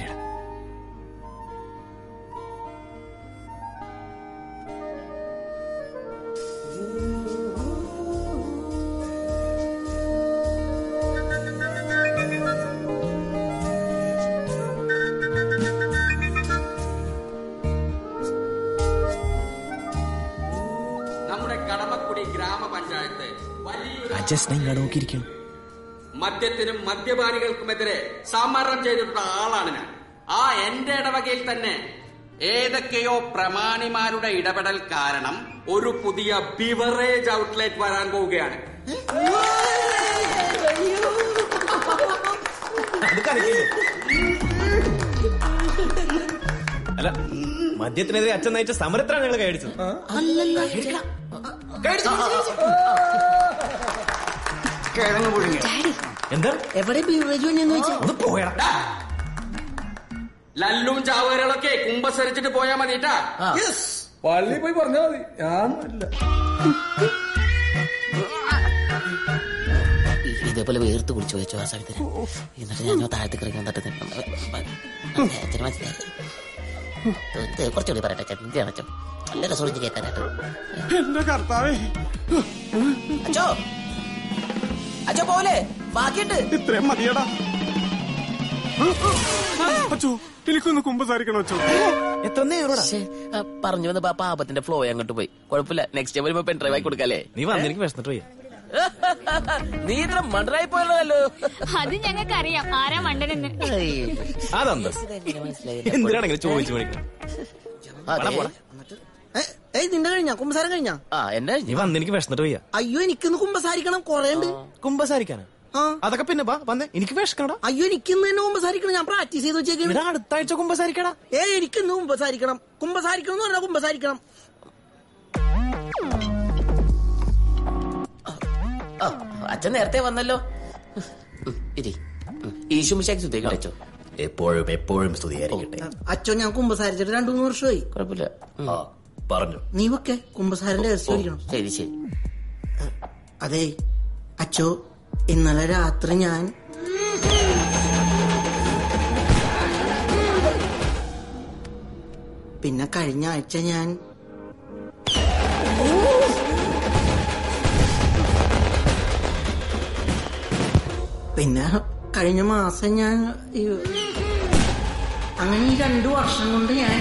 നമ്മുടെ കടമക്കുടി ഗ്രാമപഞ്ചായത്ത് വലിയൊരു അജസ്നെ ഇങ്ങോട്ട് നോക്കിയിരിക്കണം മദ്യത്തിനും മദ്യപാനികൾക്കുമെതിരെ സമരം ചെയ്തിട്ടുള്ള ആളാണ് ഞാൻ ആ എന്റെ ഇടവകയിൽ തന്നെ ഏതൊക്കെയോ പ്രമാണിമാരുടെ ഇടപെടൽ കാരണം ഒരു പുതിയ ബിവറേജ് ഔട്ട്ലെറ്റ് വരാൻ പോവുകയാണ് അത് കലക്കില്ലേ? അല്ല മദ്യത്തിനെതിരെ അച്ഛൻ നയിച്ച സമരത്തിലാണ് ഞങ്ങൾ കൈയടിച്ചത് എന്താ എവിടെ ബീവറേജ് വന്നെന്ന് വെച്ചാ ഒന്ന് പോയടാ ലല്ലും ചാവുകാരികളൊക്കെ കുമ്പസരിച്ചിട്ട് പോയാ മതിട്ടാ പള്ളി പോയി പറഞ്ഞാ മതി ഞാൻ അല്ല ഇതേപോലെ വേർത്ത് കുടിച്ചു വെച്ചു ആ സമയത്തിന് എന്നിട്ട് ഞാൻ താഴത്തേക്ക് ഇറങ്ങി വന്നിട്ട് അച്ഛന് മനസ്സിലായി ഇത് കുറച്ചുകൂടി പറയട്ടെ അച്ഛൻ എന്തിനാണ് അച്ഛൻ നല്ല രസം കേൾക്കാനായിട്ട് എന്റെ കർത്താവേ അച്ഛോ അച്ഛോ പോലെ ബാക്കിയുണ്ട് ഇത്രയും മതിയടാ അച്ചോ എനിക്കൊന്ന് കുമ്പസാരിക്കണം അച്ചോ എത്ര നേരോടാ ശ്ശേ, ആ, പറഞ്ഞു വന്ന പാപത്തിന്റെ ഫ്ലോ അങ്ങോട്ട് പോയി കുഴപ്പമില്ല നെക്സ്റ്റ് ടൈം വരുമ്പോ പെൻ ഡ്രൈവ് ആയി കൊടുക്കാല്ലേ നീ വന്ന് എനിക്ക് വിശന്നിട്ട് പോയി നീ ഇത്ര മണ്ടറായി പോയല്ലോ അത് ഞങ്ങൾക്ക് അറിയാം ആരാ മണ്ടനെന്ന് അതെന്താ എന്തിനാണെങ്കിലും ചോദിച്ചു മേടിക്കണം ഏയ് നിന്റെ കഴിഞ്ഞാ കുമ്പസാരം കഴിഞ്ഞാ ആ എന്നെ നീ വന്ന് എനിക്ക് വിശന്നിട്ട് പോയി അയ്യോ എനിക്കിന്ന് കുമ്പസാരിക്കണം കൊറേ ഉണ്ട് കുമ്പസാരിക്കാനാ അതൊക്കെ പിന്നെ വാ വന്നേ എനിക്ക് വിശക്കണടാ അയ്യോ എനിക്കിന്ന് തന്നെ കുമ്പസാരിക്കണം ഞാൻ പ്രാക്ടീസ് ചെയ്ത് വെച്ചേക്കാണ് അടുത്ത ആഴ്ച കുമ്പസാരിക്കടാ ഏ എനിക്കിന്ന് കുമ്പസാരിക്കണം കുമ്പസാരിക്കണം എന്ന് പറഞ്ഞാൽ കുമ്പസാരിക്കണം ആ, അച്ഛൻ നേരത്തെ വന്നല്ലോ ഇരി ഈശുമിശാക്ക് സുദ്ധേക്ക് അച്ഛോ എപ്പോഴും എപ്പോഴും സ്തുതിയായിരിക്കട്ടെ അച്ഛോ ഞാൻ കുമ്പസാരിച്ചിട്ട് രണ്ടു മൂന്ന് വർഷമായി കുഴപ്പമില്ല പറഞ്ഞു നീ ഒക്കെ കുമ്പസാരന്റെ രഹസ്യം ശരി ശരി അതെ അച്ഛോ ഇന്നലെ രാത്രി ഞാൻ പിന്നെ കഴിഞ്ഞ ആഴ്ച ഞാൻ പിന്നെ കഴിഞ്ഞ മാസം ഞാൻ ഈ- അങ്ങനെ ഈ രണ്ടു വർഷം കൊണ്ട് ഞാൻ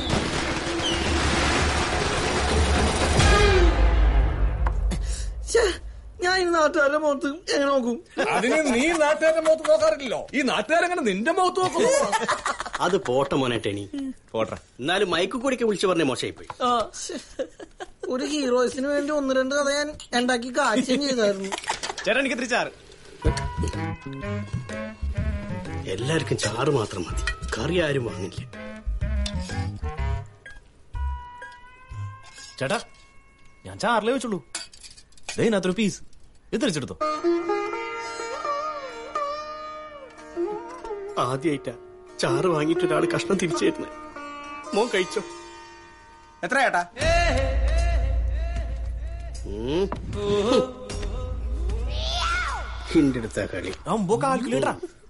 ഛേ, ഞാൻ ഈ നാട്ടുകാരുടെ മുഖത്ത് എങ്ങനെ നോക്കും അതിന് നീ നാട്ടുകാരുടെ മുഖത്ത് നോക്കാറില്ലല്ലോ ഈ നാട്ടുകാരെങ്ങനെ നിന്റെ മുഖത്ത് നോക്കുന്നു അത് പോട്ടെ മോനെ ടെണി പോട്ടെ എന്നാലും മയക്കു കൂടിക്ക് വിളിച്ചു പറഞ്ഞ മോശമായിപ്പോയി ഒരു ഹീറോസിന് വേണ്ടി ഒന്ന് രണ്ട് കഥ ഞാൻ ഉണ്ടാക്കി കാഴ്ചയും ചെയ്തായിരുന്നു ചേട്ടാ എനിക്ക് തിരിച്ചാറ് എല്ലാവർക്കും ചാറ് മാത്രം മതി കറി ആരും വാങ്ങില്ല ചേട്ടാ ഞാൻ ചാറിലേ വെച്ചുള്ളൂ ദേ ഇതിനകത്തൊരു പീസ് ഇത് തിരിച്ചെടുത്തോ ആദ്യമായിട്ടാ ചാറ് വാങ്ങിയിട്ട് ഒരാള് കഷ്ണം തിരിച്ചു തരുന്നത് മോൻ കഴിച്ചോ എത്ര ഏട്ടാ ഹിന്റെ അടുത്ത കളി കാൽക്കുലേറ്ററാ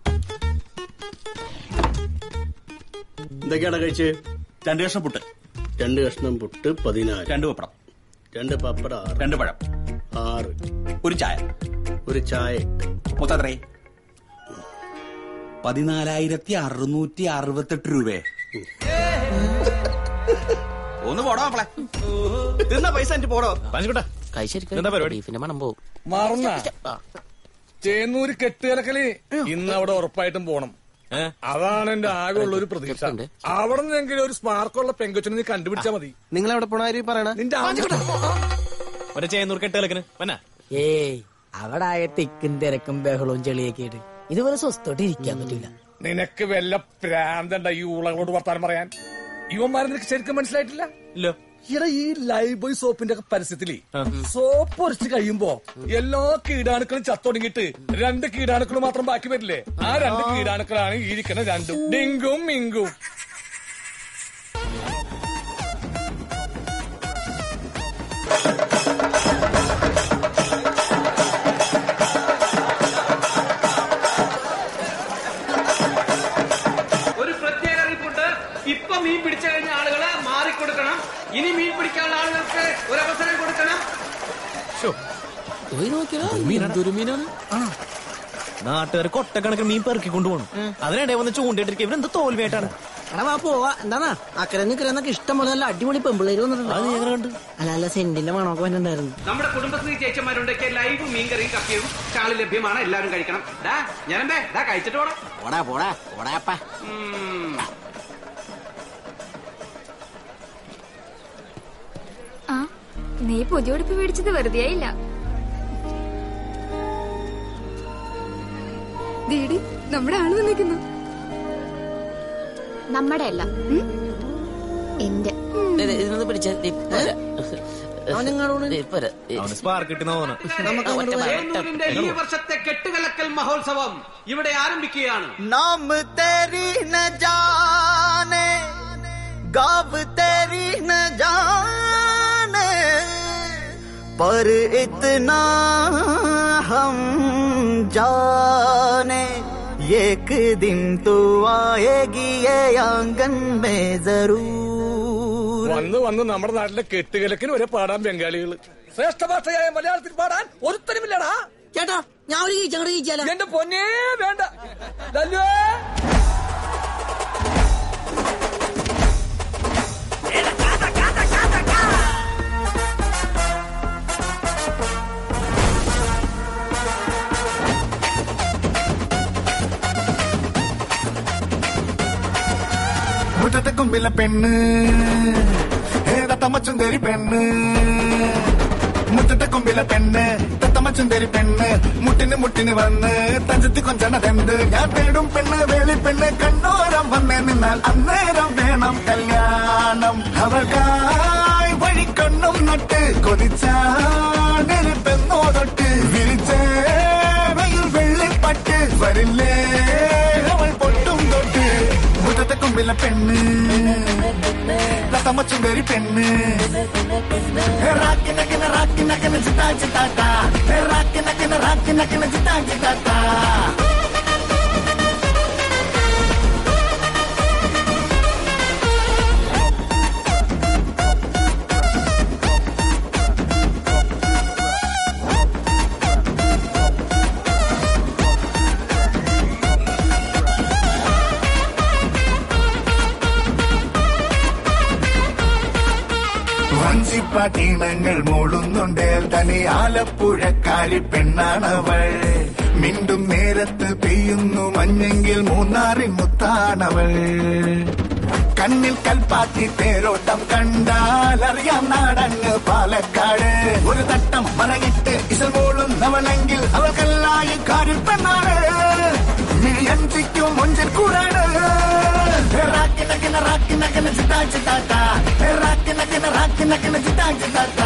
എന്തൊക്കെയാണ് കഴിച്ച് രണ്ട് കഷ്ണം പുട്ട് രണ്ട് കഷ്ണം പുട്ട് പതിനാല് രണ്ട് പപ്പടം രണ്ട് പപ്പട ആറ് രണ്ട് പഴം ആറ് ഒരു ചായ ഒരു ചായ മൊത്തം എത്രേ പതിനാലായിരത്തി അറുന്നൂറ്റി അറുപത്തെട്ട് രൂപയെ ഒന്ന് പോടോ മക്കളെ തിന്ന പൈസ എനിക്ക് പോടോ എന്താ പരിപാടി? ബീഫിന്റെ മണം പോവും മറന്ന ചേന്നൂര് കെട്ടുകലക്കല് ഇന്ന് അവിടെ ഉറപ്പായിട്ടും പോണം അതാണ് എന്റെ ആകെ ഉള്ള ഒരു പ്രതീക്ഷ അവിടെ നിന്നെങ്കിലും ഒരു സ്മാർക്കുള്ള പെങ്കൊച്ചിനെ നീ കണ്ടുപിടിച്ചാ മതി നിങ്ങൾ എവിടെ പോണ കാര്യം പറയണ നിന്റെ ആവശ്യം ഒരു ചേന്നൂർ കെട്ടുകലക്കിന് വന്നാ ഏയ് അവിടെ ആകെ തിക്കും തിരക്കും ബഹളവും ചെളിയൊക്കെ ആയിട്ട് ഇതുപോലെ സ്വസ്ഥമായിട്ട് ഇരിക്കാൻ പറ്റില്ല നിനക്ക് വല്ല പ്രാന്തണ്ട ഈ ഉളകളോട് വർത്താനം പറയാൻ ഇവന്മാരെ നിനക്ക് ശരിക്കും മനസ്സിലായിട്ടില്ല ഇല്ല ഇവിടെ ഈ ലൈഫ് ബോയ് സോപ്പിന്റെ ഒക്കെ പരസ്യത്തില് സോപ്പ് ഒരച്ച് കഴിയുമ്പോ എല്ലാ കീടാണുക്കളും ചത്തൊടുങ്ങിട്ട് രണ്ട് കീടാണുക്കൾ മാത്രം ബാക്കി വരില്ലേ ആ രണ്ട് കീടാണുക്കളാണ് ഈ ഇരിക്കുന്ന രണ്ടും ഡിങ്കും മിങ്കും ഒരു പ്രത്യേക അറിയിപ്പുണ്ട് ഇപ്പൊ മീൻ പിടിച്ചു കഴിഞ്ഞ ആളുകള് മാറിക്കൊടുക്കണം ഇനി മീൻ പിടിക്കാനുള്ള ആളുകൾക്ക് ഒരു അവസരം കൊടുക്കണം പോയി നോക്കിയാ എന്തൊരു മീനാണ് നാട്ടുകാർ കൊട്ടക്കണക്കിന് മീൻ പെറുക്കി കൊണ്ടുപോകണം അതിനിടെ വന്ന് ചൂണ്ടിട്ടിരിക്കും ഇവരെന്ത് തോൽവിയായിട്ടാണ് എടാ വാ പോവാ എന്താന്നാ അക്കരെ നിക്കരെന്നൊക്കെ ഇഷ്ടം പോലെ നല്ല അടിപൊളി പെമ്പിള്ളേര് വന്നിട്ടുണ്ട് അല്ല അല്ല സെന്റിന്റെ മണമൊക്കെ വന്നിട്ടുണ്ടായിരുന്നു നമ്മുടെ കുടുംബശ്രീ ചേച്ചന്മാരുണ്ടൊക്കെ ലൈവ് മീൻകറിയും കപ്പിയും സ്റ്റാളിൽ ലഭ്യമാണ് എല്ലാവരും കഴിക്കണം ഡാ ഞാനെന്തേ ഡാ കഴിച്ചിട്ട് പോടാ പോടാ പോടാ പോടാപ്പാ ആ നീ പുതിയ ഉടുപ്പ് മേടിച്ചത് വെറുതെ ആയില്ല ദേടി നമ്മുടെ ആള് വന്നിരിക്കുന്നു നമ്മുടെ അല്ല എന്റെ ഇതിനൊന്ന് പിടിച്ച അവന് സ്പാർക്ക് കിട്ടുന്ന തോന്നുന്നു ചേന്നൂരിന്റെ ഈ വർഷത്തെ കെട്ടുകലക്കൽ മഹോത്സവം ഇവിടെ ആരംഭിക്കുകയാണ് नाम तेरी न जाने गाव तेरी न जाने पर इतना हम जाने एक दिन तो आएगी ये आंगन में जरूर വന്ന് വന്ന് നമ്മുടെ നാട്ടിലെ കെട്ടുകലക്കിന് വരെ പാടാൻ ബംഗാളികള് ശ്രേഷ്ഠ ഭാഷയായ മലയാളത്തിൽ പാടാൻ ഒരുത്തരമില്ലടാ ചേട്ടാ ഞാൻ ഒരു കീച്ച അങ്ങോട്ട് കീച്ചാലോ എന്റെ പൊന്നേ വേണ്ട ദല്ലുവേ. മുറ്റത്തെ കൊമ്പിലെ പെണ്ണ് ഏതാ തമ്മച്ചുന്തേരി പെണ്ണ് മുറ്റത്തെ കൊമ്പിലെ പെണ്ണ് തത്തമ്മച്ചുന്തേരി പെണ്ണ് മുട്ടിന് മുട്ടിന് വന്ന് തഞ്ചത്തി കൊഞ്ചണതെന്ത് ഞാൻ തേടും പെണ്ണ് വേളി പെണ്ണ് കണ്ണോരം വന്നേ നിന്നാൽ അന്നേരം വേണം കല്യാണം അവൾക്കായി വഴിക്കണ്ണും നട്ട് കൊതിച്ചാണൊരു പെണ്ണോ തൊട്ട് വിരിച്ചേ വെയിൽ വെള്ളിപ്പട്ട് വരില്ലേ അവൾ പൊട്ടും തൊട്ട് മുറ്റത്തെ കൊമ്പിലെ പെണ്ണ് തത്തമ്മച്ചുന്തേരി പെണ്ണ് റാക്കിനക്കിന റാക്കിനക്കിന ചിത്താ ചിത്താത്ത റാക്കിനക്കിന റാക്കിനക്കിന ചിത്താ ചിത്താത്ത വഞ്ചിപ്പാട്ടീണങ്ങൾ മൂളുന്നുണ്ടേൽ തനി ആലപ്പുഴക്കാരി പെണ്ണാണവൾ മിണ്ടും നേരത്ത് പെയ്യുന്നു മഞ്ഞെങ്കിൽ മൂന്നാറിൻ മുത്താണവൾ കണ്ണിൽ കൽപ്പാത്തി തേരോട്ടം കണ്ടാൽ അറിയാം നാടങ്ങ് പാലക്കാട് ഒരു തട്ടം മറകിട്ട് ഇസൽ മോളും നവനെങ്കിൽ അവൾക്കെല്ലായും കാരിൽ പെണ്ണാണ് മിഴിയഞ്ചിക്കും മുഞ്ചിൽ കൂടാണ് റാക്കിനക്കിന റാക്കിനക്കിന ചിത്താ ചിത്താത്ത റാക്കിനക്കിന റാക്കിനക്കിന ചിത്താ ചിത്താത്ത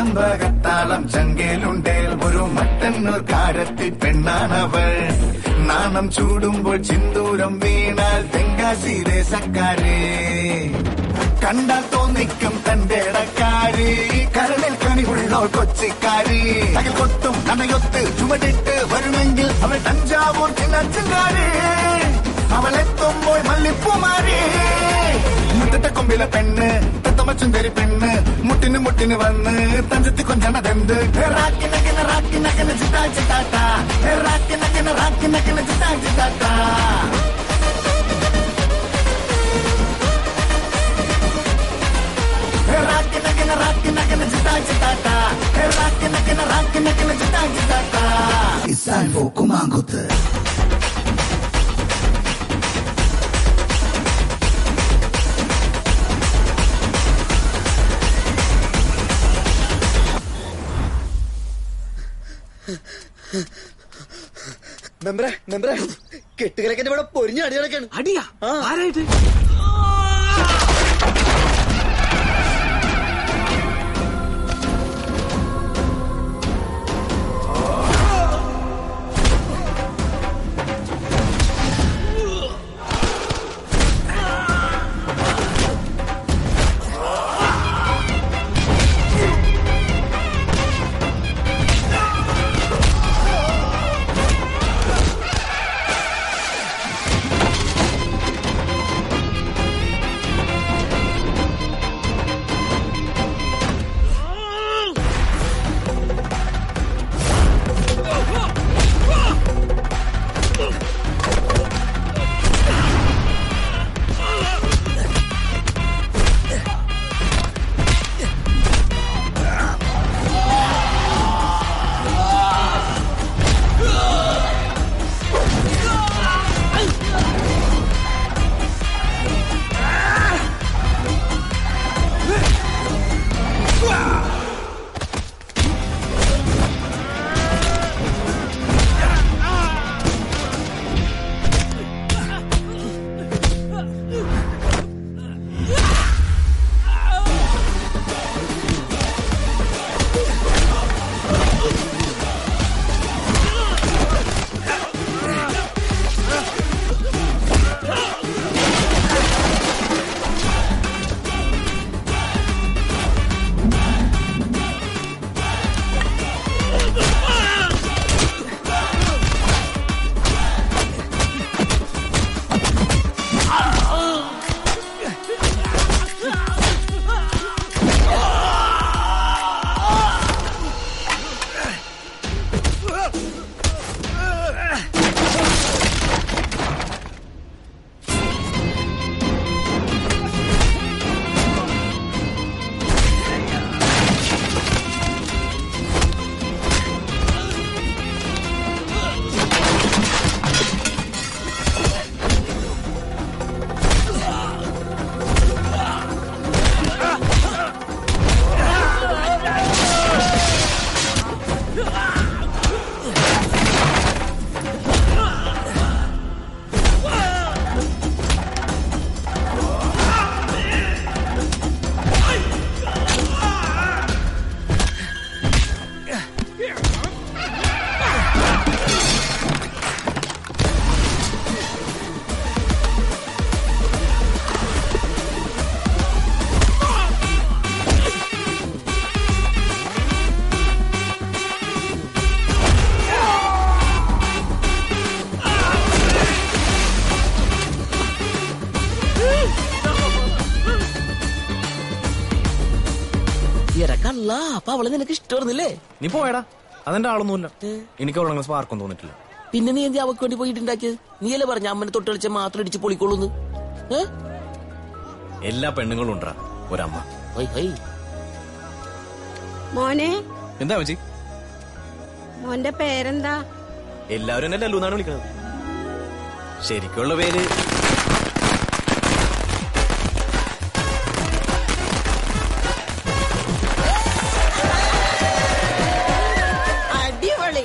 ചെമ്പകത്താളം ചങ്കേലുണ്ടേൽ ഒരു മട്ടന്നൂർ കാരത്തി പെണ്ണാണവൾ നാണം ചൂടുമ്പോൾ ചിന്തൂരം വീണാൽ തെങ്കാശിയിലെ സക്കാരേ കണ്ടാൽ തോന്നിക്കും തന്റെ ഇടക്കാരി കരളിൽ കണിവുള്ളോൾ കൊച്ചിക്കാരി തകിൽ കൊത്തും കണയൊത്ത് ചുമടിട്ട് വരുമെങ്കിൽ അവൾ തഞ്ചാവൂർ ചിന്നച്ചുകാരി അവൾ എത്തുമ്പോൾ മല്ലിപ്പുമാരി മുറ്റത്തെ കൊമ്പിലെ പെണ്ണ് തത്തമച്ചുന്തരി പെണ്ണ് മുട്ടിന് മുട്ടിന് വന്ന് തഞ്ചത്തി കൊഞ്ചണതെന്ത് റാക്കിനക്കിന റാക്കിനക്കിന ചിത്താ ചിത്താട്ട റാക്കിനക്കിന റാക്കിനക്കിന ചിത്താ ചിത്താട്ട റാക്കിനക്കിന റാക്കിനക്കിന ചിത്താ ചിത്താട്ട റാക്കിനക്കിന റാക്കിനക്കിന ചിത്താ ചിത്താട്ട It's time for കുമാങ്കുത്ത് മെമ്പറെ മെമ്പറെ കെട്ടുകിലക്കന്റെ ഇവിടെ പൊരിഞ്ഞ അടി കിടക്കാണ് അടിയാ ആരായിട്ട് ഇറക്കല്ല അപ്പൊ അവളെ നിനക്ക് ഇഷ്ടമായിരുന്നില്ലേ നീ പോയടാ അതെന്റെ ആളൊന്നുമില്ല എനിക്ക് അവളങ്ങനെ സ്പാർക്കും തോന്നിട്ടില്ല പിന്നെ നീ എന്തി അവക്ക് വേണ്ടി പോയിട്ട് ഉണ്ടാക്കിയത് നീയല്ലേ പറഞ്ഞ അമ്മനെ തൊട്ട് കളിച്ച മാത്രം ഇടിച്ച് പൊളിക്കോളൂന്ന് ഏ? എല്ലാ പെണ്ണുങ്ങളും ഉണ്ടാ ഒരമ്മ ഹൈ, ഹൈ. മോനെ എന്താ വെച്ചി മോന്റെ പേരെന്താ എല്ലാവരും എന്നെ ലല്ലു എന്നാണ് വിളിക്കുന്നത് ശരിക്കുള്ള പേര് അടിപൊളി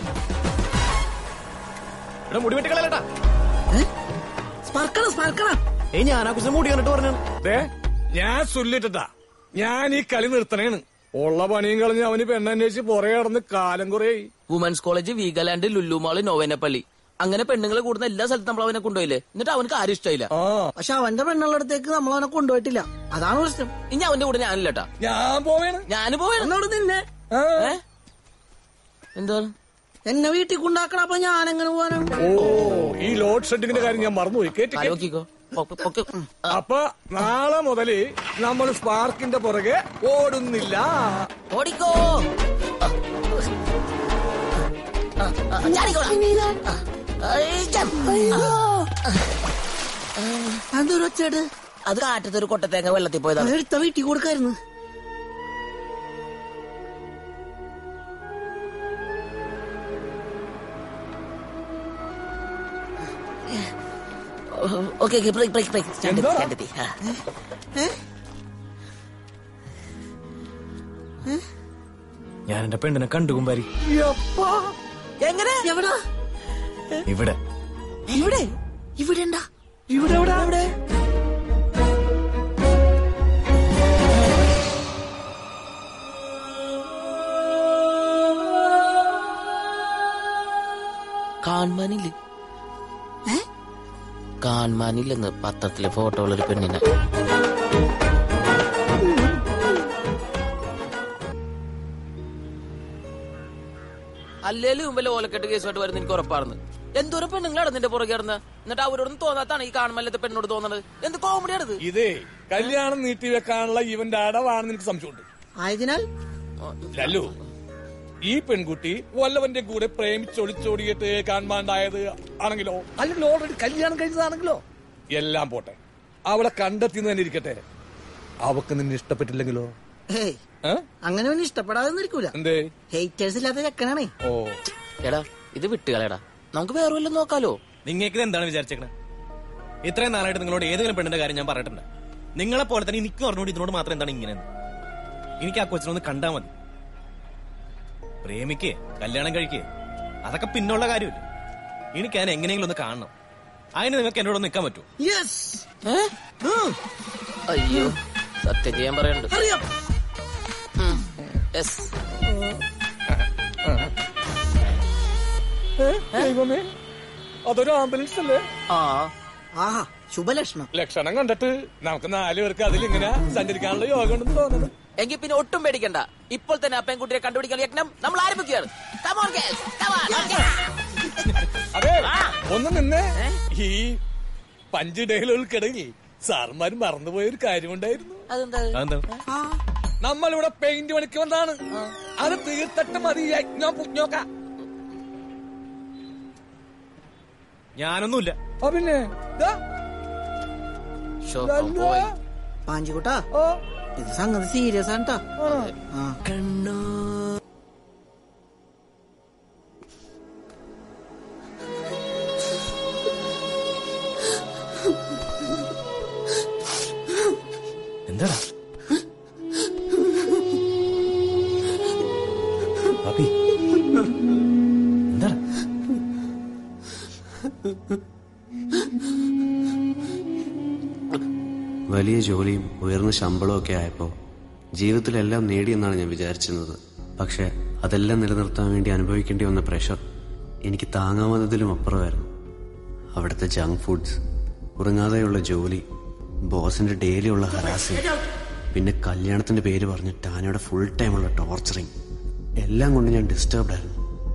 ഇവിടെ മുടി വെട്ടിക്കളയല്ലട്ടാ സ്പർക്കണം സ്പർക്കണം ഏയ് ഞാൻ ആ കുറിച്ച് മുടി കണ്ടിട്ട് പറഞ്ഞു ദേ, ഞാൻ ചൊല്ലിട്ടാ ഞാൻ ഈ കളി നിർത്തണേണ് ഉള്ള പണിയും കളഞ്ഞ് അവന് പെണ്ണന്വേഷിച്ച് പുറകെ നടന്ന് കാലം കുറേ വുമൻസ് കോളേജ് വീഗാലാൻഡ് ലുല്ലുമാള് നോവേനപ്പള്ളി അങ്ങനെ പെണ്ണുങ്ങളെ കൂടുന്ന എല്ലാ സ്ഥലത്തും നമ്മൾ അവനെ കൊണ്ടുപോയില്ലേ എന്നിട്ട് അവനക്ക് ആരും ഇഷ്ടമായില്ല പക്ഷെ അവന്റെ പെണ്ണുള്ള അടുത്തേക്ക് നമ്മൾ അവനെ കൊണ്ടുപോയിട്ടില്ല അതാണ് പ്രശ്നം ഇനി അവന്റെ കൂടെ ഞാനില്ലട്ടാ ഞാൻ പോവേണ് ഞാന് പോവേണ് എന്നോട് നിന്നെ എന്താണ് എന്നെ വീട്ടിൽ കൊണ്ടാക്കണം അപ്പൊ ഞാൻ എങ്ങനെ പോകാനാണ് ഓ ഈ ലോഡ് ഷെഡിങ്ങിന്റെ കാര്യം ഞാൻ മറന്നുപോയി കേട്ടി നോക്കിക്കോ അപ്പൊ നാളെ മുതല് നമ്മൾ സ്പാർക്കിന്റെ പുറകെ ഓടുന്നില്ല ഓടിക്കോ അതൊരൊച്ചേട് അത് കാറ്റത്ത് ഒരു കൊട്ടത്തേങ്ങ വെള്ളത്തിൽ പോയതാണ് എടുത്ത വീട്ടിൽ കൊടുക്കായിരുന്നു okay okay break break break stand എന്താ? സ്റ്റാൻഡ് ഞാൻ എന്റെ പെണ്ണിനെ കണ്ടു കുമ്പാരി എങ്ങനെ എവിടാ ഇവിടെ ഇവിടെ ഇവിടെ ഉണ്ടാ ഇവിടെ എവിടാ ഇവിടെ കാണാനില്ലേ കാണാനില്ലെന്ന് പത്രത്തിലെ ഫോട്ടോ ഉള്ളൊരു പെണ്ണിനെ അല്ലേലും മുമ്പല്ലേ ഓലക്കെട്ട് കേസുമായിട്ട് വരുന്ന എനിക്ക് ഉറപ്പായിരുന്നു എന്തോരം പെണ്ണുങ്ങളാണ് നിന്റെ പുറകെ ഇടുന്നത് എന്നിട്ട് അവരോടൊന്നും തോന്നാത്താണ് ഈ കാണുമല്ലത്തെ പെണ്ണോട് തോന്നുന്നത് എന്ത് കോമഡിയാണിത് ഇതേ കല്യാണം നീട്ടി വെക്കാനുള്ള ഇവന്റെ അടവാണെന്ന് എനിക്ക് സംശയമുണ്ട് ആയതിനാൽ ലല്ലു ഈ പെൺകുട്ടി വല്ലവന്റെ കൂടെ പ്രേമിച്ചൊളിച്ചോടിയിട്ട് കാണാണ്ടായത് ആണെങ്കിലോ അല്ലെങ്കിൽ ഓൾറെഡി കല്യാണം കഴിച്ചതാണെങ്കിലോ എല്ലാം പോട്ടെ അവളെ കണ്ടെത്തിന്ന് തന്നെ ഇരിക്കട്ടെ അവക്ക് നിന്നെ ഇഷ്ടപ്പെട്ടില്ലെങ്കിലോ ഹേയ് ഏ? അങ്ങനെ ഒന്നും ഇഷ്ടപ്പെടാതെ നിൽക്കൂല എന്തേ ഹേറ്റേഴ്സ് ഇല്ലാത്ത ചെക്കനാണേ ഓ എടാ ഇത് വിട്ടുകളയടാ നമുക്ക് വേറെ വല്ലതും നോക്കാലോ നിങ്ങൾക്ക് എന്താണ് വിചാരിച്ചേക്കണേ ഇത്രയും നാളായിട്ട് നിങ്ങളോട് ഏതെങ്കിലും പെണ്ണിന്റെ കാര്യം ഞാൻ പറഞ്ഞിട്ടുണ്ട് നിങ്ങളെ പോലെ തന്നെ എനിക്ക് പറഞ്ഞോട് ഇതിനോട് മാത്രം എന്താണ് ഇങ്ങനെ എനിക്ക് ആ കൊച്ചിനൊന്ന് കണ്ടാ മതി പ്രേമിക്കേ കല്യാണം കഴിക്കേ അതൊക്കെ പിന്നുള്ള കാര്യമില്ല എനിക്ക് ഞാൻ എങ്ങനെയെങ്കിലും ഒന്ന് കാണണം അതിന് നിങ്ങൾക്ക് എന്നോട് നിൽക്കാൻ പറ്റുമോ യെസ് അയ്യോ സത്യം ചെയ്യാൻ പറയണ്ട് അറിയാം യെസ് ദൈവമേ അതൊരു ആംബുലൻസ് അല്ലേ ആ ആഹാ ശുഭലക്ഷണം ലക്ഷണം കണ്ടിട്ട് നമുക്ക് നാല് പേർക്ക് അതിലിങ്ങനെ സഞ്ചരിക്കാനുള്ള യോഗ ഉണ്ടെന്ന് തോന്നുന്നു എങ്കിൽ പിന്നെ ഒട്ടും പേടിക്കണ്ട ഇപ്പോൾ തന്നെ ആ പെൺകുട്ടിയെ കണ്ടുപിടിക്കാൻ യജ്ഞം നമ്മൾ ആരംഭിക്കുകയാണ് Come on, guys. Come on. അതെ ഒന്ന് നിന്നേ ഈ പഞ്ച് ഡേലുകൾക്കിടയിൽ സാർമാര് മറന്നുപോയ ഒരു കാര്യമുണ്ടായിരുന്നു അതെന്താ നമ്മളിവിടെ പെയിന്റ് പണിക്ക് വന്നാണ് അത് തീർത്തിട്ട് മതി ഈ യജ്ഞം പുഞ്ഞോക്ക ഞാനൊന്നുമില്ല ആ പിന്നെ ദാ, ശോകം പോയി പാഞ്ചിക്കുട്ടാ ഇത് സംഗതി സീരിയസ് ആണ് ട്ടാ. ആ എന്താടാ പാപ്പി എന്താടാ വലിയ ജോലിയും ഉയർന്ന ശമ്പളവും ഒക്കെ ആയപ്പോൾ ജീവിതത്തിലെല്ലാം നേടിയെന്നാണ് ഞാൻ വിചാരിച്ചിരുന്നത് പക്ഷെ അതെല്ലാം നിലനിർത്താൻ വേണ്ടി അനുഭവിക്കേണ്ടി വന്ന പ്രഷർ എനിക്ക് താങ്ങാവുന്നതിലും അപ്പുറമായിരുന്നു അവിടുത്തെ ജങ്ക് ഫുഡ്സ് ഉറങ്ങാതെയുള്ള ജോലി ബോസിന്റെ ഡെയിലി ഉള്ള ഹറാസിങ് പിന്നെ കല്യാണത്തിന്റെ പേര് പറഞ്ഞ് ടാനയുടെ ഫുൾ ടൈമുള്ള ടോർച്ചറിങ് എല്ലാം കൊണ്ട് ഞാൻ ഡിസ്റ്റർബ്ഡ് ആയിരുന്നു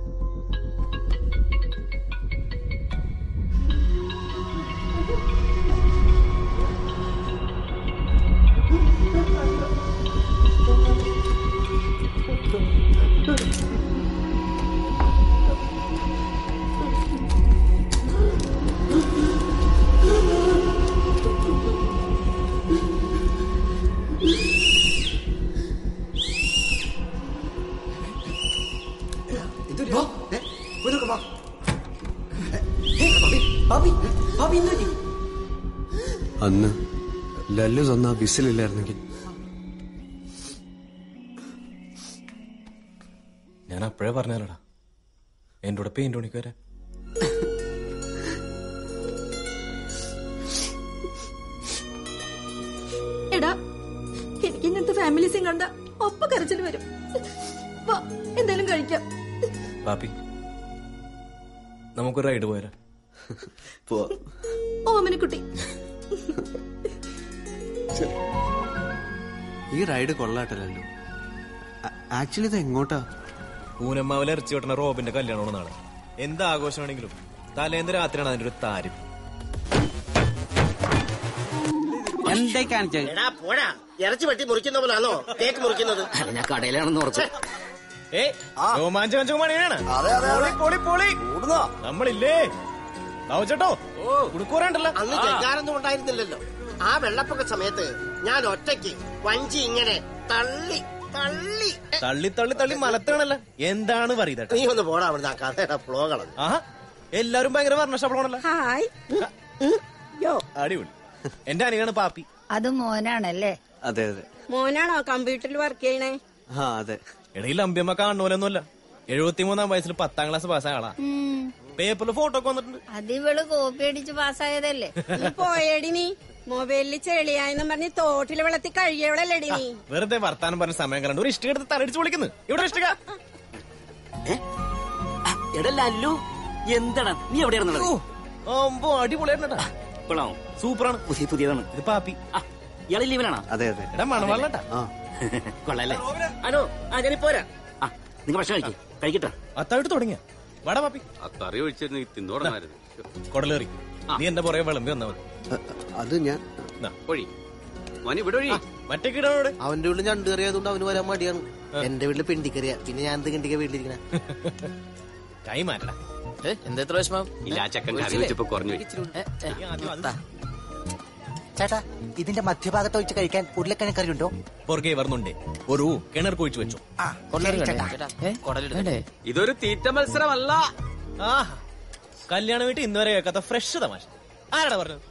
അന്ന് ലല്ലു തന്ന ആ വിസിലില്ലായിരുന്നെങ്കിൽ ഞാൻ അപ്പോഴേ പറഞ്ഞാലടാ എന്റെ കൂടെ പെയിന്റ് പണിക്ക് വരാൻ എടാ എനിക്ക് ഇങ്ങനത്തെ ഫാമിലീസും കണ്ട ഒപ്പ കരച്ചിൽ വരും വാ എന്തായാലും കഴിക്കാം പാപ്പി നമുക്കൊരു റൈഡ് പോയാലോ ഓമനക്കുട്ടി ഈ റൈഡ് കൊള്ളാട്ടല്ലോ ആക്ച്വലി ഇത് എങ്ങോട്ടാ ഊനമ്മാവിൽ ഇറച്ചി വെട്ടണ റോബിന്റെ കല്യാണമാണ് നാളെ എന്ത് ആഘോഷമാണെങ്കിലും തലേന്ന് രാത്രിയാണ് അതിന്റെ ഒരു താരം എന്തേ കാണിച്ചത് എടാ പോടാ ഇറച്ചി വെട്ടി മുറിക്കുന്ന പോലാണോ കേക്ക് മുറിക്കുന്നത് ഞാൻ കടയിലാണെന്ന് ഉറച്ചു ഏ രോമാഞ്ച കഞ്ചകുമാണിയാണ് പൊളി പൊളി പൊളി നമ്മളില്ലേ ചേട്ടോ കുടുക്കൂറുണ്ടല്ലോ അന്ന് ജങ്കാരൊന്നും ഉണ്ടായിരുന്നില്ലല്ലോ ആ വെള്ളപ്പൊക്ക സമയത്ത് ഞാൻ ഒറ്റയ്ക്ക് വഞ്ചി ഇങ്ങനെ തള്ളി തള്ളി തള്ളി തള്ളി തള്ളി മലത്താണല്ലോ എന്താണ് പറയുന്നത് നീ ഒന്ന് പോടാ അവിടെ ആ കഥയുടെ ഫ്ലോ കളഞ്ഞു ആഹാ എല്ലാരും ഭയങ്കര വർണ്ണശബളമാണല്ലോ ഹായ് അടിപൊളി എന്റെ അനിയാണ് പാപ്പി അത് മോനാണല്ലേ അതെ അതെ മോനാണോ കമ്പ്യൂട്ടറിൽ വർക്ക് ചെയ്യണേ ആ അതെ ഇടയിൽ അമ്പിയമ്മ കാണുമല്ലൊന്നുമല്ല എഴുപത്തിമൂന്നാം വയസ്സിൽ പത്താം ക്ലാസ് പാസ്സായ ആളാ പേപ്പറിൽ ഫോട്ടോ ഒക്കെ വന്നിട്ടുണ്ട് അത് ഇവള് കോപ്പി അടിച്ച് പാസ്സായതല്ലേ നീ പോയേടി നീ മൊബൈലിൽ ചെളിയായെന്നും പറഞ്ഞ് തോട്ടിൽ വെള്ളത്തിൽ കഴിയവളല്ലേടി നീ വെറുതെ വർത്താനം പറഞ്ഞ സമയം കണ്ടു ഒരു ഇഷ്ടിക എടുത്ത് തലടിച്ച് വിളിക്കുന്നു ഇവിടെ ഇഷ്ടിക എടാ ലല്ലു എന്താണ് നീ എവിടെയായിരുന്നത് അമ്പോ അടിപൊളിയായിരുന്നട്ടാ കൊള്ളാമോ സൂപ്പറാണ് പുതിയ പുതിയതാണ് ഇത് പാപ്പി ഇയാളെ ലീവനാണോ അതെ അതെ എടാ മണവള്ളട്ടാ കൊള്ളാല്ലേ അനു ആ ഞാൻ പോരാ ആ നിങ്ങൾ ഭക്ഷണം കഴിക്കും കഴിക്കട്ടെ അത്തായിട്ട് തുടങ്ങിയ വട പാപ്പി ആ കറി ഒഴിച്ചിരുന്നെങ്കിൽ തിന്നോടനായിരുന്നു കൊടലേറി നീ എന്റെ പുറകെ വിളമ്പി വന്നാ മതി അത് ഞാൻ ഒഴി മോനെ ഇവിടെ ഒഴി മറ്റേ കിടാനോട് അവന്റെ വീട്ടിൽ ഞണ്ട് കറിയായതുകൊണ്ട് അവന് വരാൻ മടിയാണ് എന്റെ വീട്ടില് പെണ്ടിക്കറിയാ പിന്നെ ഞാൻ എന്ത് കിണ്ടിക്ക വീട്ടിലിരിക്കണ കൈ മാറ്റടാ എന്താ എത്ര വിഷമം ഇല്ല ആ ചക്കൻ കറി വെച്ചപ്പോ കുറഞ്ഞു പോയി. ചേട്ടാ ഇതിന്റെ മധ്യഭാഗത്ത് ഒഴിച്ച് കഴിക്കാൻ ഉരുളക്കിഴങ്ങ് കറി ഉണ്ടോ പുറകെ വരുന്നുണ്ടേ ഒരു കിണർ കുഴിച്ചു വെച്ചു ഇതൊരു തീറ്റ മത്സരമല്ല ആ കല്യാണ വീട്ടിൽ ഇന്നുവരെ കേൾക്കാത്ത ഫ്രഷ് തമാശ ആരാടാ പറഞ്ഞത്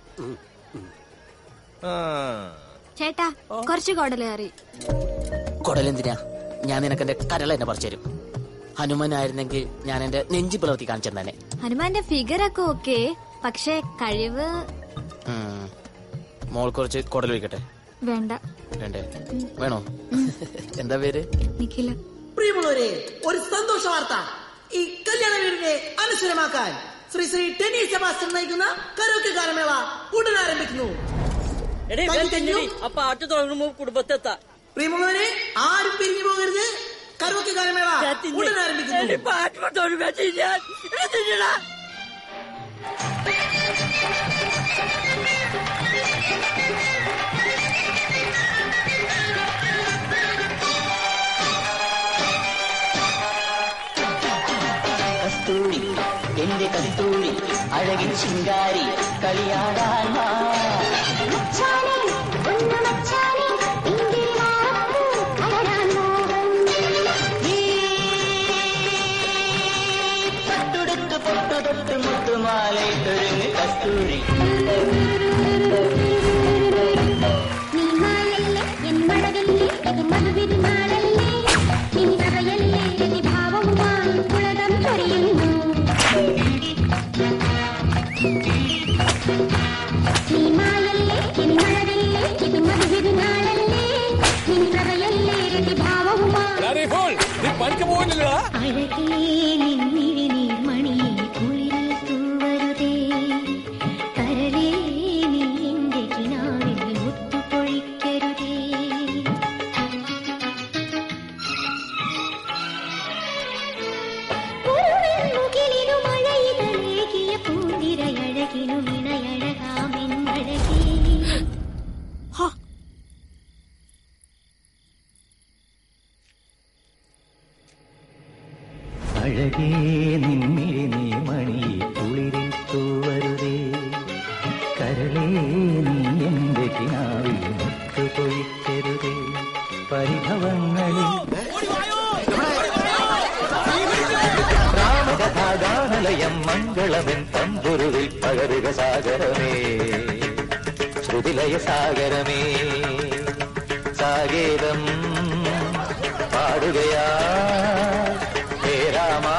ആ ചേട്ടാ കുറച്ച് കുടല് കറി കുടലെന്തിനാ ഞാൻ നിനക്ക് എന്റെ കരള എന്നെ പറിച്ചു തരും ഹനുമാനായിരുന്നെങ്കിൽ ഞാൻ എന്റെ നെഞ്ചി പിളർത്തി കാണിച്ചു തന്നെ ഹനുമാന്റെ ഫിഗർ ഒക്കെ ഓക്കെ പക്ഷെ കഴിവ് മോൾ കുറച്ച് കുടൽ ഒഴിക്കട്ടെ വേണ്ട വേണ്ടേ വേണോ എന്താ പേര് നിഖില പ്രിയമുള്ളവരെ ഒരു സന്തോഷ വാർത്ത ഈ കല്യാണ വീടിനെ അനുസരമാക്കാൻ ശ്രീ ശ്രീ ടെന്നി സെബാസ്റ്റ്യൻ നയിക്കുന്ന കരോക്കെ ഗാനമേള ഉടൻ ആരംഭിക്കുന്നു എടേ Thank you, thank you. ആ പാട്ട് തുടങ്ങുമ്പോ കുടുംബത്തെത്താ പ്രിയമുള്ളവരെ ആരും പിരിഞ്ഞു പോകരുത് കരോക്കെ ഗാനമേള ഉടൻ ആരംഭിക്കുന്നു പാട്ട് തുടങ്ങാൻ ചെയ്യാൻ കസ്തൂരി എന്റെ കസ്തൂരി അഴകിൻ ശിങ്കാരി കളിയാടാൻ വാ. പട്ടുടുത്ത് പൊട്ടുതൊട്ട് മുത്തുമാലയിട്ടൊരുങ്ങ് കസ്തൂരി പണിക്ക് പോകുന്നില്ലടാ അഴകേ നിന്നിഴി നീ മണി കുളിരിൽ തൂവരുതേ കരളേ നീ എന്റെ കിനാവിൽ മുത്തു പൊഴിക്കരുതേ പരിഭവങ്ങളിൽ രാമകഥാഗാനലയം മംഗളമെൻ തമ്പുരുവിൽ പകരുക സാഗരമേ ശ്രുതിലയ സാഗരമേ സാഗേതം പാടുകയാ ഹേ രാമാ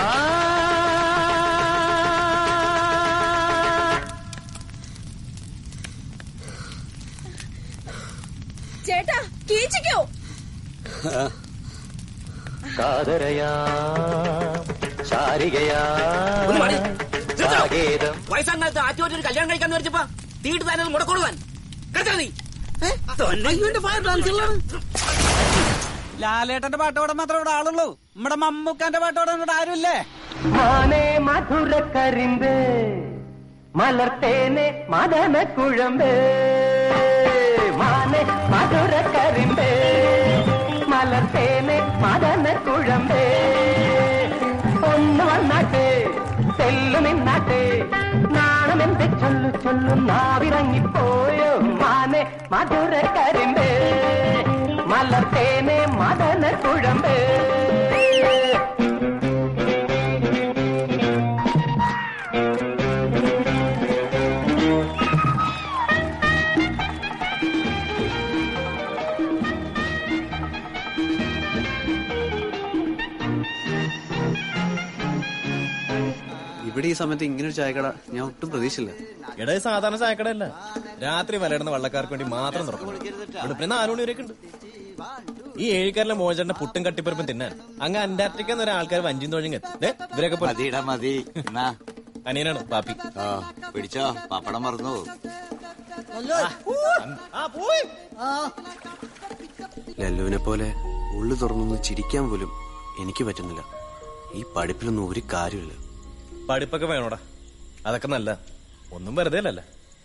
ചേട്ടാ കീച്ചിക്കോ കാതരയാ ശാരികയാ ഒന്ന് മാറി. നിർത്തോ. സാകേതം വയസ്സാകാലത്ത് ആറ്റുമായിട്ട് ഒരു കല്യാണം കഴിക്കാന്ന് വെച്ചപ്പോ തീട്ട് തന്നെ മുടക്കൊടുവാൻ കേട്ടോ നീ ലാലേട്ടന്റെ പാട്ട് പാടാൻ മാത്രമേ ഇവിടെ ആളുള്ളൂ നമ്മുടെ മമ്മൂക്കാന്റെ പാട്ട് പാടാൻ ഇവിടെ ആരുമില്ലേ മാനേ മധുര കരിമ്പ് മലർത്തേനെ മദന കുഴമ്പ് മാനേ മധുര കരിമ്പ് മലർത്തേനെ മദന കുഴമ്പ് ഒന്ന് വന്നാട്ടെ തെല്ലു നിന്നാട്ടെ നാണമെന്ത് ചൊല്ലു ചൊല്ലു നാവിറങ്ങിപ്പോയോ മാനെ മധുര കരിമ്പ് മലർത്തേനെ മദന കുഴമ്പ് ഇവിടെ ഈ സമയത്ത് ഇങ്ങനെ ഒരു ചായക്കട ഞാൻ ഒട്ടും പ്രതീക്ഷിച്ചില്ല എടാ ഇത് സാധാരണ ചായക്കടയല്ല രാത്രി വലയിടുന്ന വള്ളക്കാർക്ക് വേണ്ടി മാത്രം തുറക്കും വെളുപ്പിന് നാലു മണി വരെയൊക്കെ ഉണ്ട് ഈ ഏഴിക്കാരിലെ മോചന്റെ പുട്ടും കട്ടിപ്പരപ്പും തിന്നാൻ അങ്ങ് അന്റാർട്ടിക്ക എന്നൊരു ആൾക്കാർ വഞ്ചിയും തൊഴിഞ്ഞു എത്തി ദേ, ഇവരൊക്കെ മതിടാ മതി അനിയനാണ് പാപ്പി പിടിച്ചോ പപ്പടം മറന്നു ലല്ലുവിനെ പോലെ ഉള്ളു തുറന്നൊന്ന് ചിരിക്കാൻ പോലും എനിക്ക് പറ്റുന്നില്ല ഈ പഠിപ്പിലൊന്നും ഒരു കാര്യമില്ല പഠിപ്പൊക്കെ വേണോടാ അതൊക്കെ നല്ല ഒന്നും വെറുതെ അല്ലല്ല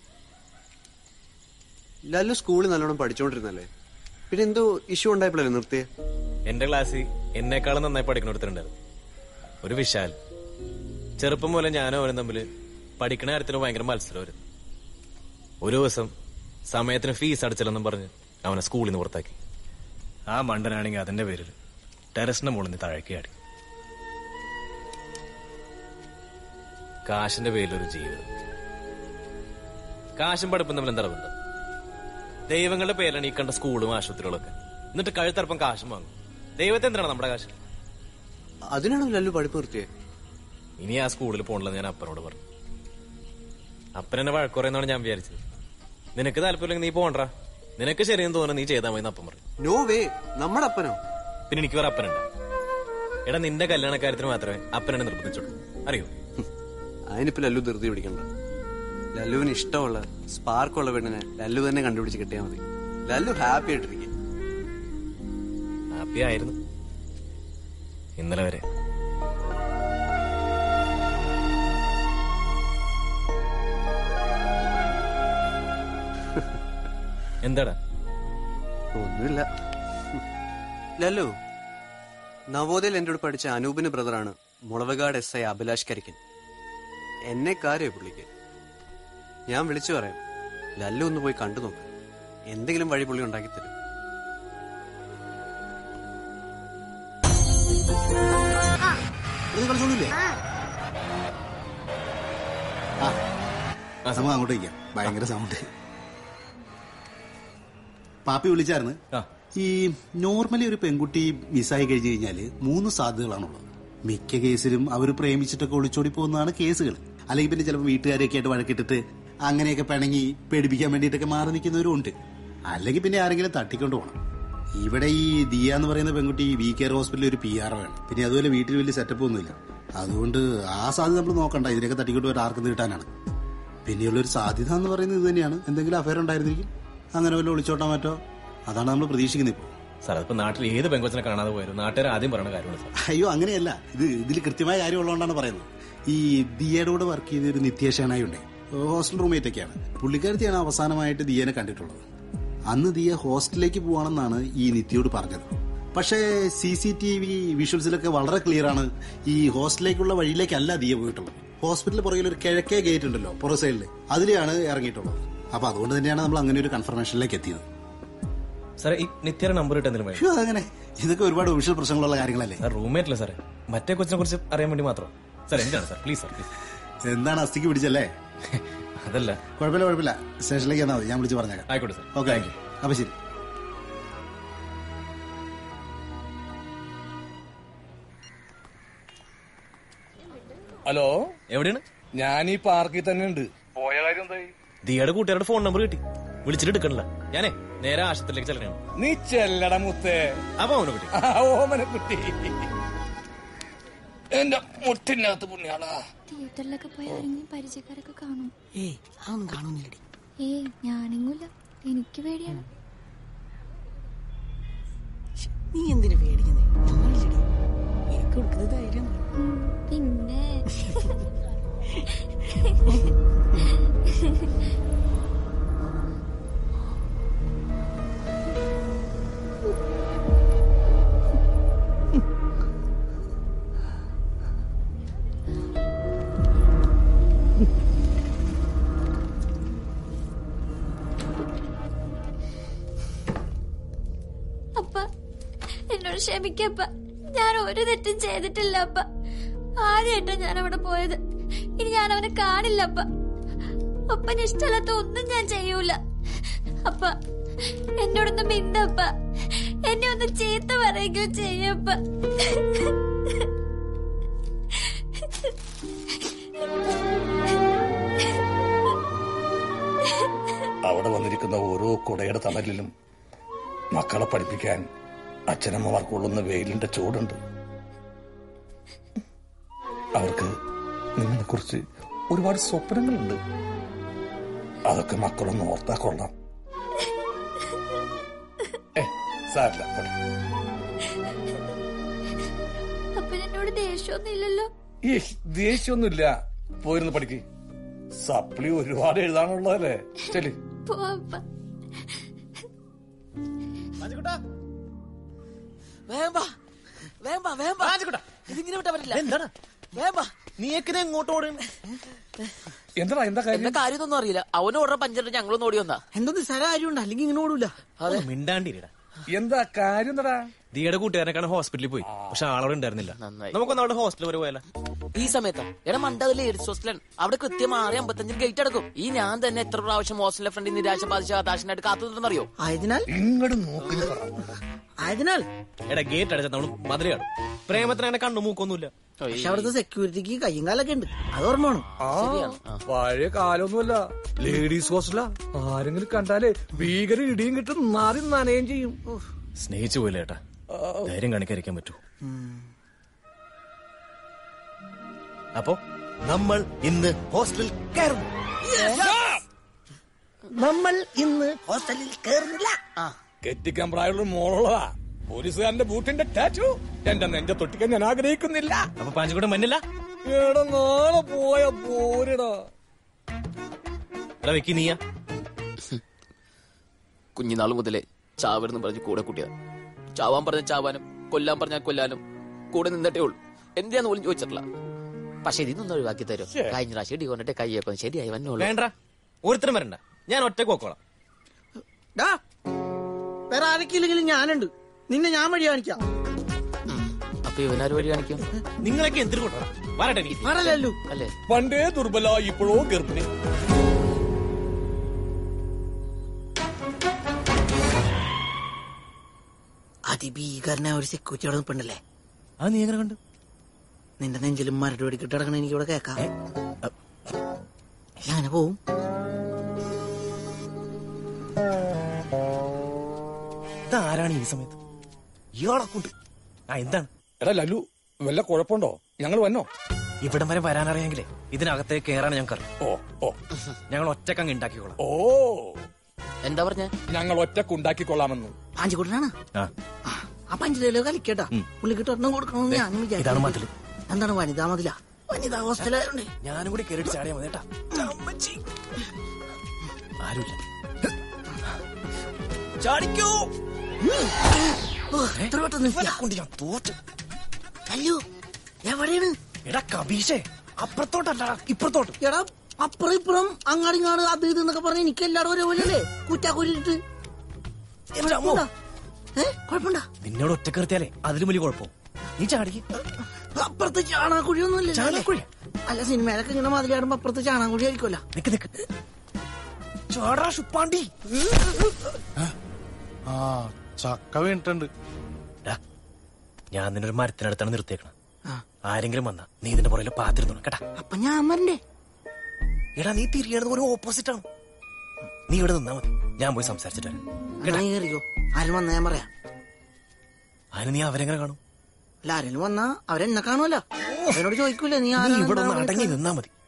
ലല്ലു സ്കൂളിൽ നല്ലോണം പഠിച്ചോണ്ടിരുന്നല്ലേ പിന്നെ എന്തോ ഇഷ്യൂ ഉണ്ടായപ്പോഴല്ലേ നിർത്തിയേ എന്റെ ക്ലാസ്സിൽ എന്നെക്കാളും നന്നായി പഠിക്കുന്ന ഒരുത്തരുണ്ടായിരുന്നു ഒരു വിശാൽ ചെറുപ്പം മുതലേ ഞാനും അവനും തമ്മിൽ പഠിക്കണ കാര്യത്തിന് ഭയങ്കര മത്സരമായിരുന്നു ഒരു ദിവസം സമയത്തിന് ഫീസ് അടച്ചില്ലെന്നും പറഞ്ഞ് അവനെ സ്കൂളിൽ നിന്ന് പുറത്താക്കി ആ മണ്ടനാണെങ്കിൽ അതിന്റെ പേരിൽ ടെറസിന്റെ മുകളിൽ നിന്ന് താഴേക്ക് ആടി കാശിന്റെ പേരിലൊരു ജീവിതം കാശും പഠിപ്പും തമ്മിൽ എന്താ ബന്ധം ദൈവങ്ങളുടെ പേരിലാണ് ഈ കണ്ട സ്കൂളും ആശുപത്രികളൊക്കെ എന്നിട്ട് കഴുത്തറപ്പം കാശും വാങ്ങും ദൈവത്തെ എന്തിനാണ് നമ്മുടെ കാശ് അതിനാണോ ലല്ലു പഠിപ്പ് നിർത്തിയേ ഇനി ആ സ്കൂളിൽ പോകണില്ലെന്ന് ഞാൻ അപ്പനോട് പറഞ്ഞു അപ്പൻ എന്നെ വഴക്കുറയെന്നാണ് ഞാൻ വിചാരിച്ചത് നിനക്ക് താല്പര്യമില്ലെങ്കിൽ നീ പോകണ്ടാ നിനക്ക് ശരിയെന്ന് തോന്നുന്നു നീ ചെയ്താൽ മതി എന്ന് അപ്പം പറഞ്ഞു നോ വേ നമ്മുടെ അപ്പനോ പിന്നെ എനിക്ക് വേറെ അപ്പനുണ്ട് എടാ നിന്റെ കല്യാണക്കാര്യത്തിന് മാത്രമേ അപ്പനെന്നെ നിർബന്ധിച്ചുള്ളൂ അറിയോ അതിനിപ്പോ ലല്ലു ധൃതി പിടിക്കണ്ട ലല്ലുവിന് ഇഷ്ടമുള്ള സ്പാർക്കുള്ള പെണ്ണിനെ ലല്ലു തന്നെ കണ്ടുപിടിച്ച് കിട്ടിയാൽ മതി ലല്ലു ഹാപ്പി ആയിട്ടിരിക്കും ഹാപ്പി ആയിരുന്നു ഇന്നലെ വരെ എന്താടാ ഒന്നുമില്ല ലല്ലു നവോദയയിൽ എന്റെ കൂടെ പഠിച്ച അനൂപിന് ബ്രദറാണ് മുളവകാട് എസ് ഐ അഭിലാഷ് കരിക്കൻ എന്നെ കാര്യ പുള്ളിക്ക് ഞാൻ വിളിച്ചു പറയാം ലല്ലു ഒന്ന് പോയി കണ്ടു നോക്ക് എന്തെങ്കിലും വഴി പുള്ളി ഉണ്ടാക്കി തരും കളിച്ചോണ്ടില്ലേ ആ നമുക്ക് അങ്ങോട്ട് വയ്ക്കാം ഭയങ്കര സൗണ്ട് പാപ്പി വിളിച്ചായിരുന്നു ഈ നോർമലി ഒരു പെൺകുട്ടി മിസ്സായി കഴിഞ്ഞു കഴിഞ്ഞാല് മൂന്ന് സാധ്യതകളാണുള്ളത് മിക്ക കേസിലും അവർ പ്രേമിച്ചിട്ടൊക്കെ ഒളിച്ചോടി പോകുന്നതാണ് കേസുകൾ അല്ലെങ്കിൽ പിന്നെ ചിലപ്പോൾ വീട്ടുകാരെയൊക്കെ ആയിട്ട് വഴക്കിട്ടിട്ട് അങ്ങനെയൊക്കെ പിണങ്ങി പേടിപ്പിക്കാൻ വേണ്ടിയിട്ടൊക്കെ മാറി നിൽക്കുന്നവരും ഉണ്ട് അല്ലെങ്കിൽ പിന്നെ ആരെങ്കിലും തട്ടിക്കൊണ്ട് പോകണം ഇവിടെ ഈ ദിയ എന്ന് പറയുന്ന പെൺകുട്ടി വി കെയർ ഹോസ്പിറ്റലിൽ ഒരു പി ആർ വേണം പിന്നെ അതുപോലെ വീട്ടിൽ വലിയ സെറ്റപ്പ് ഒന്നുമില്ല അതുകൊണ്ട് ആ സാധ്യത നമ്മൾ നോക്കണ്ട ഇതിനൊക്കെ തട്ടിക്കൊണ്ട് വരാൻ ആർക്കും കിട്ടാനാണ് പിന്നെയുള്ള ഒരു സാധ്യത എന്ന് പറയുന്നത് ഇത് തന്നെയാണ് എന്തെങ്കിലും അഫയർ ഉണ്ടായിരുന്നിരിക്കും അങ്ങനെ വല്ല ഒളിച്ചോട്ടാൻ പറ്റോ അതാണ് നമ്മൾ പ്രതീക്ഷിക്കുന്നത് ഇപ്പോൾ സാർ അതിപ്പോ നാട്ടിൽ ഏത് പെങ്കൊച്ചിനെ കാണാതെ പോയാലും നാട്ടുകാർ ആദ്യം പറയുന്ന കാര്യമാണ് സാർ അയ്യോ അങ്ങനെയല്ല ഇത് ഇതിൽ കൃത്യമായ കാര്യം ഉള്ളതുകൊണ്ടാണ് പറയുന്നത് ഈ ദിയയുടെ കൂടെ വർക്ക് ചെയ്ത ഒരു നിത്യേഷാനായി ഉണ്ട് ഹോസ്റ്റൽ റൂംമേറ്റ് ഒക്കെയാണ് പുള്ളിക്കാരത്തിയാണ് അവസാനമായിട്ട് ദിയനെ കണ്ടിട്ടുള്ളത് അന്ന് ദിയ ഹോസ്റ്റലിലേക്ക് പോവാണെന്നാണ് ഈ നിത്യയോട് പറഞ്ഞത് പക്ഷേ സി സി ടി വി വിഷ്വൽസിലൊക്കെ വളരെ ക്ലിയർ ആണ് ഈ ഹോസ്റ്റലിലേക്കുള്ള വഴിയിലേക്കല്ല ദിയ പോയിട്ടുള്ളത് ഹോസ്പിറ്റലിൽ പുറകിൽ ഒരു കിഴക്കേ ഗേറ്റ് ഉണ്ടല്ലോ പുറ സൈഡിൽ അതിലെയാണ് ഇറങ്ങിയിട്ടുള്ളത് അപ്പൊ അതുകൊണ്ട് തന്നെയാണ് നമ്മൾ അങ്ങനെ ഒരു കൺഫർമേഷനിലേക്ക് എത്തിയത് സാറേ ഈ നിത്യയുടെ നമ്പർ ഇട്ട് എന്തെങ്കിലും അയ്യോ, അതങ്ങനെ ഇതൊക്കെ ഒരുപാട് വിഷ്വൽ പ്രശ്നങ്ങളുള്ള കാര്യങ്ങളല്ലേ സാർ റൂംമേറ്റ് അല്ലേ സാറേ മറ്റേ കൊച്ചിനെ കുറിച്ച് അറിയാൻ വേണ്ടി മാത്രം സാർ എന്താണ് സാർ പ്ലീസ് സാർ പ്ലീസ് എന്താണ് അസ്ഥിക്ക് പിടിച്ചല്ലേ അതല്ല കുഴപ്പമില്ല കുഴപ്പമില്ല സ്റ്റേഷനിലേക്ക് വന്നാൽ മതി ഞാൻ വിളിച്ച് പറഞ്ഞേക്കാം ആയിക്കോട്ടെ സാർ ഓക്കെ താങ്ക് യു അപ്പൊ ശരി ഹലോ എവിടെയാണ് ഞാൻ ഈ പാർക്കിൽ തന്നെ ഉണ്ട് പോയ കാര്യം എന്തായി ദിയയുടെ കൂട്ടുകാരുടെ ഫോൺ നമ്പർ കിട്ടി വിളിച്ചിട്ട് എടുക്കണില്ല ഞാനേ നേരെ ആശുപത്രിയിലേക്ക് ചെല്ലണം നീ ചെല്ലട മുത്തേ അപ്പൊ അവനെ കുട്ടി ആ, ഓമന കുട്ടി എന്റെ മുട്ടിനകത്ത് പുണ്യാളാ തിയേറ്ററിലൊക്കെ പോയി ആരെങ്കിലും പരിചയക്കാരൊക്കെ കാണും ഏയ് അതൊന്നും കാണുന്നില്ലടി ഏയ് ഞാനെങ്ങൂല എനിക്ക് പേടിയാണ് നീ എന്തിനു പേടിക്കുന്നേ ഞങ്ങളില്ലടി എനിക്ക് കൊടുക്കുന്നത് ധൈര്യം ഉം, പിന്നെ അപ്പ എന്നോട് ക്ഷമിക്കപ്പ ഞാൻ ഒരു തെറ്റും ചെയ്തിട്ടില്ല അപ്പ ആദ്യമായിട്ടാ ഞാൻ അവിടെ പോയത് ഇനി ഞാൻ അവനെ കാണില്ല അപ്പ അപ്പന് ഇഷ്ടമല്ലാത്ത ഒന്നും ഞാൻ ചെയ്യൂല അപ്പ എന്നോടൊന്ന് മിണ്ടപ്പ എന്നെ ഒന്ന് ചീത്ത പറയുകയോ ചെയ്യപ്പ അവിടെ വന്നിരിക്കുന്ന ഓരോ കുടയുടെ തണലിലും മക്കളെ പഠിപ്പിക്കാൻ അച്ഛനമ്മമാർക്ക് കൊള്ളുന്ന വെയിലിന്റെ ചൂടുണ്ട് അവർക്ക് നിങ്ങളെ കുറിച്ച് ഒരുപാട് സ്വപ്നങ്ങളുണ്ട് അതൊക്കെ മക്കളൊന്ന് ഓർത്താ കൊള്ളാം ഏ സാരില്ല പോട്ടെ. അപ്പൻ എന്നോട് ദേഷ്യമൊന്നും ഇല്ലല്ലോ ഈ ദേഷ്യമൊന്നുമില്ല പോയിരുന്ന് പഠിക്ക് സപ്ലി ഒരുപാട് എഴുതാനുള്ളതല്ലേ ചെല്ലി പോവാപ്പ വേമ്പ വേമ്പ വേമ്പ ഇതിങ്ങനെ വിട്ടാ പറ്റില്ല എന്താണ് വേമ്പ നീക്കിനെ എങ്ങോട്ട് ഓടുന്നു എന്താ എന്താ എന്റെ കാര്യമൊന്നും അറിയില്ല അവന് ഓർഡർ പഞ്ചറിട്ട് ഞങ്ങളൊന്നും ഓടി വന്നാ എന്തൊന്നും സ്ഥല കാര്യമുണ്ട് അല്ലെങ്കിൽ ഇങ്ങനെ ഓടൂല അതെ മിണ്ടാണ്ടിരിടാ എന്താ കാര്യം എന്താ ദിയുടെ കൂട്ടുകാരനെ കാണാൻ ഹോസ്പിറ്റലിൽ പോയി പക്ഷെ ആളവിടെ ഉണ്ടായിരുന്നില്ല നമുക്കൊന്നവിടെ ഹോസ്റ്റലിൽ വരെ പോയാലോ ഈ സമയത്താ എടാ മണ്ടത് ലേഡീസ് ഹോസ്റ്റലാണ് അവിടെ കൃത്യം ആറ് അമ്പത്തഞ്ചിന് ഗേറ്റ് അടക്കും ഈ ഞാൻ തന്നെ എത്ര പ്രാവശ്യം ഹോസ്റ്റലിലെ ഫ്രണ്ടിൽ നിരാശ ബാധിച്ച ഹതാശനായിട്ട് കാത്തുനിന്നറിയോ ആയതിനാൽ ഇങ്ങോട്ട് നോക്കി ആയതിനാൽ എടാ ഗേറ്റ് അടച്ചാൽ നമ്മൾ മധുര കാണും പ്രേമത്തിന് അങ്ങനെ കണ്ണു മൂക്കൊന്നുമില്ല പക്ഷെ അവിടുത്തെ സെക്യൂരിറ്റിക്ക് കയ്യും കാലൊക്കെ ഉണ്ട് അത് ഓർമ്മ വേണം ആ പഴയ കാലമൊന്നുമല്ല ലേഡീസ് ഹോസ്റ്റലാ ആരെങ്കിലും കണ്ടാലേ ഭീകര ഇടിയും കിട്ടും മാറി നനയും ചെയ്യും ഉഫ്. സ്നേഹിച്ചു പോയില്ല ഏട്ടാ ധൈര്യം കാണിക്കാതിരിക്കാൻ പറ്റൂ അപ്പോ നമ്മൾ ഇന്ന് ഹോസ്റ്റലിൽ കയറും നമ്മൾ ഇന്ന് ഹോസ്റ്റലിൽ കയറുന്നില്ല കെട്ടിക്കാൻ പ്രായമുള്ള മോളുള്ളതാ പോലീസുകാരന്റെ ബൂട്ടിന്റെ ടാറ്റു എന്റെ നെഞ്ച തൊട്ടിക്കാൻ ഞാൻ ആഗ്രഹിക്കുന്നില്ല അപ്പൊ പാഞ്ചിക്കൂടെ മഞ്ഞില്ല എടാ നാളെ പോയ പോരടാ എടാ വെക്കി നീയാ കുഞ്ഞുനാൾ മുതലേ ചാവരുന്ന് പറഞ്ഞ് കൂടെ കൂട്ടിയതാ ചാവാൻ പറഞ്ഞ ചാവാനും കൊല്ലാൻ പറഞ്ഞാൽ കൊല്ലാനും കൂടെ നിന്നിട്ടേ ഉള്ളൂ എന്തിനാന്ന് പോലും ചോദിച്ചിട്ടില്ല പക്ഷെ ഇതിന്നൊന്നും ഒഴിവാക്കി തരും കഴിഞ്ഞ പ്രാവശ്യം ഇടി കൊണ്ടിട്ട് കയ്യൊക്കെ ഒന്ന് ശരിയായി വന്നോളൂ വേണ്ട ഒരുത്തരം വരണ്ട ഞാൻ ഒറ്റക്ക് പോക്കോളാം വേറെ ആരൊക്കെയില്ലെങ്കിലും ഞാനുണ്ട് നിന്നെ ഞാൻ വഴി കാണിക്കാം അപ്പൊ ഇവനാര് വഴി കാണിക്കും നിങ്ങളൊക്കെ എന്തിനു കൊണ്ടുവരാം വരട്ടെ നീ ആണല്ലോ അല്ലേ പണ്ടേ ദുർബല ഇപ്പോഴോ ഗർഭിണി അതിഭീകരനായ ഒരു സെക്യൂരിറ്റി അവിടെ നിൽപ്പുണ്ടല്ലേ അത് നീ എങ്ങനെ കണ്ടു നിന്റെ നെഞ്ചിലും മരട് വെടിക്കിട്ട് കിടക്കണ എനിക്ക് ഇവിടെ കേക്കാം ഞാൻ പോവും ഇതാരാണ് ഈ സമയത്ത് ഇയാളെ കൂട്ട് ആ എന്താണ് എടാ ലല്ലു വല്ല കുഴപ്പമുണ്ടോ ഞങ്ങൾ വന്നോ ഇവിടം വരെ വരാനറിയാമെങ്കിലേ ഇതിനകത്തേക്ക് കയറാൻ ഞങ്ങൾക്ക് ഓ ഓ ഞങ്ങൾ ഒറ്റക്കങ്ങ് ഉണ്ടാക്കിക്കോളാം ഓ എന്താ പറഞ്ഞ ഞങ്ങൾ ഒറ്റക്കുണ്ടാക്കിക്കൊള്ളാമെന്ന് പാഞ്ചിക്കുട്ടനാണ് ആ ആ പഞ്ചിലോ കളിക്കട്ടാ പുള്ളിക്കിട്ട് ഒരെണ്ണം കൊടുക്കണമെന്ന് ഞാനും ഇതാണ് വിചാരിച്ചു മതില് എന്താണ് വനിതാ മതില വനിതാ ഹോസ്റ്റലായോണ്ടേ ഞാനും കൂടി കയറിയിട്ട് ചാടിയാ മതി കേട്ടാ ആരുമില്ല ചാടിക്കോ ഓ, എത്ര പെട്ടെന്ന് കൊണ്ട് ഞാൻ തോറ്റു അയ്യോ എവിടെയാണ് എടാ കബീഷേ അപ്പുറത്തോട്ടല്ല ഇപ്പുറത്തോട്ട് എടാ അപ്പുറം ഇപ്പുറം അങ്ങാടിങ്ങാട് അത് ഇത് എന്നൊക്കെ പറഞ്ഞ് എനിക്ക് എല്ലാവരും ഒരേപോലെയല്ലേ കുറ്റാക്കൂലിട്ട് ഏ കുഴപ്പമുണ്ടാ നിന്നോട് ഒറ്റ കയറിയാലേ അതിലും വലിയ കുഴപ്പം നീ ചാടിക്ക് അപ്പുറത്ത് ചാണാക്കുഴിയൊന്നും ഇല്ല ചാണാക്കുഴി? അല്ല സിനിമയിലൊക്കെ ഇങ്ങനെ മതിലാടുമ്പോ അപ്പുറത്ത് ചാണാക്കുഴി ആയിരിക്കുമല്ലോ നിക്ക് നിക്ക് ചാടാ ഷുപ്പാണ്ടി ആ ചക്ക വീണിട്ടുണ്ട് ഞാൻ നിന്നൊരു മരത്തിനടുത്താണ് നിർത്തിയേക്കണം ആ. ആരെങ്കിലും വന്നാ നീ ഇതിന്റെ പുറകിൽ പാത്തിരുന്നു കേട്ടാ അപ്പൊ ഞാൻ വരണ്ടേ എടാ നീ തിരിയണത് ഒരു ഓപ്പോസിറ്റ് ആണ് നീ ഇവിടെ നിന്നാ മതി ഞാൻ പോയി സംസാരിച്ചിട്ട് വരാം എന്നാ നീ കയറിക്കോ ആരും വന്നാ ഞാൻ പറയാം അതിന് നീ അവരെങ്ങനെ കാണും അല്ല ആരെങ്കിലും വന്നാ അവരെന്നെ കാണുമല്ലോ അവരോട് ചോദിക്കൂലേ നീ നീ ആരാ ഇവിടെ ഒന്ന് എന്താ അടങ്ങി വിളിച്ചത്? നിന്നാ മതി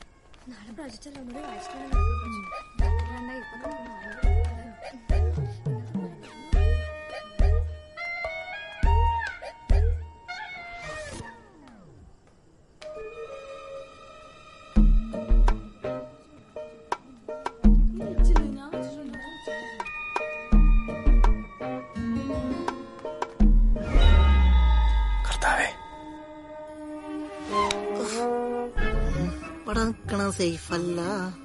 കർത്താവേ ഇവിടെ നിക്കണ സേഫ് അല്ല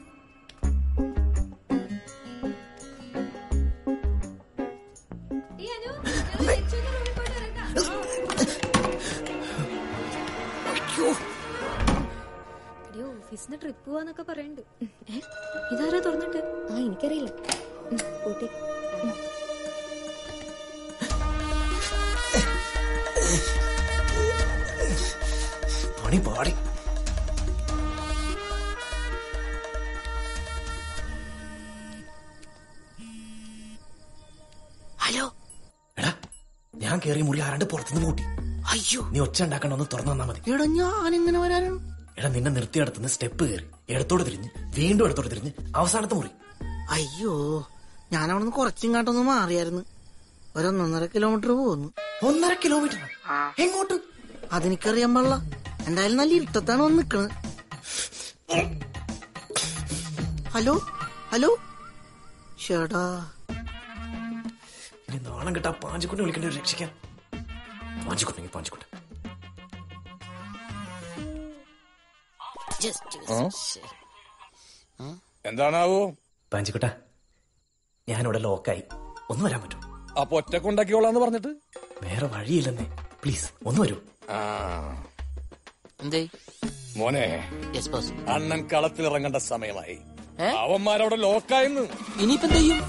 ഓഫീസിന് ട്രിപ്പ് പോവാന്നൊക്കെ പറയുന്നുണ്ട് ഏ? ഇതാരാ തുറന്നിട്ട് ആ എനിക്കറിയില്ല ഉം, കൂട്ടി ഉം. പണി പാടി ഹലോ ഞാൻ കേറിയ മുറി ആരാണ്ട് പുറത്തുനിന്ന് കൂട്ടി അയ്യോ നീ ഒച്ച ഉണ്ടാക്കണ്ട ഒന്ന് തുറന്നു തന്നാ മതി എടാ ഞാൻ എങ്ങനെ വരാനാണ് എടാ നിന്നെ നിർത്തിയിടത്തുനിന്ന് സ്റ്റെപ്പ് കയറി ഇടത്തോട് തിരിഞ്ഞ് വീണ്ടും ഇടത്തോട് തിരിഞ്ഞ് അവസാനത്തെ മുറി അയ്യോ ഞാൻ അവിടെ നിന്ന് കുറച്ചിങ്ങാട്ടൊന്ന് മാറിയായിരുന്നു ഒരൊന്നൊന്നര കിലോമീറ്റർ പോകുന്നു ഒന്നര കിലോമീറ്റർ എങ്ങോട്ട് അതെനിക്കറിയാൻ പാടില്ല എന്തായാലും നല്ല ഇരുട്ടത്താണ് വന്ന് നിക്കണത് ഹലോ ഹലോ ഷേടാ ഇനി നാണം കിട്ടാ പാഞ്ചിക്കുട്ടി വിളിക്കേണ്ടി വരും രക്ഷിക്കാൻ പാഞ്ചിക്കുണ്ടെങ്കിൽ പാഞ്ചിക്കുട്ടി എന്താണാവോ പാഞ്ചിക്കുട്ട ഞാനിവിടെ ലോക്കായി ഒന്ന് വരാൻ പറ്റും അപ്പൊ ഒറ്റക്കൊണ്ടാക്കിയോളാന്ന് പറഞ്ഞിട്ട് വേറെ വഴിയില്ലെന്നേ പ്ലീസ് ഒന്ന് വരൂ ആ എന്തേ മോനെ യെസ് ബോസ് അണ്ണൻ കളത്തിലിറങ്ങേണ്ട സമയമായി അവന്മാരവിടെ ലോക്കായെന്ന് ഇനിയിപ്പോ എന്ത് ചെയ്യും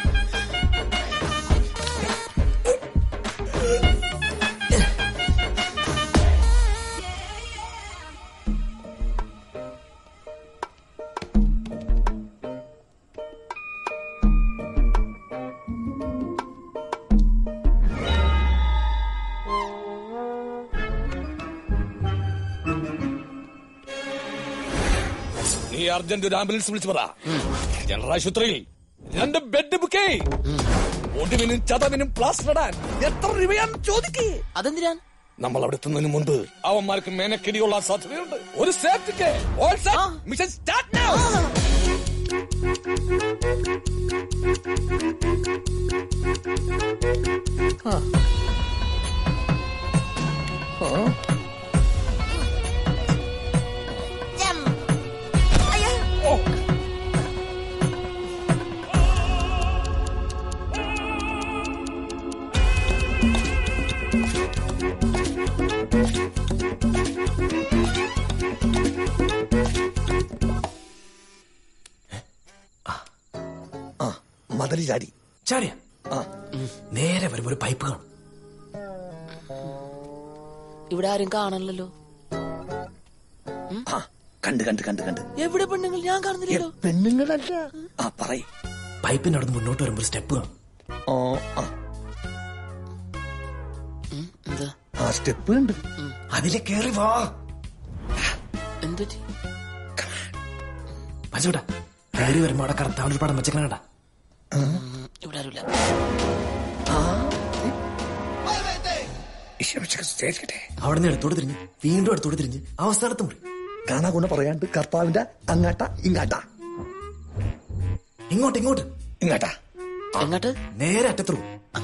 നീ അർജന്റ് ഒരു ആംബുലൻസ് വിളിച്ചു പറ ജനറൽ ആശുപത്രിയിൽ രണ്ട് ബെഡ് ബുക്കേ ഒടുവിനും ചതവിനും പ്ലാസ്റ്റർ ഇടാൻ എത്ര രൂപയാണ് ചോദിക്കേ അതെന്തിനാ നമ്മൾ അവിടെ എത്തുന്നതിന് മുൻപ് അവന്മാർക്ക് മേനക്കിടികൊള്ളാൻ സാധ്യതയുണ്ട് ഒരു സേഫ്റ്റിക്ക് All set. Mission start now. മതിൽ ചാടി ചാടിയ നേരെ വരുമ്പോ ഒരു പൈപ്പ് കാണും ഇവിടെ ആരും കാണണല്ലോ കണ്ട് കണ്ട് കണ്ട് കണ്ട് എവിടെ പെണ്ണുങ്ങൾ ഞാൻ കാണുന്നില്ലല്ലോ പെണ്ണുങ്ങളല്ല ആ പറയ് പൈപ്പിന്റെ അവിടെ മുന്നോട്ട് വരുമ്പോ ഒരു സ്റ്റെപ്പ് കാണും എന്താ ആ സ്റ്റെപ്പ് ഉണ്ട് അതിലെ കേറി വാ എന്തുപറ്റി പച്ചോട്ടാ കയറി വരുമ്പോ അവിടെ കർത്താവിന്റെ പടം വെച്ചേക്കണ കണ്ടാ ഇവിടെ ആരുമില്ല അവിടെ നിന്ന് എടുത്തോട് തിരിഞ്ഞ് വീണ്ടും എടുത്തോട് തിരിഞ്ഞ് അവസാനത്തെ മുറി കാണാ ഗുണ പറയാണ്ട് കർത്താവിന്റെ അങ്ങാട്ട ഇങ്ങാട്ട ഇങ്ങോട്ട് ഇങ്ങോട്ട് ഇങ്ങാട്ടാ എങ്ങോട്ട് നേരെ അറ്റത്തു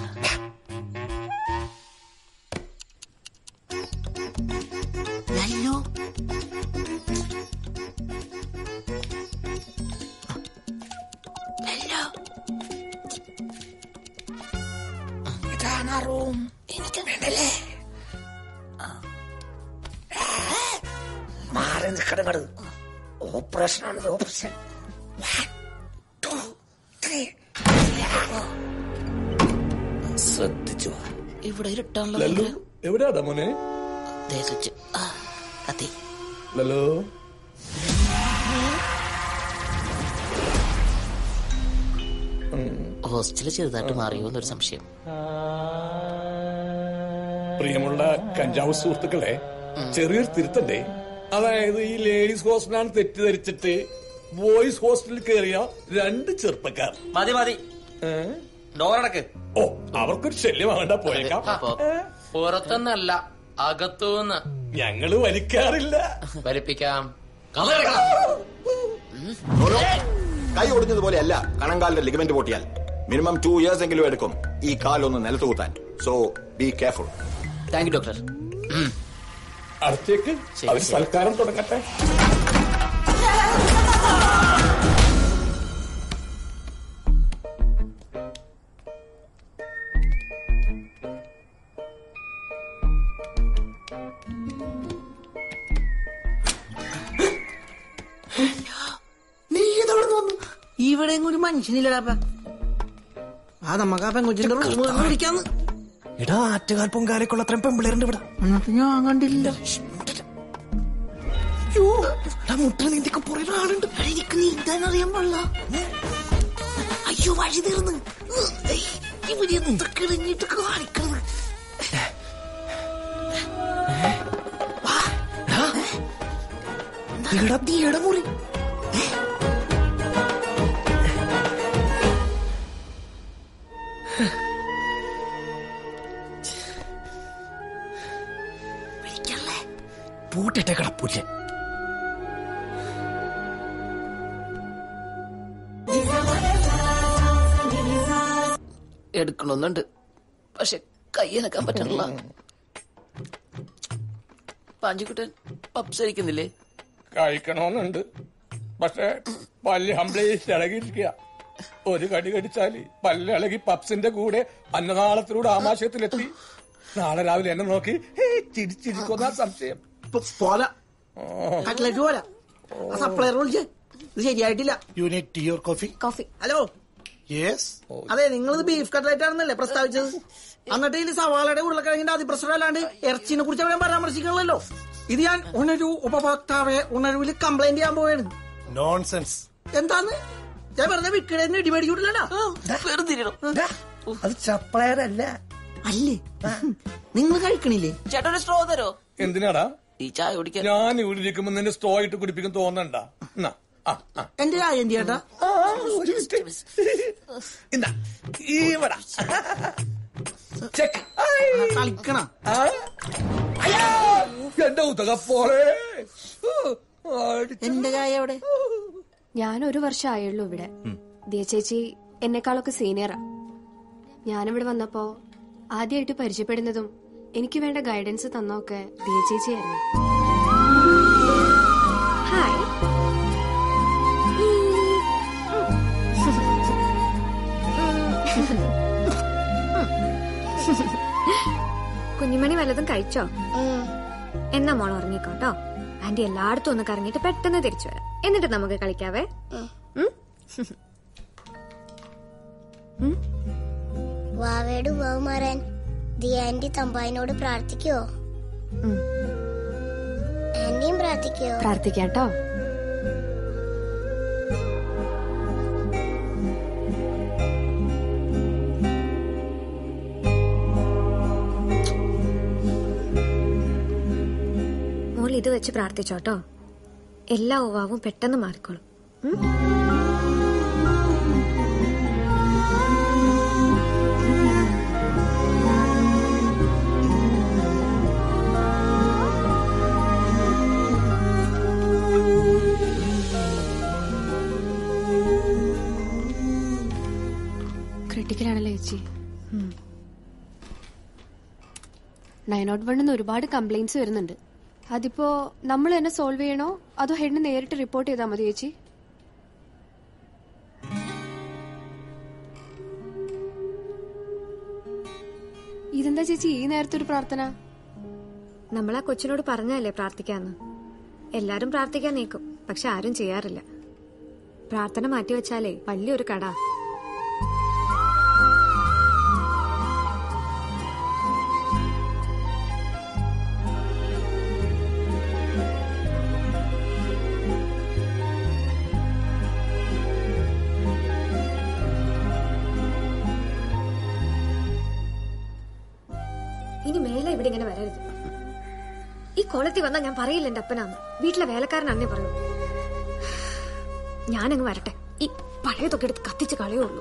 ലല്ലോ ലല്ലോ ഇതാണ് ആ റൂം എനിക്ക് വേണ്ടല്ലേ മാറി നിൽക്കണങ്ങട് ഓപ്പറേഷൻ ആണ് ഓപ്പറേഷൻ ശ്രദ്ധിച്ചു വാ. ഇവിടെ ഇരുട്ടാണല്ലോ ലല്ലു എവിടെയാടാ മോനെ ദേ സ്വിച്ച് ആ കത്തി ലല്ലോ ഹോസ്റ്റലിൽ ചെറുതായിട്ട് മാറിയോ എന്നൊരു സംശയം പ്രിയമുള്ള കഞ്ചാവ് സുഹൃത്തുക്കളെ ചെറിയൊരു തിരുത്തണ്ടേ അതായത് ഈ ലേഡീസ് ഹോസ്റ്റലാണ് തെറ്റിദ്ധരിച്ചിട്ട് ബോയ്സ് ഹോസ്റ്റലിൽ കയറിയ രണ്ട് ചെറുപ്പക്കാർ മതി മതി ഡോറടക്ക് ഓ അവർക്കൊരു ശല്യമാകണ്ട പോയേക്കാം പുറത്തുനിന്നല്ല അകത്തുനിന്ന് ഞങ്ങള് വലിക്കാറില്ല വലിപ്പിക്കാം കൈ ഒടിഞ്ഞതുപോലെ അല്ല കണങ്കാലിന്റെ ലിഗമെന്റ് പൊട്ടിയാൽ മിനിമം ടു ഇയേഴ്സ് എങ്കിലും എടുക്കും ഈ കാലൊന്ന് നിലത്ത് കുത്താൻ so be careful thank you doctor അടുത്തേക്ക് അവർ സൽക്കാരം തുടങ്ങട്ടെ നീ ഇതവിടെ വന്നു ഇവിടെ ഒരു മനുഷ്യനില്ലടാപ്പ ആ നമുക്ക് ആ പെങ്കൊച്ചിന്റെ റൂം വിളിക്കാന്ന് എടാ ആറ്റുകാൽ പൊങ്കാലക്കുള്ള അത്രയും പെമ്പിളേരുണ്ട് ഇവിടെ എന്നിട്ട് ഞാൻ കണ്ടില്ല മുട്ടിൽ നീന്തിക്ക് പുറേ ആളുണ്ട് എനിക്ക് നീന്താൻ അറിയാൻ പാടില്ല അയ്യോ വഴി തീർന്ന് ഇവര് എന്തൊക്കെ ഇറങ്ങിയിട്ട് കാണിക്കണത് എടാ നീയുടെ മുറി പൂട്ടിട്ടേക്കടാ പുല്ല് എടുക്കണമെന്നുണ്ട് പക്ഷെ കയ്യനക്കാൻ പറ്റണില്ല പാഞ്ചിക്കുട്ടൻ പപ്സ് അടിക്കുന്നില്ലേ കഴിക്കണമെന്നുണ്ട് പക്ഷെ പല്ല് ഹംപ്ലേറ്റ് ഇളകിയിരിക്കുക ഒരു കടി കടിച്ചാല് പല്ല് ഇളകി പപ്സിന്റെ കൂടെ അന്നനാളത്തിലൂടെ ആമാശയത്തിലെത്തി നാളെ രാവിലെ എന്നെ നോക്കി "ഹേ, ചിരിച്ചിരിക്കുന്ന സംശയം പോരാ കട്ട്ലറ്റ് പോരാ സപ്ലയർ വിളിച്ചേ ഇത് ശരിയായിട്ടില്ല unit tea or coffee coffee hello yes അതെ നിങ്ങളിത് ബീഫ് കട്ട്ലറ്റ് ആണെന്നല്ലേ പ്രസ്താവിച്ചത് എന്നിട്ട് ഇതിൽ സവാളയുടെ ഉരുളക്കിഴങ്ങിന്റെ അതിപ്രസരം അല്ലാണ്ട് ഇറച്ചിനെ കുറിച്ച് അവിടെ പരാമർശിക്കണല്ലോ ഇത് ഞാൻ ഉണരു ഉപഭോക്താവെ ഉണരുവിൽ കംപ്ലൈന്റ് ചെയ്യാൻ പോവാണ് നോൺസെൻസ് എന്താന്ന് ഞാൻ വെറുതെ വിൽക്കണേന്ന് ഇടിമേടിക്കൂട്ടില്ലടാ അത് സപ്ലയർ അല്ല അല്ലേ നിങ്ങൾ കഴിക്കണില്ലേ ചേട്ടാ ഒരു സ്ട്രോ തരോ എന്തിനാടാ ഈ ചായ കുടിക്കാൻ ഞാൻ ഇവിടെ ഇരിക്കുമ്പോ നിന്നെ സ്ട്രോ ഇട്ട് കുടിപ്പിക്കും തോന്നണ്ട എന്നാ, ആ, ആ. എന്റെ ചായ എന്ത് ചേട്ടാ ആ, ഒരു മിനിറ്റ്. ഇന്നാ, ഇവിടെ. ചെക്ക്. കളിക്കണ ആ? അയ്യോ, എന്റെ ഉതക പോലെ എന്റെ ചായ എവിടെ ഞാൻ ഒരു വർഷം ആയുള്ളൂ ഇവിടെ ദിയ ചേച്ചി എന്നെക്കാളൊക്കെ സീനിയറാ ഞാനിവിടെ വന്നപ്പോ ആദ്യമായിട്ട് പരിചയപ്പെടുന്നതും എനിക്ക് വേണ്ട ഗൈഡൻസ് തന്നൊക്കെ ദിയ ചേച്ചിയായിരുന്നു ഹായ് കുഞ്ഞുമണി വല്ലതും കഴിച്ചോ എന്നാ മോൾ ഉറങ്ങിക്കോട്ടോ ആന്റി എല്ലായിടത്തും ഒന്ന് കറങ്ങിയിട്ട് പെട്ടെന്ന് തിരിച്ചു വരാം എന്നിട്ട് നമുക്ക് കളിക്കാവേ ഉം? വാവയുടെ ഉവാവ് മാറാൻ ദി ആന്റി തമ്പായിനോട് പ്രാർത്ഥിക്കുവോ ആന്റിയും പ്രാർത്ഥിക്കുവോ പ്രാർത്ഥിക്കാട്ടോ മോൾ ഇത് വെച്ച് പ്രാർത്ഥിച്ചോട്ടോ എല്ലാ ഉവാവും പെട്ടെന്ന് മാറിക്കോളും ഉം? ക്രിട്ടിക്കലാണല്ലേ ചേച്ചി നയൻ നോട്ട് വണ്ണിന്ന് ഒരുപാട് കംപ്ലൈന്റ്സ് വരുന്നുണ്ട് അതിപ്പോ നമ്മൾ തന്നെ സോൾവ് ചെയ്യണോ അതോ ഹെഡിന് നേരിട്ട് റിപ്പോർട്ട് ചെയ്താൽ മതി ചേച്ചി ഇതെന്താ ചേച്ചി ഈ നേരത്തെ ഒരു പ്രാർത്ഥന നമ്മൾ ആ കൊച്ചിനോട് പറഞ്ഞല്ലേ പ്രാർത്ഥിക്കാന്ന് എല്ലാരും പ്രാർത്ഥിക്കാൻ നീക്കും പക്ഷെ ആരും ചെയ്യാറില്ല പ്രാർത്ഥന മാറ്റിവെച്ചാലേ വലിയൊരു കട ഇവിടെ ഇങ്ങനെ വരരുത് ഈ കോളത്തിൽ വന്നാൽ ഞാൻ പറയില്ല എന്റെ അപ്പനാന്ന് വീട്ടിലെ വേലക്കാരനാന്നേ പറയൂ ഞാനങ്ങ് വരട്ടെ ഈ പഴയതൊക്കെ എടുത്ത് കത്തിച്ച് കളയുള്ളൂ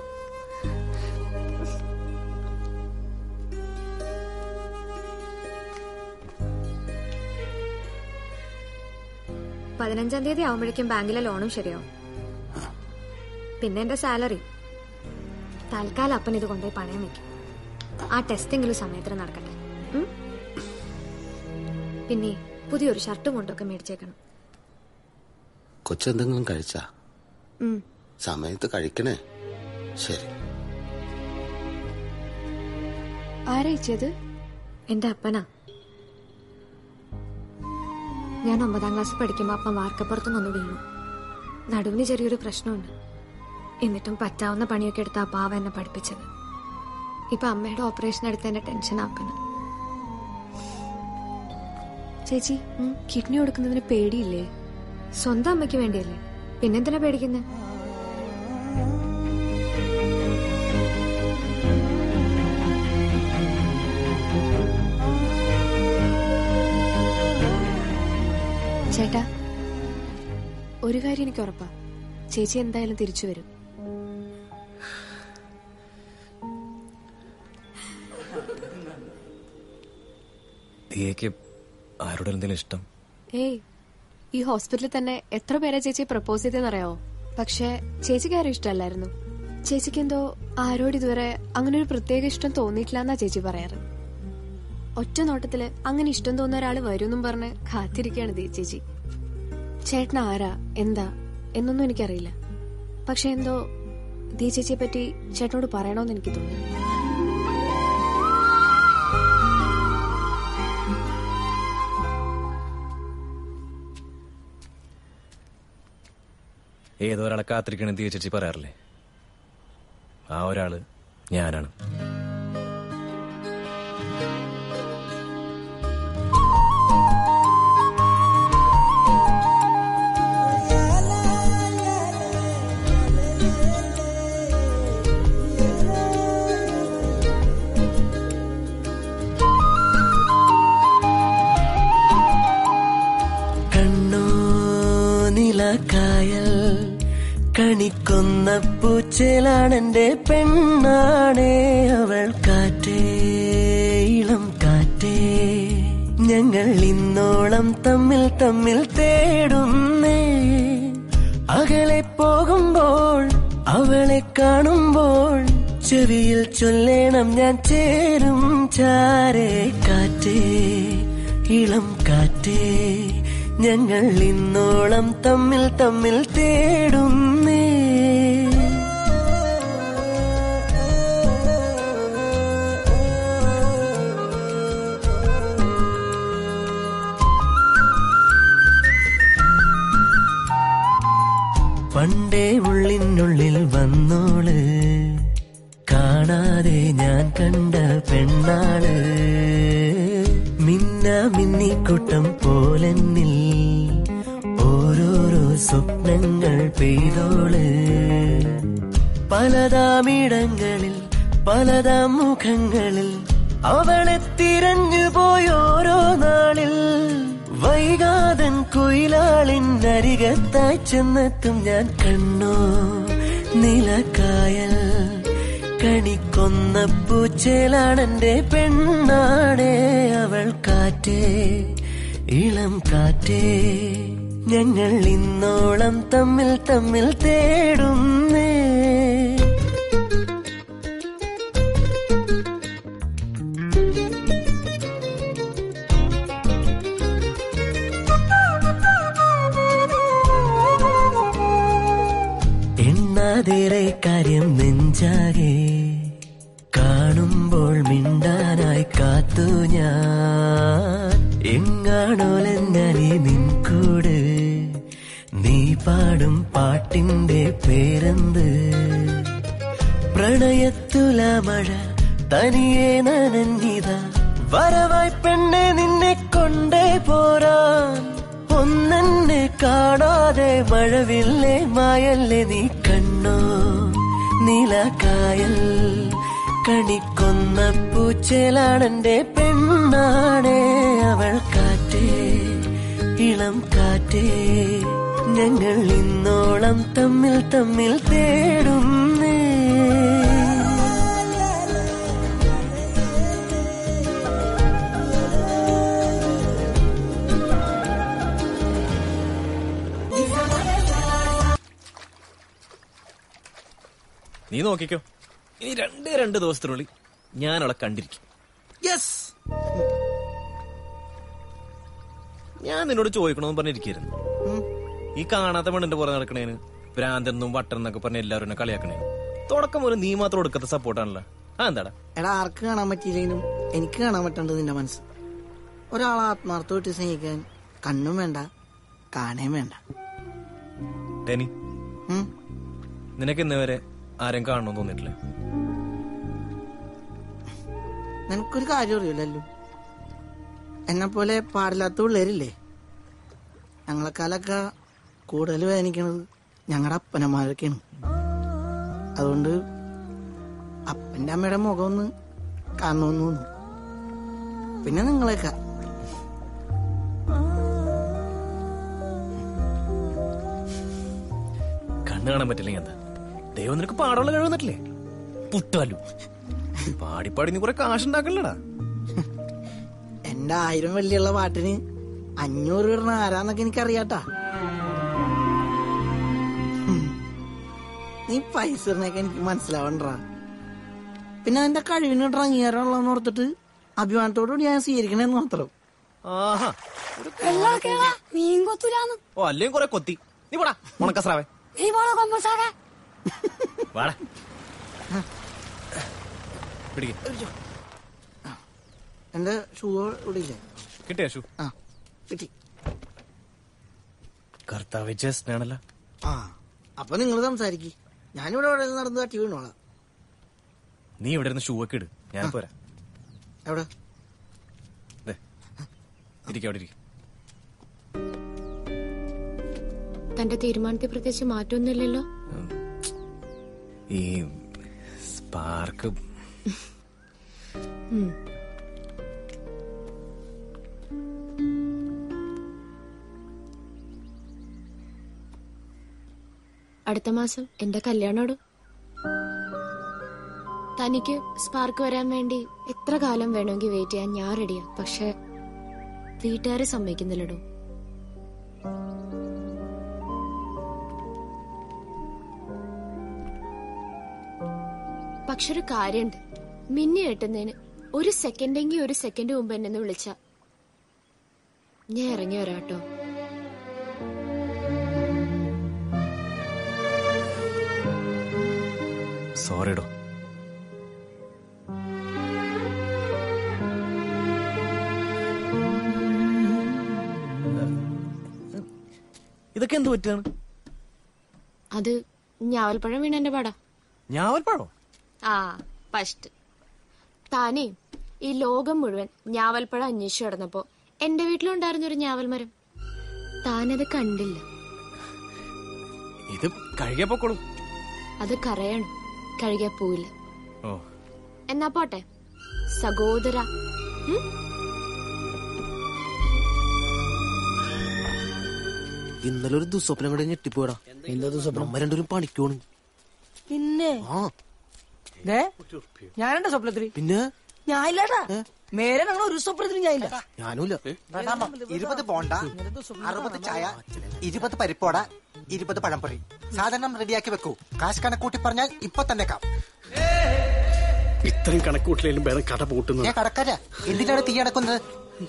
പതിനഞ്ചാം തീയതി ആവുമ്പോഴേക്കും ബാങ്കിലെ ലോണും ശരിയാവും പിന്നെ എന്റെ സാലറി തൽക്കാലം അപ്പൻ ഇത് കൊണ്ടുപോയി പണയം വെക്കും ആ ടെസ്റ്റെങ്കിലും സമയത്തിന് നടക്കട്ടെ ഉം? പിന്നെ പുതിയൊരു ഷർട്ടും കൊണ്ടൊക്കെ മേടിച്ചേക്കണം കൊച്ചെന്തെങ്കിലും കഴിച്ചാ ഉം. സമയത്ത് കഴിക്കണേ ശരി ആരയിച്ചത് എന്റെ അപ്പനാ ഞാൻ ഒമ്പതാം ക്ലാസ് പഠിക്കുമ്പോ അപ്പം വാർക്കപ്പുറത്തുനിന്ന് വീണു നടുവിന് ചെറിയൊരു പ്രശ്നമുണ്ട് എന്നിട്ടും പറ്റാവുന്ന പണിയൊക്കെ എടുത്ത ആ പാവ എന്നെ പഠിപ്പിച്ചത് ഇപ്പൊ അമ്മയുടെ ഓപ്പറേഷൻ എടുത്തതിന്റെ ടെൻഷൻ അപ്പന് ചേച്ചി കിഡ്നി കൊടുക്കുന്നതിന് പേടിയില്ലേ സ്വന്തം അമ്മയ്ക്ക് വേണ്ടിയല്ലേ പിന്നെന്തിനാ പേടിക്കുന്നത് ചേട്ടാ ഒരു കാര്യം എനിക്ക് ഉറപ്പാ ചേച്ചി എന്തായാലും തിരിച്ചു വരും ദിയക്ക് ആരോട് എന്തെങ്കിലും ഇഷ്ടം ഏയ് ഈ ഹോസ്പിറ്റലിൽ തന്നെ എത്ര പേരെ ചേച്ചി പ്രപ്പോസ് ചെയ്തെന്നറിയാവോ പക്ഷെ ചേച്ചിക്ക് ആരും ഇഷ്ടമല്ലായിരുന്നു ചേച്ചിക്ക് എന്തോ ആരോട് ഇതുവരെ അങ്ങനെ ഒരു പ്രത്യേക ഇഷ്ടം തോന്നിയിട്ടില്ല എന്നാ ചേച്ചി പറയാറ് ഒറ്റ നോട്ടത്തില് അങ്ങനെ ഇഷ്ടം തോന്നുന്ന ഒരാൾ വരുമെന്നും പറഞ്ഞ് കാത്തിരിക്കുകയാണ് ദീ ചേച്ചി ചേട്ടൻ ആരാ എന്താ എന്നൊന്നും എനിക്കറിയില്ല പക്ഷെ എന്തോ ദീ ചേച്ചിയെ പറ്റി ചേട്ടനോട് പറയണമെന്ന് എനിക്ക് തോന്നി ഏതോ ഒരാളെ കാത്തിരിക്കണെന്ന് ദിയ ചേച്ചി പറയാറില്ലേ ആ ഒരാള് ഞാനാണ് കണ്ണോ നിലക്കായൽ കണിക്കൊന്ന പൂച്ചേലാണെന്റെ പെണ്ണാണേ അവൾ കാറ്റേ ഇളം കാറ്റേ ഞങ്ങൾ ഇന്നോളം തമ്മിൽ തമ്മിൽ തേടുന്നേ അകലെ പോകുമ്പോൾ അവളെ കാണുമ്പോൾ ചെവിയിൽ ചൊല്ലേണം ഞാൻ ചേരും ചാരേ കാറ്റേ ഇളം കാറ്റേ ഞങ്ങൾ ഇന്നോളം തമ്മിൽ തമ്മിൽ തേടുന്നേ പണ്ടേ ഉള്ളിനുള്ളിൽ വന്നോള് കാണാതെ ഞാൻ കണ്ട പെണ്ണാള് മിന്ന മിന്നിക്കൂട്ടം പോലെന്നിൽ ഓരോരോ സ്വപ്നങ്ങൾ പെയ്തോള് പലതാമിടങ്ങളിൽ പലതാം മുഖങ്ങളിൽ അവളെ തിരഞ്ഞു പോയോരോ നാളിൽ വൈകാതൻ കുയിലാളിൻ അരികത്തായി ചെന്നെത്തും ഞാൻ കണ്ണോ നിലക്കായൽ കണിക്കൊന്ന പൂച്ചേലാണെന്റെ പെണ്ണാടേ അവൾ കാറ്റേ ഇളം കാറ്റേ ഞങ്ങൾ ഇന്നോളം തമ്മിൽ തമ്മിൽ തേടുന്നേ എണ്ണാതേറെ കാര്യം നെഞ്ചാകെ കാണുമ്പോൾ മിണ്ടാനായി കാത്തു ഞാൻ എങ്ങാണോലെഞ്ഞാലി നിൻകൂട് നീ പാടും പാട്ടിന്റെ പേരെന്ത് പ്രണയത്തുല മഴ തനിയെ നനഞ്ഞിത വരവായി പെണ്ണെ നിന്നെ കൊണ്ടേ പോരാൻ ഒന്നെന്നെ കാണാതെ മഴവില്ലേ മായല്ലേ നീ കണ്ണോ നിലക്കായൽ കണിക്കൊന്ന പൂച്ചേലാണെന്റെ പെണ്ണാണേ അവൾ കാറ്റേ ഇളം കാറ്റേ ഞങ്ങൾ ഇന്നോളം തമ്മിൽ തമ്മിൽ തേടുന്നേ നീ നോക്കിക്കോ ഇനി രണ്ട് രണ്ട് ദിവസത്തിനുള്ളിൽ ഞാൻ അവളെ കണ്ടിരിക്കും യെസ് ഞാൻ നിന്നോട് ചോദിക്കണമെന്ന് പറഞ്ഞിരിക്കുന്നു ഈ കാണാത്ത പെണ്ണിന്റെ പുറകെ നടക്കണേന് ഭ്രാന്തെന്നും വട്ടൻ എന്നൊക്കെ പറഞ്ഞ എല്ലാവരും എന്നെ കളിയാക്കണേ തുടക്കം മുതൽ നീ മാത്രം കൊടുക്കത്ത സപ്പോർട്ടാണല്ലോ ആ എന്താടാ എടാ ആർക്ക് കാണാൻ പറ്റിയില്ലെങ്കിലും എനിക്ക് കാണാൻ പറ്റേണ്ടത് നിന്റെ മനസ്സ് ഒരാളെ ആത്മാർത്ഥമായിട്ട് സ്നേഹിക്കാൻ കണ്ണും വേണ്ട കാണേം വേണ്ട ഡെനി ഉം. നിനക്ക് ഇന്ന് വരെ ആരും കാണണമെന്ന് തോന്നിയിട്ടില്ലേ നിനക്കൊരു കാര്യം അറിയില്ലല്ലോ എന്നെ പോലെ പാടില്ലാത്ത പിള്ളേരില്ലേ ഞങ്ങളെക്കാലൊക്കെ കൂടുതൽ വേദനിക്കണത് ഞങ്ങളുടെ അപ്പനമാരൊക്കെയാണ് അതുകൊണ്ട് അപ്പന്റെ അമ്മയുടെ മുഖം ഒന്ന് കാണണമെന്ന് തോന്നുന്നു പിന്നെ നിങ്ങളെയൊക്കെ കണ്ണ് കാണാൻ പറ്റില്ലെങ്കിൽ എന്താ ദൈവം നിനക്ക് പാടുള്ള കഴിവ് തന്നിട്ടില്ലേ പുട്ടാലു പാടി പാടി നീ കുറെ കാശുണ്ടാക്കല്ലടാ എന്റെ ആയിരം വെള്ളിയുള്ള പാട്ടിന് അഞ്ഞൂറ് കിടണ ആരാന്നൊക്കെ എനിക്കറിയാട്ടാ ഹും. നീ പൈസ ഇടുന്നൊക്കെ എനിക്ക് മനസ്സിലാവണ്ടാ പിന്നെ എന്റെ കഴിവിനോട്ട് അംഗീകാരമുള്ളതെന്ന് ഓർത്തിട്ട് അഭിമാനത്തോടുകൂടി ഞാൻ സ്വീകരിക്കണേന്ന് മാത്രം ആഹാ മീൻ കൊത്തൂലാന്ന് ഓ അല്ലെങ്കിൽ കുറെ കൊത്തി നീ പോടാ ഉണക്കസ്രാവേ നീ പോണ കൊമ്പസാകാൻ വാടാ പിടിക്ക് എന്റെ ഷൂ ഇവിടെ ഇല്ലേ കിട്ടിയ ഷൂ ആ കിട്ടി കർത്താവ് ജസ്റ്റാണല്ലോ ആ അപ്പൊ നിങ്ങൾ സംസാരിക്ക് ഞാനിവിടെ ഇവിടെ നടന്ന് തട്ടി വീണോളാം നീ ഇവിടെ ഇരുന്ന് ഷൂ ഒക്കെ ഇട് ഞാൻ പോരാ എവിടെ ഇരിക്കും അവിടെ ഇരിക്കും തന്റെ തീരുമാനത്തിൽ പ്രത്യേകിച്ച് മാറ്റമൊന്നുമില്ലല്ലോ ഈ സ്പാർക്ക് ഉം. അടുത്ത മാസം എന്റെ കല്യാണോട് തനിക്ക് സ്പാർക്ക് വരാൻ വേണ്ടി എത്ര കാലം വേണമെങ്കിൽ വെയിറ്റ് ചെയ്യാൻ ഞാൻ റെഡിയാ പക്ഷെ വീട്ടുകാരെ സമ്മതിക്കുന്നില്ലടോ പക്ഷെ ഒരു കാര്യണ്ട് മിന്നി കെട്ടുന്നതിന് ഒരു സെക്കൻഡെങ്കിൽ ഒരു സെക്കൻഡ് മുമ്പ് എന്നെ ഒന്ന് വിളിച്ച ഞാൻ ഇറങ്ങി വരാട്ടോ സോറിടോ ഇതൊക്കെ എന്ത് പറ്റാണ് അത് ഞാവൽപ്പഴം വീണ എന്റെ പാടാ ഞാവൽപ്പഴോ ആ ഫസ്റ്റ് താനേ ഈ ലോകം മുഴുവൻ ഞാവൽപ്പഴം അന്വേഷിച്ചു കിടന്നപ്പോ എന്റെ വീട്ടിലുണ്ടായിരുന്ന ഒരു ഞാവൽ മരം താനത് കണ്ടില്ല ഇത് കഴുകിയ പൊക്കോളും അത് കരയണം കഴുകിയ പോയില്ല ഓ എന്നാ പോട്ടെ സഹോദര ഉം? ഇന്നലെ ഒരു ദുസ്വപ്നം കൂടെ ഞെട്ടിപ്പോടാ എന്താ ദുസ്വപ്നം നമ്മ രണ്ടുപേരും പണിക്കോണ് പിന്നെ ആ ദേ, ഞാനെന്റെ സ്വപ്നത്തില് പിന്നെ ഞാനില്ലടാ മേലെ ഞങ്ങൾ ഒരു സ്വപ്നത്തിലും ഞാനില്ല ഞാനുമില്ല ഇരുപത് ബോണ്ട അറുപത് ചായ ഇരുപത് പരിപ്പോട ഇരുപത് പഴംപൊരി സാധനം റെഡിയാക്കി വെക്കൂ കാശ് കണക്കൂട്ടി പറഞ്ഞാൽ ഇപ്പൊ തന്നെ കാം ഇത്രയും കണക്കൂട്ടിലും വേണം കട പൂട്ടുന്നത് ഏ കടക്കാര എന്തിനാണ് തീ അടക്കുന്നത്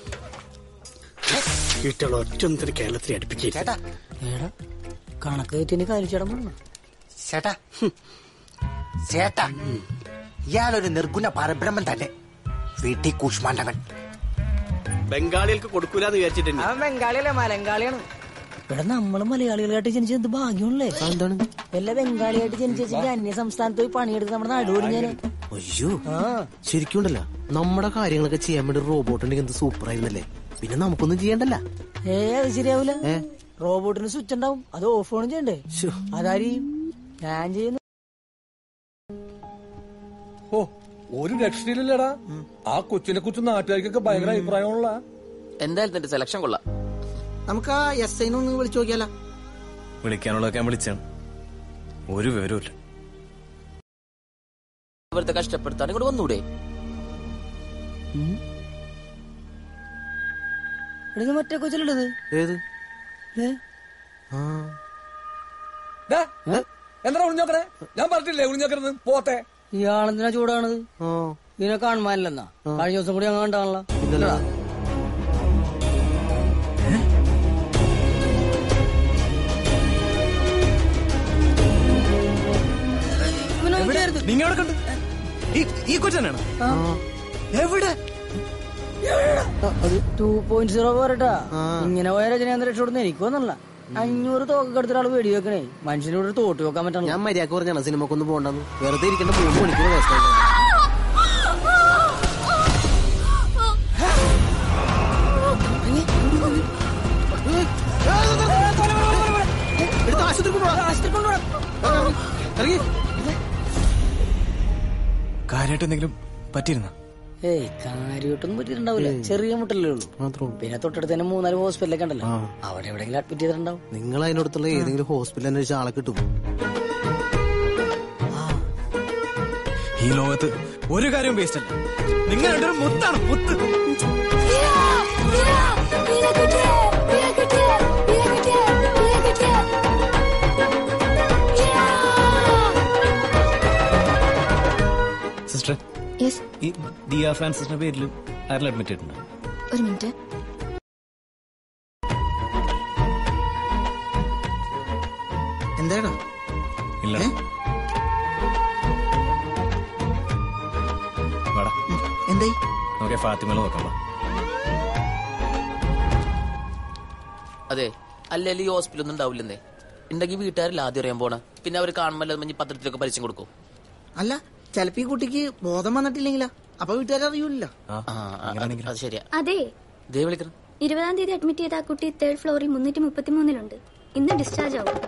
വീട്ടുള്ള ഒറ്റൊന്നിന് കേരളത്തിൽ അടുപ്പിക്കുക ചേട്ടാ ഏടാ കണക്ക് കയറ്റി കാലിച്ചടം പറഞ്ഞു ചേട്ടാ ചേട്ടാ ഇയാളൊരു നിർഗുണ പരബ്രഹ്മൻ തന്നെ വീട്ടിൽ കൂഷ്മാണ്ടവൻ ബംഗാളികൾക്ക് കൊടുക്കൂലെന്ന് വിചാരിച്ചിട്ടുണ്ട് അവൻ ബംഗാളിയല്ലേ മലങ്കാളിയാണ് ഇവിടെ നമ്മള് മലയാളികളായിട്ട് ജനിച്ചത് എന്ത് ഭാഗ്യമുള്ളേ എന്താണ് എല്ലാ ബംഗാളിയായിട്ട് ജനിച്ചെങ്കിൽ അന്യ സംസ്ഥാനത്ത് പോയി പണിയെടുത്ത് നമ്മുടെ നാടുകൂടി ഞാൻ അയ്യോ ശരിക്കും ഉണ്ടല്ല നമ്മുടെ കാര്യങ്ങളൊക്കെ ചെയ്യാൻ വേണ്ടി റോബോട്ട് ഉണ്ടെങ്കിൽ എന്ത് സൂപ്പർ ആയിരുന്നല്ലേ പിന്നെ നമുക്കൊന്നും ചെയ്യണ്ടല്ല ഏ അത് ശരിയാവൂല റോബോട്ടിന് സ്വിച്ച് ഉണ്ടാവും അത് ഓഫ് ഓൺ ചെയ്യണ്ടേ അതാരി ഞാൻ ചെയ്യുന്നു ഓ ഒരു രക്ഷയില്ലടാ ആ കൊച്ചിനെ കുറിച്ച് നാട്ടുകാർക്കൊക്കെ ഭയങ്കര അഭിപ്രായമുള്ള എന്തായാലും നിന്റെ സെലക്ഷൻ കൊള്ളാം നമുക്ക് ആ എസ് ഐനെ ഒന്ന് വിളിച്ചു നോക്കിയാലോ വിളിക്കാനുള്ളതൊക്കെ ഞാൻ വിളിച്ചാണ് ഒരു വിവരമില്ല വെറുതെ കഷ്ടപ്പെടുത്താൻ ഇങ്ങോട്ട് വന്നൂടെ ഇത് മറ്റേ കൊച്ചിലുള്ളത് ഏത് എന്താ ഒളിഞ്ഞോക്കണേ ഞാൻ പറഞ്ഞില്ലേ ഒളിഞ്ഞോക്കരുത് പോത്തെ ഇയാളെന്തിനാ ചൂടാണത് ഇതിനെ കാണുമാനില്ലെന്നാ കഴിഞ്ഞ ദിവസം കൂടി അങ്ങ് കണ്ടാണല്ലോ ഇല്ലടാ നിങ്ങൾ എവിടെ കണ്ടു ഈ- ഈ കൊച്ചനാണ് എവിടെ ടൂ പോയിന്റ് സീറോ പോരട്ടാ ഇങ്ങനെ പോയ രജനീന്ദ്ര രക്ഷപ്പെടുന്ന എനിക്ക് വന്നല്ല അഞ്ഞൂറ് തോക്കൊക്കെ എടുത്ത ഒരാൾ വെടി വെക്കണേ മനുഷ്യനോട് ഒരു തോട്ട് വെക്കാൻ പറ്റണം ഞാൻ മര്യാദക്ക് പറഞ്ഞാണ് സിനിമക്കൊന്നും പോകണ്ടെന്ന് വെറുതെ ഇരിക്കേണ്ട മൂന്ന് മണിക്കൂർ വേസ്റ്റ് കാര്യമായിട്ട് എന്തെങ്കിലും പറ്റിയിരുന്ന ഏയ് കാര്യമായിട്ടൊന്നും പറ്റിയിട്ടുണ്ടാവില്ല ചെറിയ മുട്ടല്ലേ ഉള്ളൂ പിന്നെ തൊട്ടടുത്ത് തന്നെ മൂന്നാല് ഹോസ്പിറ്റലൊക്കെ ഉണ്ടല്ലോ അവിടെ എവിടെയെങ്കിലും അഡ്മിറ്റ് ചെയ്തിട്ടുണ്ടാവും നിങ്ങൾ അതിനടുത്തുള്ള ഏതെങ്കിലും ഹോസ്പിറ്റലിൽ അന്വേഷിച്ച ആളെ കിട്ടും ഈ ലോകത്ത് ഒരു കാര്യവും വേസ്റ്റ് അല്ല നിങ്ങൾ രണ്ടുപേരും മുത്താണ് മുത്ത് സിസ്റ്റർ യെസ് ഈ ദിയ ഫ്രാൻസിന്റെ പേരിൽ ആരെല്ലാം അഡ്മിറ്റ് ചെയ്തിട്ടുണ്ട് ഒരു മിനിറ്റ് എന്താടാ ഇല്ല വാടാ എന്തായി നമുക്ക് ഫാത്തിമല നോക്കാം വാ. അതെ അല്ലെങ്കിൽ ഈ ഹോസ്പിറ്റലൊന്നും ഉണ്ടാവില്ലെന്നേ ഉണ്ടെങ്കിൽ വീട്ടുകാരിൽ ആദ്യം അറിയാൻ പോണ പിന്നെ അവർ കാണുമ്പോൾ മഞ്ഞ് പത്രത്തിലൊക്കെ പരസ്യം കൊടുക്കും അല്ല ചിലപ്പോ ഈ കുട്ടിക്ക് ബോധം വന്നിട്ടില്ലെങ്കിലാ അപ്പൊ വീട്ടുകാരറിയൂല അത് ശരിയാ അതെ ദേ വിളിക്കണം ഇരുപതാം തീയതി അഡ്മിറ്റ് ചെയ്ത ആ കുട്ടി തേർഡ് ഫ്ലോറിൽ മുന്നൂറ്റി മുപ്പത്തിമൂന്നിലുണ്ട് ഇന്ന് ഡിസ്ചാർജ് ആവും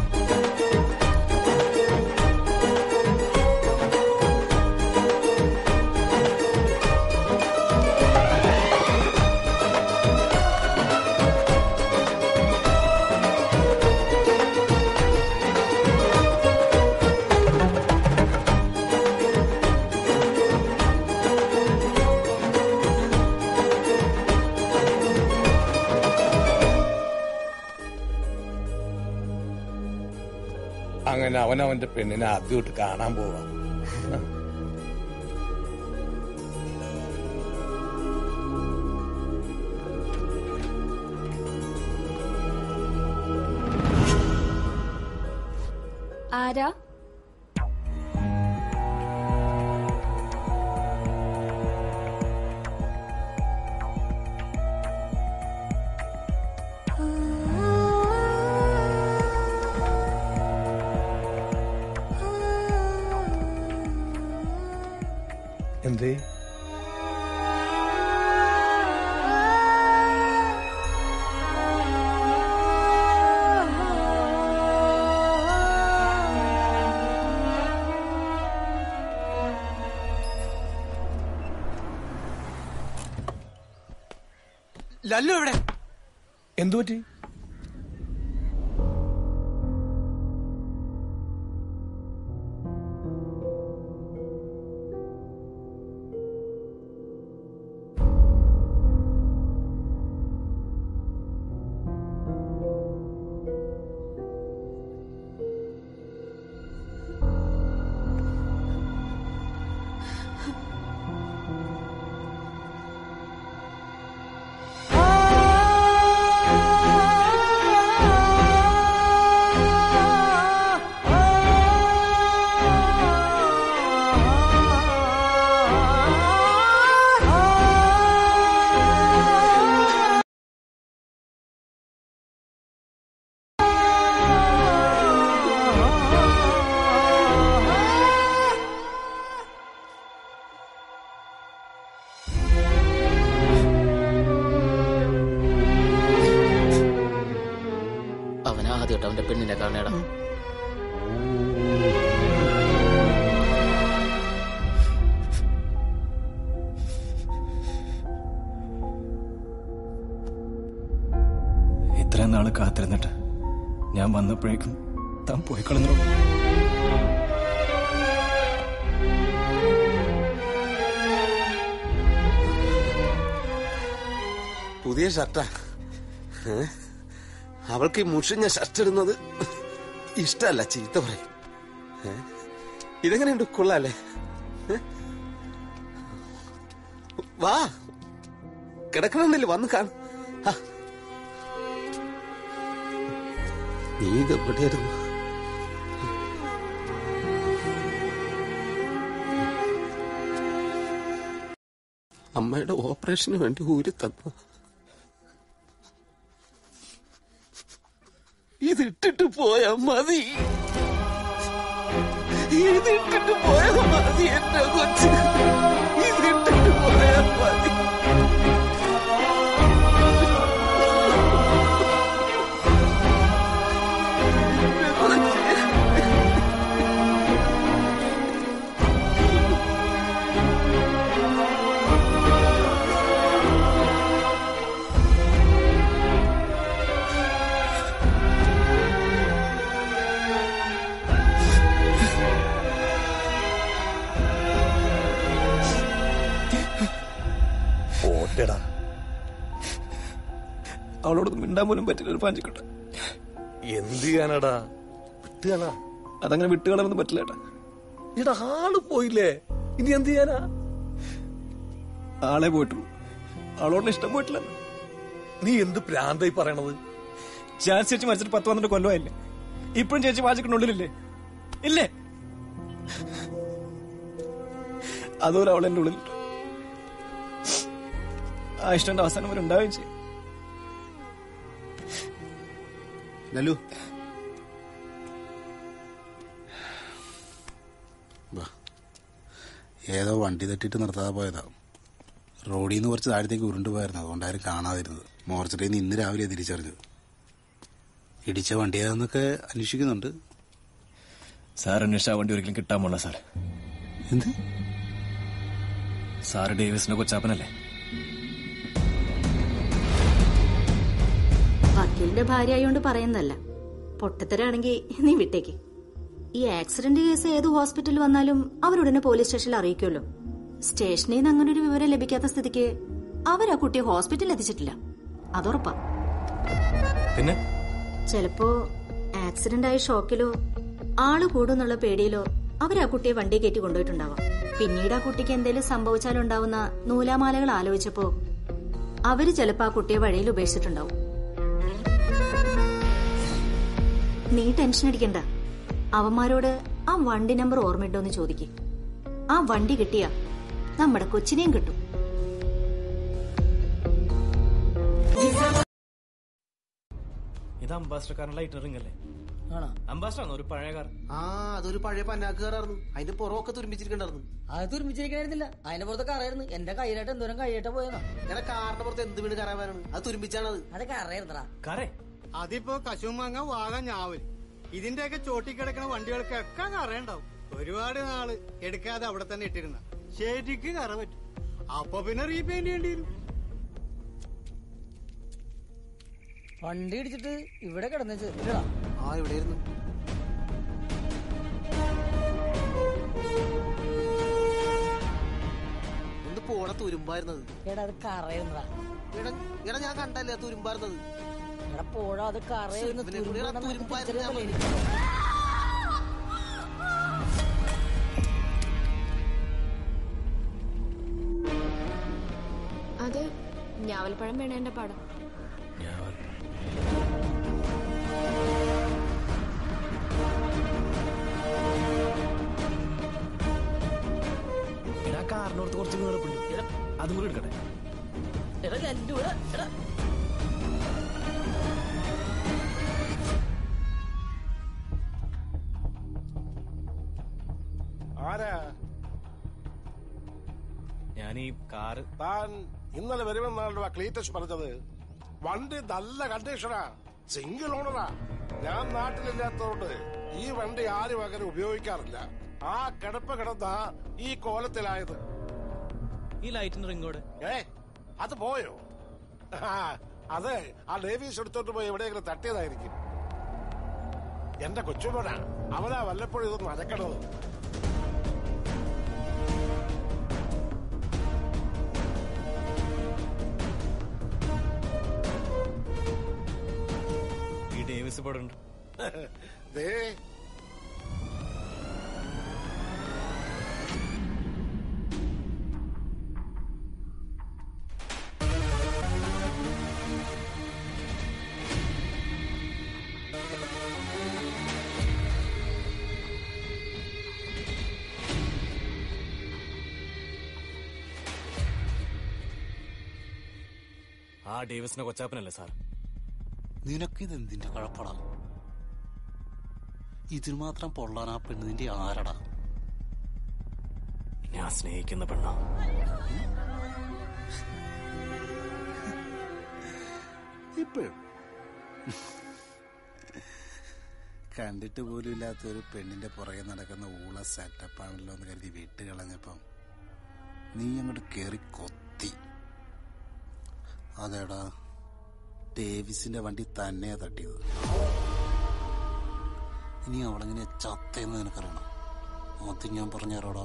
അങ്ങനെ അവൻ അവന്റെ പെണ്ണിനെ ആദ്യമായിട്ട് കാണാൻ പോവാ ആരാ എന്തേ ലല്ലു എവിടെ എന്തു പറ്റി അവൻ ആദ്യമായിട്ട് അവന്റെ പെണ്ണിനെ കാണേടാ ഇത്രയും നാള് കാത്തിരുന്നിട്ട് ഞാൻ വന്നപ്പോഴേക്കും താൻ പോയി കളഞ്ഞു പുതിയ ഷർട്ടാ ഏ? അവൾക്ക് ഈ മുഷിഞ്ഞ ഷർട്ട് ഇടുന്നത് ഇഷ്ടല്ല ചീത്ത പറയും ഏ? ഇതെങ്ങനെയുണ്ട് കൊള്ളാല്ലേ ഏ? വാ കിടക്കണമെന്നില്ല വന്ന് കാണും നീ ഇത് എവിടെയായിരുന്നു അമ്മയുടെ ഓപ്പറേഷന് വേണ്ടി ഊരി തന്നു ഇതിട്ടിട്ട് പോയാ മതി ഇതിട്ടിട്ട് പോയാ മതി എന്റെ കൊച്ചു ഇതിട്ടിട്ട് പോയാ മതി ഓട്ടടാ അവളോടൊന്നും മിണ്ടാൻ പോലും പറ്റില്ല ഒരു പാഞ്ചിക്കട്ടെ എന്ത് ചെയ്യാനാടാ വിട്ടുകാണാ അതങ്ങനെ വിട്ടുകളൊന്നും പറ്റില്ല ഏട്ടാ ഇടാ ആള് പോയില്ലേ ഇനി എന്ത് ചെയ്യാനാ ആളെ പോയിട്ടുള്ളൂ അവളോട് ഇഷ്ടം പോയിട്ടില്ല നീ എന്ത് പ്രാന്തായി പറയണത് ചാൻസ് ചേച്ചി മരിച്ചിട്ട് പത്ത് പന്ത്രണ്ട് കൊല്ലമായില്ലേ ഇപ്പോഴും ചേച്ചി വാചിക്കുന്നുള്ളിലില്ലേ ഇല്ലേ അതുപോലെ അവൾ എന്റെ ഉള്ളിലുണ്ട് ആ ഇഷ്ടന്റെ അവസാനം വരെ ഉണ്ടാവുകയും ചെയ്യും ലല്ലു വാ. ഏതോ വണ്ടി തട്ടിയിട്ട് നിർത്താതെ പോയതാ റോഡിൽ നിന്ന് കുറച്ച് താഴത്തേക്ക് ഉരുണ്ടുപോയായിരുന്നു അതുകൊണ്ടാരും കാണാതിരുന്നത് മോർച്ചറിയിൽ നിന്ന് ഇന്ന് രാവിലെ തിരിച്ചറിഞ്ഞത് ഇടിച്ച വണ്ടിയാന്നൊക്കെ അന്വേഷിക്കുന്നുണ്ട് സാർ അന്വേഷിച്ച ആ വണ്ടി ഒരിക്കലും കിട്ടാൻ പോണ സാർ എന്ത് സാറ് ഡേവിസിന്റെ കൊച്ചാപ്പനല്ലേ വക്കീലിന്റെ ഭാര്യ ആയതുകൊണ്ട് പറയുന്നതല്ല പൊട്ടത്തരാണെങ്കിൽ നീ വിട്ടേക്ക് ഈ ആക്സിഡന്റ് കേസ് ഏത് ഹോസ്പിറ്റലിൽ വന്നാലും അവരുടനെ പോലീസ് സ്റ്റേഷനിൽ അറിയിക്കുമല്ലോ സ്റ്റേഷനിൽ നിന്ന് അങ്ങനെ ഒരു വിവരം ലഭിക്കാത്ത സ്ഥിതിക്ക് അവരാ കുട്ടിയെ ഹോസ്പിറ്റലിൽ എത്തിച്ചിട്ടില്ല അതുറപ്പാ പിന്നെ ചിലപ്പോ ആക്സിഡന്റ് ആയ ഷോക്കിലോ ആള് കൂടുന്നുള്ള പേടിയിലോ അവരാ കുട്ടിയെ വണ്ടി കയറ്റി കൊണ്ടുപോയിട്ടുണ്ടാവാം പിന്നീട് ആ കുട്ടിക്ക് എന്തെങ്കിലും സംഭവിച്ചാലുണ്ടാവുന്ന നൂലാമാലകൾ ആലോചിച്ചപ്പോ അവര് ചിലപ്പോ ആ കുട്ടിയെ വഴിയിൽ ഉപേക്ഷിച്ചിട്ടുണ്ടാവും നീ ടെൻഷൻ അടിക്കണ്ട അവന്മാരോട് ആ വണ്ടി നമ്പർ ഓർമ്മയുണ്ടോന്ന് ചോദിക്ക് ആ വണ്ടി കിട്ടിയാ നമ്മുടെ കൊച്ചിനെയും കിട്ടും ഇത് അംബാസിഡർ കാരൻ ലൈറ്റ് റിംഗ് അല്ലേ ആണോ അംബാസിഡർ ആണോ ഒരു പഴയ കാർ ആ അതൊരു പഴയ പന്നാക്കുകാരായിരുന്നു അതിന്റെ പുറമൊക്കെ തുരുമ്പിച്ചിരിക്കണ്ടായിരുന്നു അത് തുരുമ്പിച്ചിരിക്കണായിരുന്നില്ല അതിന്റെ പുറത്തൊക്കെ അറിയായിരുന്നു എന്റെ കയ്യിലായിട്ട് എന്തോരം കഴിയട്ടെ പോയെന്നോ എടാ കാറിന്റെ പുറത്ത് എന്ത് വീണ് കറാവാനാണ് അത് തുരുമ്പിച്ചാണത് അതൊക്കെ അറിയായിരുന്നടാ കാറേ അതിപ്പോ കശുമാങ്ങ വാഗ ഞാവൽ ഇതിന്റെയൊക്കെ ചോട്ടി കിടക്കുന്ന വണ്ടികൾക്കൊക്കെ കറയുണ്ടാവും ഒരുപാട് നാള് എടുക്കാതെ അവിടെ തന്നെ ഇട്ടിരുന്ന ശരിക്ക് കറ പറ്റും അപ്പൊ പിന്നെ റീപെയിന്റ് ചെയ്യേണ്ടി വരും വണ്ടി ഇടിച്ചിട്ട് ഇവിടെ കിടന്നു ഇല്ലടാ ആ എവിടെയായിരുന്നു ഒന്ന് പോണ തുരുമ്പായിരുന്നത് എടാ അത് കറയുന്നടാ എടാ എടാ ഞാൻ കണ്ടല്ലേ ആ തുരുമ്പായിരുന്നത് എടാ പോഴാ അത് കറയുന്ന ഇവനെ കൂടി എടാ തുരുമ്പായിരുന്നു ഞാൻ അത് ഞാവൽപ്പഴം വീണേന്റെ പടം എടാ കാറിനോടത്ത് കുറച്ച് നീളപ്പുണ്ട് അതും കൂടി എടുക്കട്ടെ എടാ ലല്ലു എടാ എടാ ആരാ ഞാൻ ഈ കാറ് താൻ ഇന്നലെ വരുമെന്നാണല്ലോ ആ ക്ലീറ്റസ് പറഞ്ഞത് വണ്ടി നല്ല കണ്ടീഷനാ സിംഗിൾ ഓണറാ ഞാൻ നാട്ടിലില്ലാത്തതുകൊണ്ട് ഈ വണ്ടി ആരും അങ്ങനെ ഉപയോഗിക്കാറില്ല ആ കിടപ്പ് കിടന്ന ഈ കോലത്തിലായത് ഈ ലൈറ്റിന് റിങ്ങോട് ഏ അത് പോയോ ആ, അതെ ആ ഡേവീസ് എടുത്തോണ്ട് പോയി എവിടെയെങ്കിലും തട്ടിയതായിരിക്കും എന്റെ കൊച്ചുമോനാ അവനാ വല്ലപ്പോഴും ഇതൊന്നും അനക്കണത് ഈ ഡേവിസ് ഇപ്പോൾ ഉണ്ട് ദേ ആ ഡേവിസിന്റെ കൊച്ചാപ്പനല്ലേ സാർ നിനക്കിത് എന്തിന്റെ കുഴപ്പടാ ഇതിന് മാത്രം പൊള്ളാൻ ആ പെണ്ണിന്റെ ആരടാ ഞാൻ സ്നേഹിക്കുന്ന പെണ്ണ ഇപ്പോഴും കണ്ടിട്ട് പോലും ഇല്ലാത്ത ഒരു പെണ്ണിന്റെ പുറകെ നടക്കുന്ന ഊള സെറ്റപ്പാണല്ലോ എന്ന് കരുതി വിട്ട് കളഞ്ഞപ്പം നീ അങ്ങോട്ട് കേറി കൊത്തി അതേടാ ഡേവിസിന്റെ വണ്ടി തന്നെയാ തട്ടിയത് ഇനി അവളെങ്ങനെ ചത്തേന്ന് നിനക്കറിയണം അത് ഞാൻ പറഞ്ഞുതരാടാ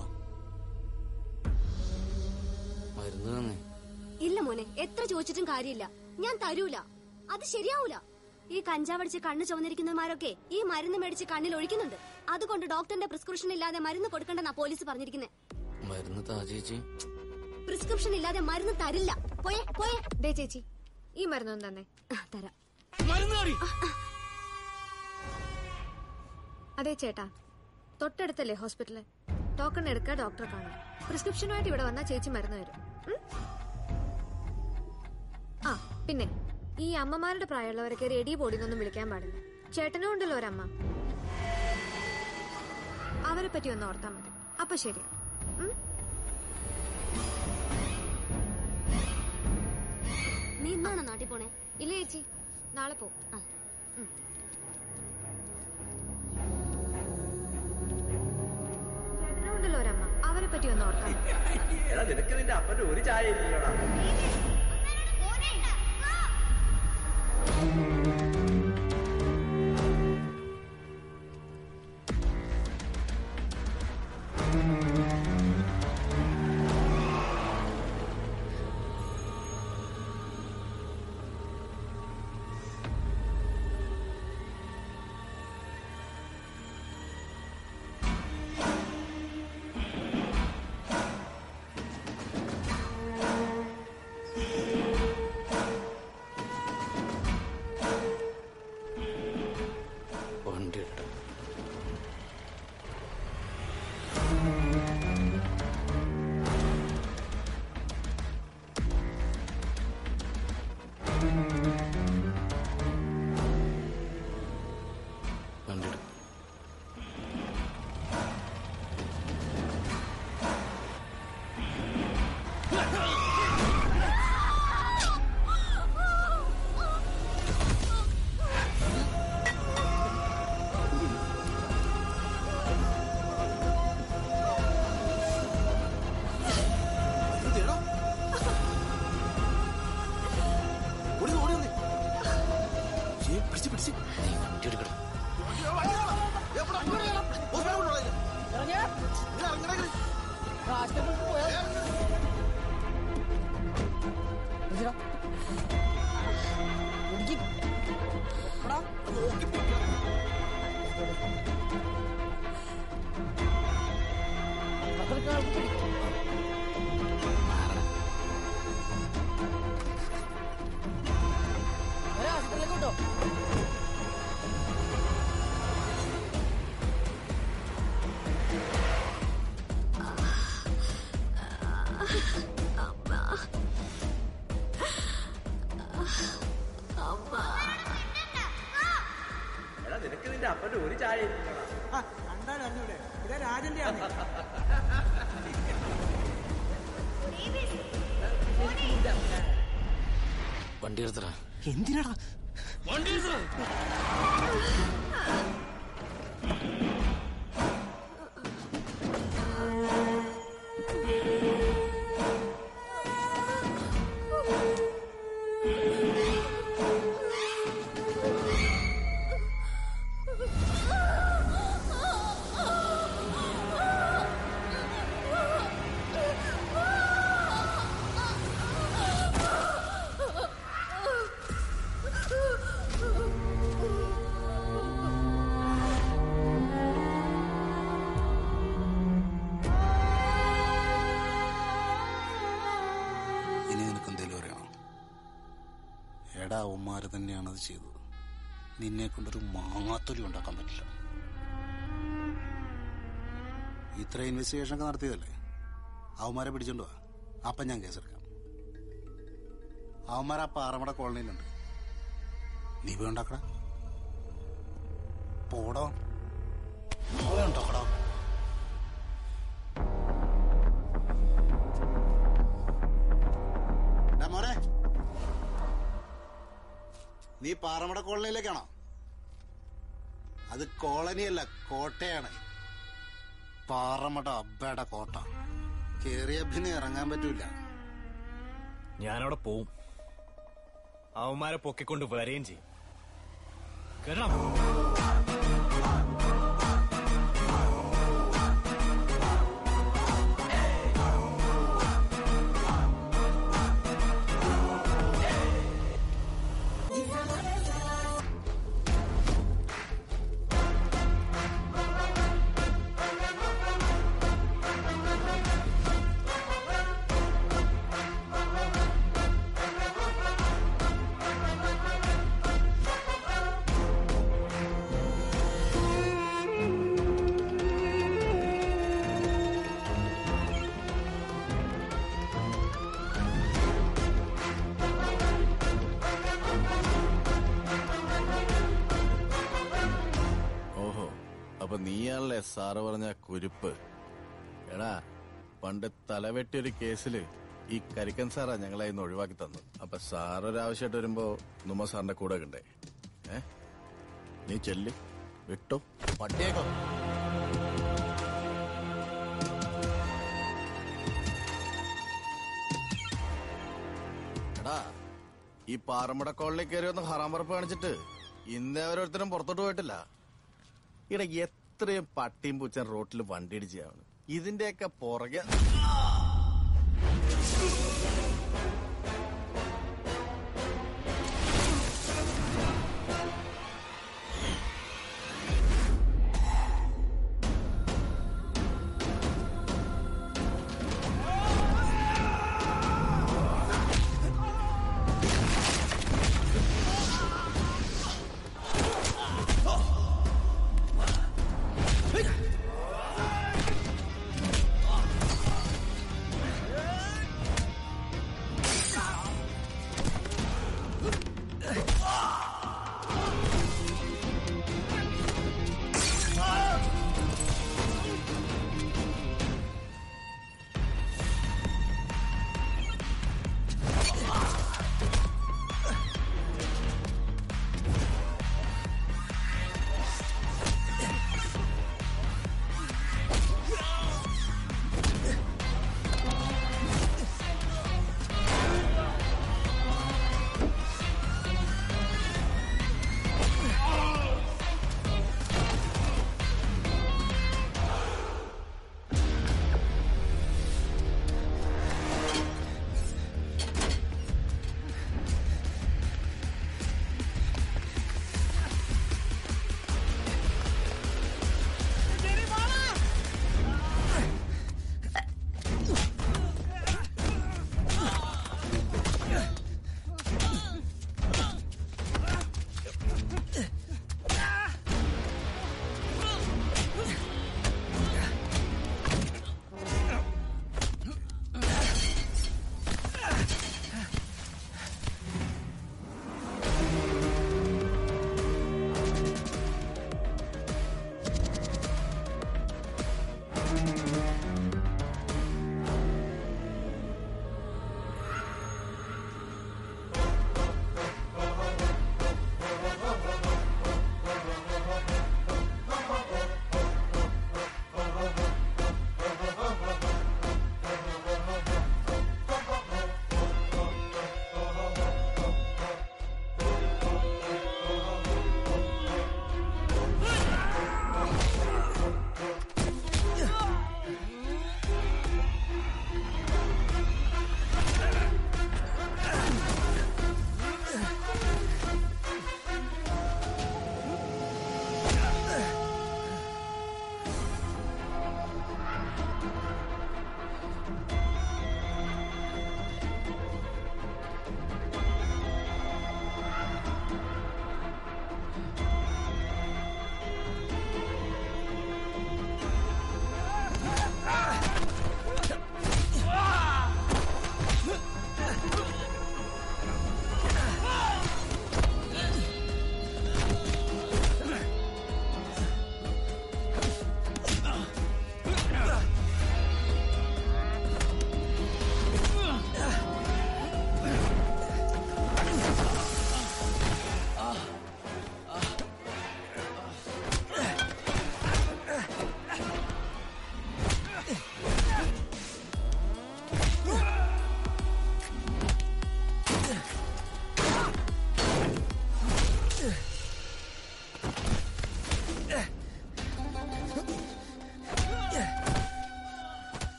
മരുന്ന് തന്നെ ഇല്ല മോനെ എത്ര ചോദിച്ചിട്ടും കാര്യമില്ല ഞാൻ തരൂല അത് ശരിയാവൂല ഈ കഞ്ചാവടിച്ച് കണ്ണ് ചുവന്നിരിക്കുന്നമാരൊക്കെ ഈ മരുന്ന് മേടിച്ച് കണ്ണിൽ ഒഴിക്കുന്നുണ്ട് അതുകൊണ്ട് ഡോക്ടറിന്റെ പ്രിസ്ക്രിപ്ഷൻ ഇല്ലാതെ മരുന്ന് കൊടുക്കണ്ടെന്നാ പോലീസ് പറഞ്ഞിരിക്കുന്നത് മരുന്ന് താ ചേച്ചി പ്രിസ്ക്രിപ്ഷൻ ഇല്ലാതെ മരുന്ന് തരില്ല പോയേ പോയേ ദേ ചേച്ചി ഈ മരുന്നൊന്നും തന്നെ തരാം അതെ ചേട്ടാ തൊട്ടടുത്തല്ലേ ഹോസ്പിറ്റല് ടോക്കൺ എടുക്കുക ഡോക്ടറെ കാണാം പ്രിസ്ക്രിപ്ഷനുമായിട്ട് ഇവിടെ വന്നാൽ ചേച്ചി മരുന്ന് തരും ഉം? ആ പിന്നെ ഈ അമ്മമാരുടെ പ്രായമുള്ളവരൊക്കെ റെഡി ബോഡിന്നൊന്നും വിളിക്കാൻ പാടില്ല ചേട്ടനും ഉണ്ടല്ലോ ഒരമ്മ അവരെ പറ്റി ഒന്ന് ഓർത്താൽ മതി അപ്പൊ ശരി ഉം? നീ ഇന്നാണോ നാട്ടിൽ പോണേ ഇല്ല ചേച്ചി നാളെ പോ ചേട്ടനും ഉണ്ടല്ലോ ഒരമ്മ അവരെ പറ്റി ഒന്ന് ഓർത്താൽ മതി എടാ നിനക്ക് നിന്റെ അപ്പന്റെ ഒരു ചായ ഇല്ലല്ലോടാ വണ്ടി എടുക്കാം വണ്ടി എടുക്കാം പിടിച്ച് പിടിച്ച് വണ്ടി എടുക്കണം കേട്ടോ എടാ നിനക്ക് നിന്റെ അപ്പന്റെ ഒരു ചായ ഇല്ലല്ലോടാ കണ്ടാൽ അറിഞ്ഞൂടെ ഇതാ രാജന്റെ ആണ് വണ്ടി എടുത്തടാ എന്തിനാടാ വണ്ടി എടുത്തടാ ആ എടാ അവന്മാര് തന്നെയാണ് അത് ചെയ്തത് നിന്നെ കൊണ്ടൊരു മാങ്ങാത്തൊലി ഉണ്ടാക്കാൻ പറ്റില്ല ഇത്ര ഇൻവെസ്റ്റിഗേഷൻ ഒക്കെ നടത്തിയതല്ലേ അവന്മാരെ പിടിച്ചോണ്ട് വാ അപ്പൊ ഞാൻ കേസെടുക്കാം അവന്മാർ ആ പാറമട കോളനിയിലുണ്ട് നീ പോയി ഉണ്ടാക്കടാ പോടോ പോയി ഉണ്ടാക്കടാ ഡാ മോനെ നീ പാറമട കോളനിയിലേക്കാണോ അത് കോളനിയല്ല കോട്ടയാണ് പാറമട അബ്ബയുടെ കോട്ട കേറിയ പിന്നെ ഇറങ്ങാൻ പറ്റൂല ഞാനവിടെ പോവും അവന്മാരെ പൊക്കിക്കൊണ്ട് വരെയും ചെയ്യും കേട്ടോ ഓഹോ അപ്പൊ നീയാണല്ലേ സാറ് പറഞ്ഞ കുരുപ്പ് എടാ പണ്ട് തലവെട്ടി ഒരു കേസില് ഈ കരിക്കൻ സാറാ ഞങ്ങളെ ഇന്ന് ഒഴിവാക്കി തന്നു അപ്പൊ സാർ ഒരാവശ്യമായിട്ട് വരുമ്പോ നുമ്മ സാറിന്റെ കൂടെ കണ്ടേ ഏ നീ ചെല്ല് വിട്ടോ പട്ടിയേക്കോ എടാ ഈ പാറമട കോളനി കയറി ഒന്ന് ഹറാം പറപ്പ് കാണിച്ചിട്ട് ഇന്നേ ഓരോരുത്തരും പുറത്തോട്ട് പോയിട്ടില്ല ഇട എത്രയും പട്ടിയും പൂച്ചൻ റോട്ടിൽ വണ്ടി ഇടിച്ചാണ് ഇതിന്റെയൊക്കെ പുറകെ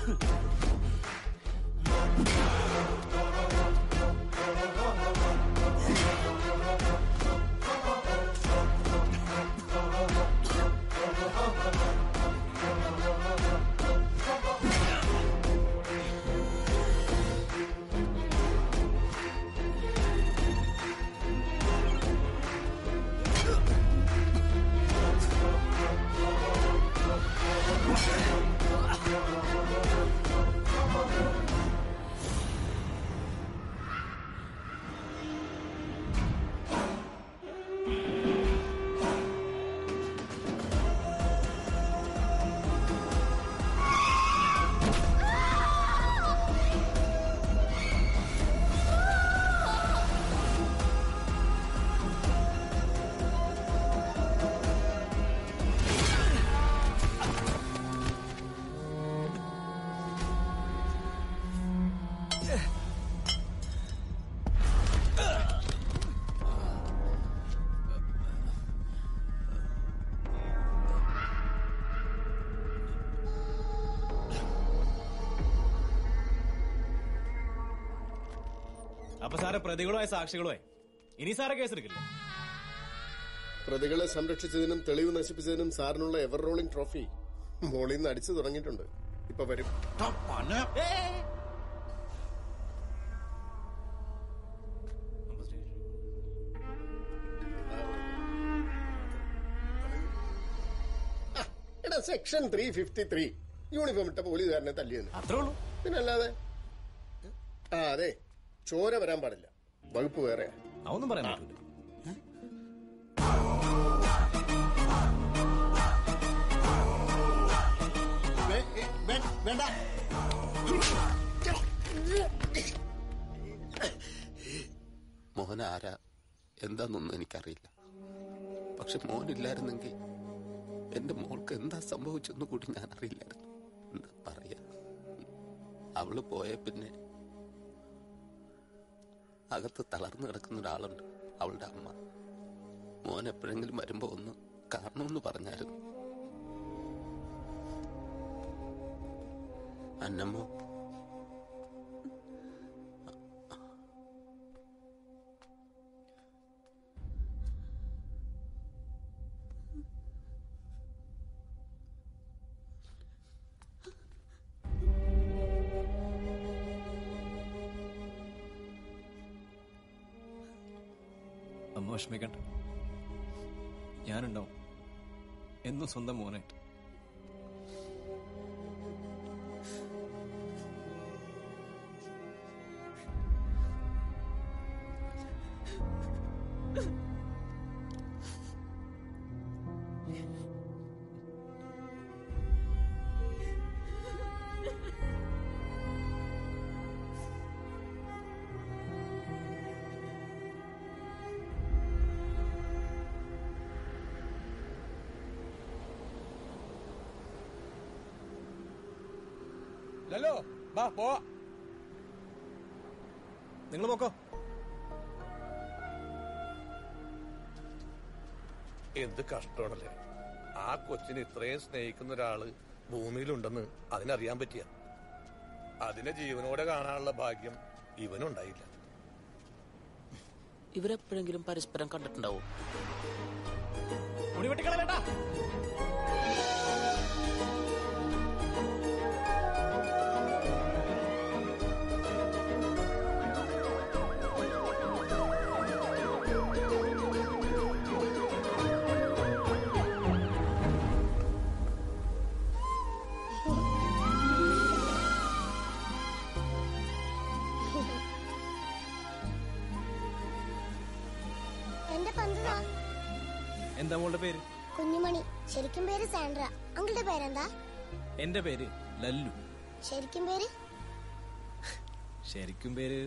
അപ്പൊ സാറെ പ്രതികളുമായ സാക്ഷികളുമായി ഇനി സാറെ കേസെടുക്കില്ല പ്രതികളെ സംരക്ഷിച്ചതിനും തെളിവ് നശിപ്പിച്ചതിനും സാറിനുള്ള എവർ റോളിംഗ് ട്രോഫി മോളിൽ നിന്ന് അടിച്ചു തുടങ്ങിയിട്ടുണ്ട് ഇപ്പൊ വരും എടാ section three fifty three uniform ഇട്ട പോലീസുകാരനെ തല്ലിയെന്ന് അത്രേ ഉള്ളൂ പിന്നല്ലാതെ ആ അതെ ചോര വരാൻ പാടില്ല വകുപ്പ് വേറെ അതൊന്നും പറയാൻ പറ്റൂല വേണ്ട മോഹൻ ആരാ എന്താന്നൊന്നും എനിക്കറിയില്ല പക്ഷെ മോനില്ലായിരുന്നെങ്കിൽ എന്റെ മോൾക്ക് എന്താ സംഭവിച്ചെന്ന് കൂടി ഞാൻ അറിയില്ലായിരുന്നു എന്താ പറയാ അവള് പോയ പിന്നെ അകത്ത് തളർന്നു കിടക്കുന്ന ഒരാളുണ്ട് അവളുടെ അമ്മ മോൻ എപ്പോഴെങ്കിലും വരുമ്പോ ഒന്ന് കാണണമെന്ന് പറഞ്ഞായിരുന്നു അന്നമ്മോ അമ്മ വിഷമിക്കണ്ട ഞാനുണ്ടാവും എന്നും സ്വന്തം മോനായിട്ട് ലല്ലോ ബാ പോ നിങ്ങൾ പോക്കോ എന്ത് കഷ്ടമാണല്ലേ ആ കൊച്ചിനെ ഇത്രയും സ്നേഹിക്കുന്ന ഒരാള് ഭൂമിയിലുണ്ടെന്ന് അതിനറിയാൻ പറ്റിയ അതിനെ ജീവനോടെ കാണാനുള്ള ഭാഗ്യം ഇവനുണ്ടായില്ല ഇവരെപ്പോഴെങ്കിലും പരസ്പരം കണ്ടിട്ടുണ്ടാവും മുടി വെട്ടിക്കളയണ്ട എന്റെ പന്തതാ എന്താ മോളുടെ പേര് കുഞ്ഞുമണി ശരിക്കും പേര് സാൻഡ്ര അങ്കിളുടെ പേരെന്താ എന്റെ പേര് ലല്ലു ശരിക്കും പേര് ശരിക്കും പേര്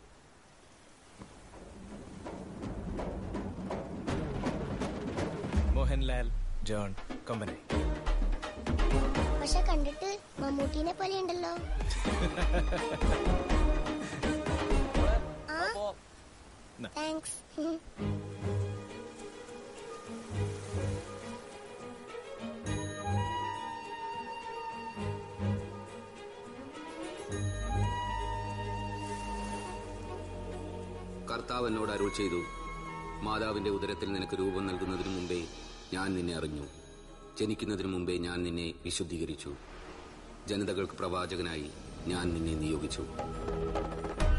മോഹൻലാൽ ജോൺ കമ്പനി പക്ഷെ കണ്ടിട്ട് മമ്മൂട്ടീനെ പോലെ ഉണ്ടല്ലോ ആ താങ്ക്സ് കർത്താവ് എന്നോട് അരുൾ ചെയ്തു മാതാവിന്റെ ഉദരത്തിൽ നിനക്ക് രൂപം നൽകുന്നതിനു മുമ്പേ ഞാൻ നിന്നെ അറിഞ്ഞു ജനിക്കുന്നതിനു മുമ്പേ ഞാൻ നിന്നെ വിശുദ്ധീകരിച്ചു ജനതകൾക്ക് പ്രവാചകനായി ഞാൻ നിന്നെ നിയോഗിച്ചു